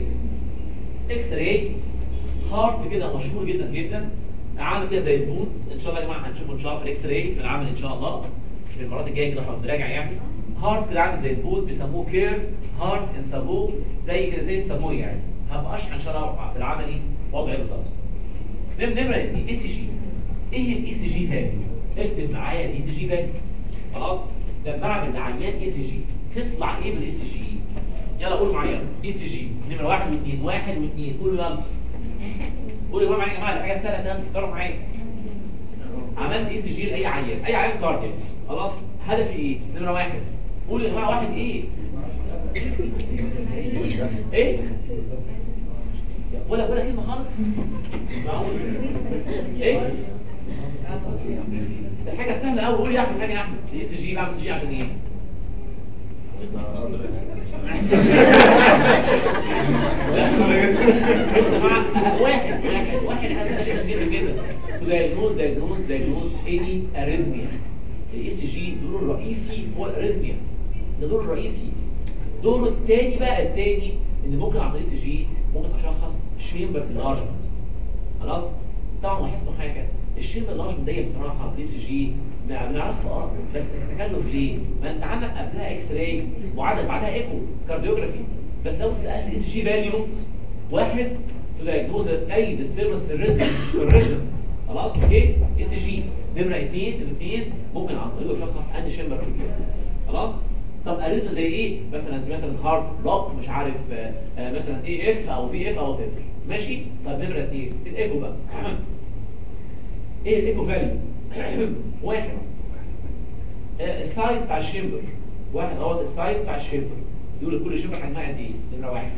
اكس راي هارت كده مشهور جدا جدا عامل كده زي البوت ان شاء الله يا جماعه هنشوفه ان شاء الله في الاكس راي في العمل ان شاء الله في المرات الجايه كده احنا بنراجع يعني هارت كده عامل زي البوت بيسموه كير هارت ان سابو زي كده زي السابو يعني هبقى اشرح ان شاء الله في العملي وضع ايه بالظبط نم نمره اثنين اي سي جي ايه الاي سي جي فاليو اكتب معايا الاي سي جي فاليو خلاص لما اعمل عيان اي سي جي تطلع ايه بالاي سي جي يلا قول معايا اي سي جي نمره واحد واثنين واحد واثنين قولوا يلا قولوا يا جماعه يا جماعه دي حاجه سهله تمام تفكروا معايا عملت اي سي جي لاي عيان اي عيان كاردياك خلاص هدفي ايه نمره واحد قولوا يا جماعه واحد ايه ايه ولا ولا كلمه خالص معقول ايه ده حاجه سهله قوي قول يا احمد حاجه يا احمد الاي سي جي بعمل سي جي عشان ايه بص يا جماعه واحد واحد واحد حاجه كده كده كده to diagnose diagnose diagnose any arrhythmia الاي سي جي دوره الرئيسي هو الاريثميا ده دوره الرئيسي دوره الثاني بقى الثاني ان ممكن عن طريق سي جي ممكن اشخص شيمبر انلارجمنت خلاص طبعا لاحظتوا حاجه الشيمبر انلارجمنت دي بصراحه في سي جي بنعرفها اه بس تكلف ليه؟ ما انت عندك قبلها اكس راي وعندك بعدها ايكو كارديوجرافي بس لو سالت اي سي جي فاليو واحد تدايجنوز اي ديستربنس في الريزم في الريجن خلاص اوكي اي سي جي نمره اثنين الاثنين ممكن عن طريقه اشخص اني شيمبر ريجن خلاص طب اريثم زي ايه مثلا زي مثلا هارت بلوك مش عارف آه، آه، مثلا اي اف او في اف او تف ماشي طب نمره اثنين الايكو بقى ايه الايكو فاليو واحد آه، السايز بتاع الشيمبر واحد اهو السايز بتاع الشيمبر يقول كل شيمبر حجمها قد ايه نمره واحد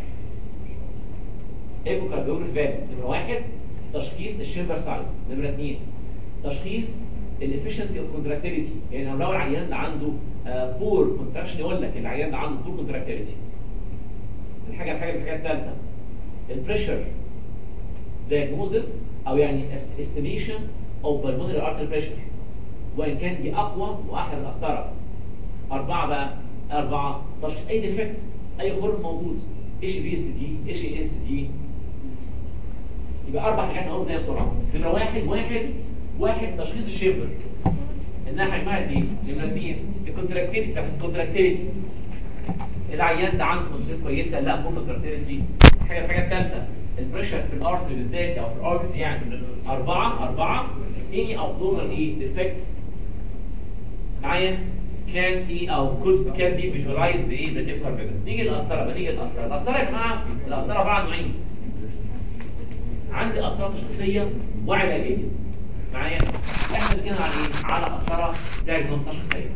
ايكو كارديوجرافي فاليو نمره واحد تشخيص الشيمبر سايز نمره اثنين تشخيص الافشنسي اوف كونتراكتيليتي يعني لو العيان ده عنده بور كونتراكشن يقول لك العيان ده عنده بور كونتراكتيليتي الحاجه الحاجه الحاجه الثالثه البريشر دايجنوزس او يعني استيميشن او بالمونري ارتري بريشر وان كان دي اقوى واحلى القسطره اربعه بقى اربعه تشخيص اي ديفكت اي هرم موجود ايش في اس تي ايش اي اس تي يبقى اربع حاجات اهو بدايه بسرعه نمره واحد واحد واحد تشخيص الشيبر انها حجمها قد ايه؟ نمره اثنين الكونتراكتيليتي بتاعت الكونتراكتيليتي العيان ده عنده كونتراكتيليتي كويسه لا فوق الكونتراكتيليتي الحاجه الحاجه الثالثه البريشر في الارتري بالذات او في الاوربت يعني اربعه اربعه اني ابدومال ايه ديفكتس معايا كان ايه او كود كان بي فيجوالايز بايه بالافكار كده نيجي للقسطره بقى نيجي للقسطره القسطره يا جماعه القسطره عباره عن نوعين عندي قسطره تشخيصيه وعلاجيه معايا احنا بنتكلم عن ايه على قسطره دايجنوز تشخيصيه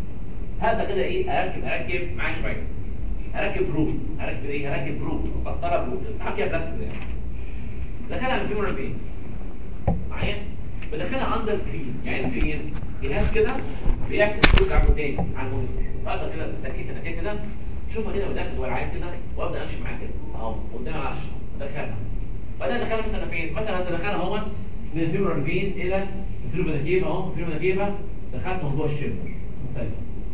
هذا كده ايه اركب اركب معايا شويه اركب روب اركب ايه اركب روب قسطره بروب حاجه بلاستيك يعني دخلها من فيمور فين معايا بدخلها اندر سكرين يعني سكرين جهاز كده بيعكس صوت على تاني على المونيتور فاقدر كده تكيت تكيت كده شوفها كده وداخل جوه العين كده وابدا امشي معاها كده اهو قدام على الشاشه ادخلها بعدين ادخلها مثلا فين مثلا ادخلها اهو من الفيمور فين الى الفيمور اهو الفيمور دخلتهم جوه الشيمبر طيب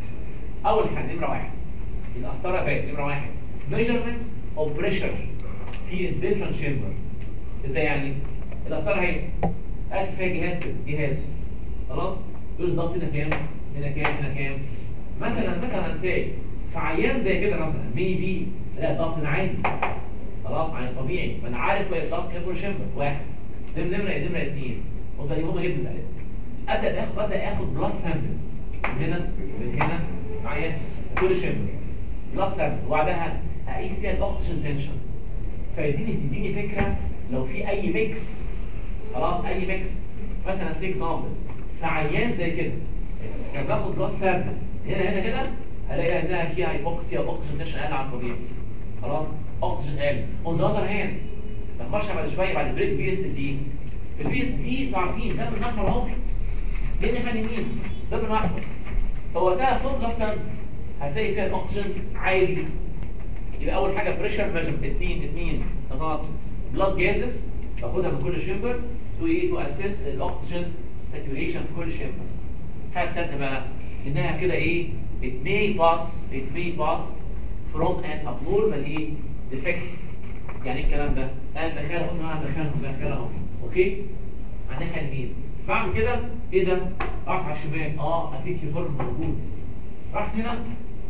اول حاجه نمره واحد القسطره باين نمره واحد measurement of pressure في الديفرنت شيمبر ازاي يعني القسطره اهي قاعد فيها جهاز كده جهاز خلاص يقول الضغط هنا كام هنا كام هنا كام مثلا مثلا ساي في عيان زي كده مثلا بي بي لا الضغط هنا عادي خلاص عن الطبيعي فانا عارف وين الضغط كام كل شيمبر واحد ده نمره ايه نمره اثنين وده مهمه جدا ده ابدا اخد ابدا اخد بلاد سامبل من هنا من هنا معايا كل شيمبر بلاد سامبل وبعدها اقيس فيها الاكسجين تنشن فيديني تديني فكره لو في اي ميكس خلاص اي ميكس مثلا سي اكزامبل فعيان زي كده كان باخد بلاد سامبل هنا هنا كده الاقي انها فيها هايبوكسيا واكسجين تنشن اقل عن الطبيعي خلاص اكسجين قل اون ذا اذر هاند نخش بعد شويه بعد بريك بي اس تي البي اس تي انتوا عارفين ده من احمر اهو هنا احنا يمين ده من احمر هو ده خد بلاد سامبل هتلاقي فيها الاكسجين عالي يبقى اول حاجه بريشر ميجر اثنين اثنين خلاص بلاد جازز باخدها من كل شيمبر تو ايه تو اسيس الاكسجين ساتوريشن في كل شيمبر الحاجه الثالثه بقى انها كده ايه it may pass it may pass from an abnormal ايه defect يعني ايه الكلام ده انا دخلها بص انا دخلها دخلها اهو اوكي عندها كان مين بعمل كده ايه ده راح على الشمال اه اكيد في فورم موجود رحت هنا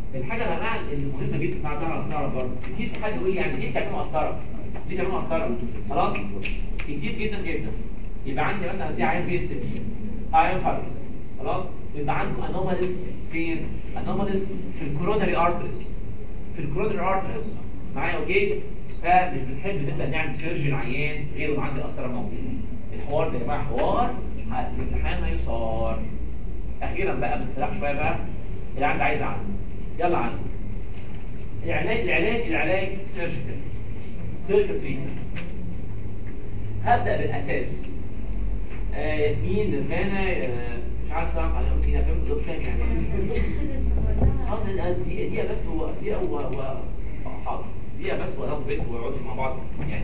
الحاجه يا جماعه المهمه جدا تعرف تعرف تعرف برضه كتير حد يقول لي يعني ليه تعملوا مسطره؟ ليه تعملوا مسطره؟ خلاص كتير جدا جدا يبقى عندي مثلا سي عين بي اس تي ايون فايبر خلاص يبقى عنده انوماليز فين؟ انوماليز في الكوروناري ارتريز في الكوروناري ارتريز معايا اوكي؟ فمش بنحب نبدا نعمل سيرجي العيان غير ما عندي قسطره موجوده الحوار ده يا جماعه حوار ه- في الامتحان هيصار اخيرا بقى بنسرح شويه بقى اللي عندي عايز عنه يلا عنه العلاج العلاج العلاج سيرجيكال سيرجيكال تريتمنت هبدا بالاساس آه ياسمين نرفانه آه مش عارف صراحه انا قلت هنا فهمت دول كام يعني اصلا دقيقه دقيقه بس هو دقيقه و و حاضر دقيقه بس وناخد بيت ويقعدوا مع بعض يعني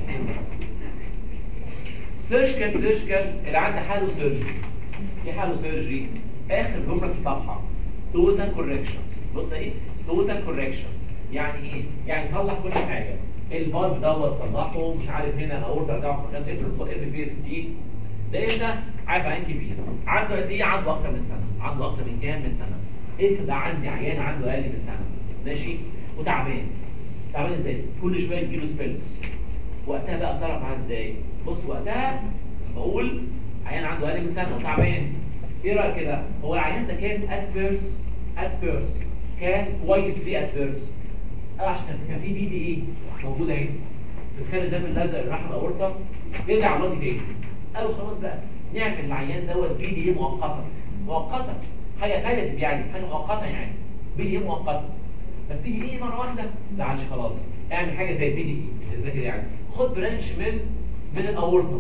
سيرجيكال سيرجيكال اللي عنده حاله سيرجري ايه حاله سيرجري اخر جمله في الصفحه توتال كوركشن بص ايه توتال كوركشن يعني ايه يعني صلح كل حاجه البالب دوت صلحه مش عارف هنا الاورتا بتاعه في مكان افرض افرض بي اس تي ده امتى عارف عين كبير عنده قد ايه عنده اكتر من سنه عنده اكتر من كام من سنه افرض عندي عيان عنده اقل من سنه ماشي وتعبان تعبان ازاي كل شويه تجيله سبيلز وقتها بقى اتصرف معاه ازاي بص وقتها بقول عيان عنده اقل من سنه وتعبان ايه رايك كده هو العيان ده كان ادفيرس ادفيرس كان كويس ليه ادفيرس اه عشان كان- كان في بي دي ايه موجوده اهي بتخلي الدم الازرق اللي راح الاورطه يرجع الراجل تاني قالوا خلاص بقى نعمل العيان دوت بي دي ايه مؤقتا مؤقتا حاجه ثالث يعني حاجه مؤقته يعني بي دي ايه مؤقتا بس بي دي ايه مره واحده ما تزعلش خلاص اعمل حاجه زي بي دي ايه ازاي كده يعني خد برانش من من الاورطه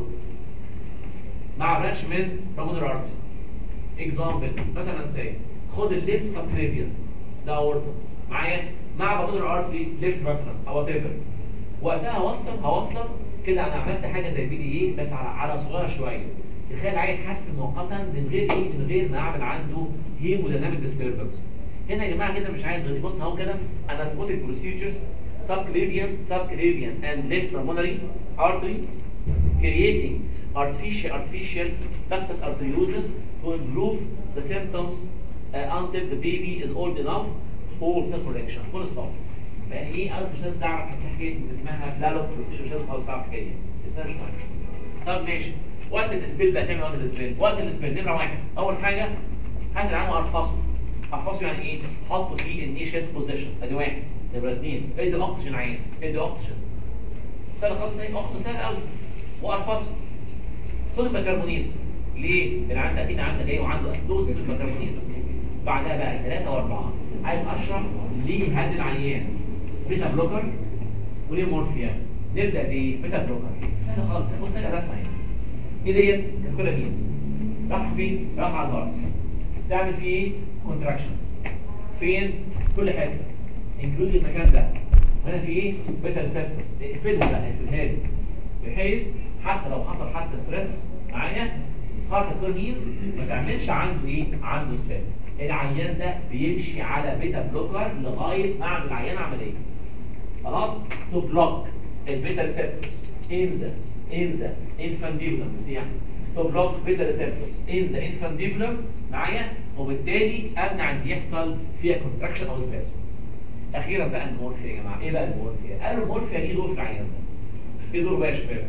مع برانش من رامودر ارتي اكزامبل مثلا سي خد الليفت سبكليفيان ده اورطه معايا مع رامودر ارتي ليفت مثلا او وات ايفر وقتها هوصل هوصل كده انا عملت حاجه زي بي دي ايه بس على على صغير شويه تخيل العيل يتحسن مؤقتا من غير ايه من غير ما اعمل عنده هيموديناميك ديستربنس هنا يا جماعه كده مش عايز غير بص اهو كده انا سبوتد بروسيجرز subclavian subclavian and left pulmonary artery creating artificial artificial ductus arteriosus to improve the symptoms uh, until the baby is old enough for the correction full stop يعني ايه انا مش لازم تعرف حكايه اسمها لالوت بروسيجر مش لازم خالص تعرف الحكايه دي اسمها مش مهم طب ماشي وقت الاسبيل بقى تعمل وقت الاسبيل وقت الاسبيل نمره واحد اول حاجه هات العين وارفصه ارفصه يعني ايه حطه في النيشيس بوزيشن ادي واحد نمره اثنين ادي اكسجين عين ادي اكسجين سهل خالص اهي اكسجين سهل قوي وارفصه صوديوم بيكربونات ليه؟ العيان ده اكيد عنده جاي وعنده اسدوز صوديوم بيكربونات بعدها بقى ثلاثه واربعه عايز اشرح ليه يهدي العيان بيتا بلوكر وليه مورفيا نبدا بايه؟ بيتا بلوكر سهل خالص بص هنا الرسمه اهي ايه ديت؟ الكولامينز راح فين؟ راح على الهارت تعمل فيه ايه؟ كونتراكشنز فين؟ كل حته انكلود المكان ده وهنا في ايه؟ بيتا ريسبتورز اقفلها بقى اقفلها لي بحيث حتى لو حصل حتى ستريس معايا هارت كولامينز ما تعملش عنده ايه؟ عنده ستريس العيان ده بيمشي على بيتا بلوكر لغايه ما اعمل العيان عمليه خلاص تو بلوك البيتا ريسبتورز in the in the infundibulum بس يعني to block beta receptors in the infundibulum معايا وبالتالي امنع ان يحصل فيها contraction او spasm اخيرا بقى المورفيا يا جماعه ايه بقى المورفيا قالوا المورفيا ليه دور في العيان ده ايه دور بقى يا شباب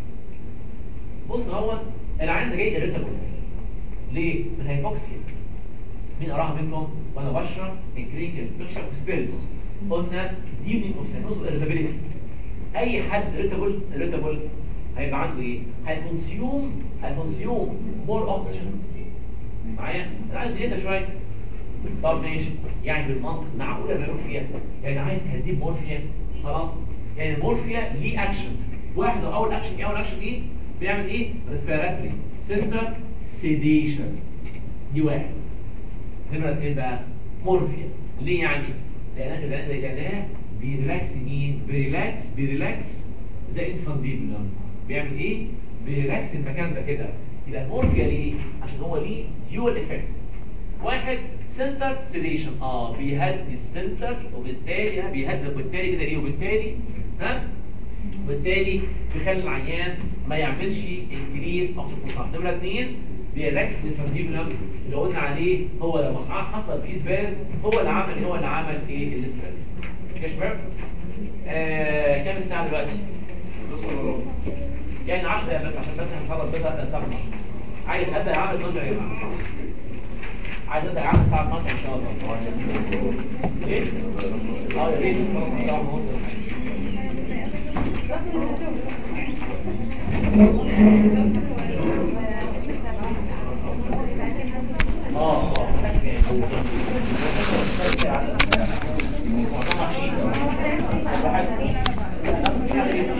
بص هو العيان ده جاي irritable ليه من هيبوكسيا مين قراها منكم وانا بشرح الكلينيكال بيكشر سبيلز قلنا دي من اوكسينوز irritability اي حد irritable irritable هيبقى عنده ايه هيكونسيوم هيكونسيوم مور اوكسجين معايا انا عايز زياده شويه طب ماشي يعني بالمنطق معقوله بيقول فيها يعني عايز تهديه مورفيا خلاص يعني المورفيا ليه اكشن واحد اول اكشن ايه اول اكشن ايه بيعمل ايه ريسبيراتوري سنتر سيديشن دي واحد نمرة اتنين بقى مورفيا ليه يعني؟ لأن لأن لأن بيريلاكس مين؟ بيريلاكس بيريلاكس زي انفانديبولم بيعمل ايه؟ بيريلاكس المكان ده كده يبقى المورفيا ليه؟ عشان هو ليه ديول افكت واحد سنتر سيديشن اه بيهدي السنتر وبالتالي ها بيهدي وبالتالي كده ليه وبالتالي ها وبالتالي بيخلي العيان ما يعملش انكريز اوكسجين نمرة اثنين بيركس الفانديبولم اللي قلنا عليه هو لما حصل فيه سبان هو اللي عمل هو اللي عمل ايه السبان يا شباب آه كام الساعه دلوقتي؟ يعني 10 دقايق بس عشان بس هنخلص بس هبدا الساعه 12 عايز ابدا اعمل 12 يا جماعه عايز ابدا اعمل الساعه 12 ان شاء الله ايه؟ اه يا ريت خلاص الساعه ونص اه اه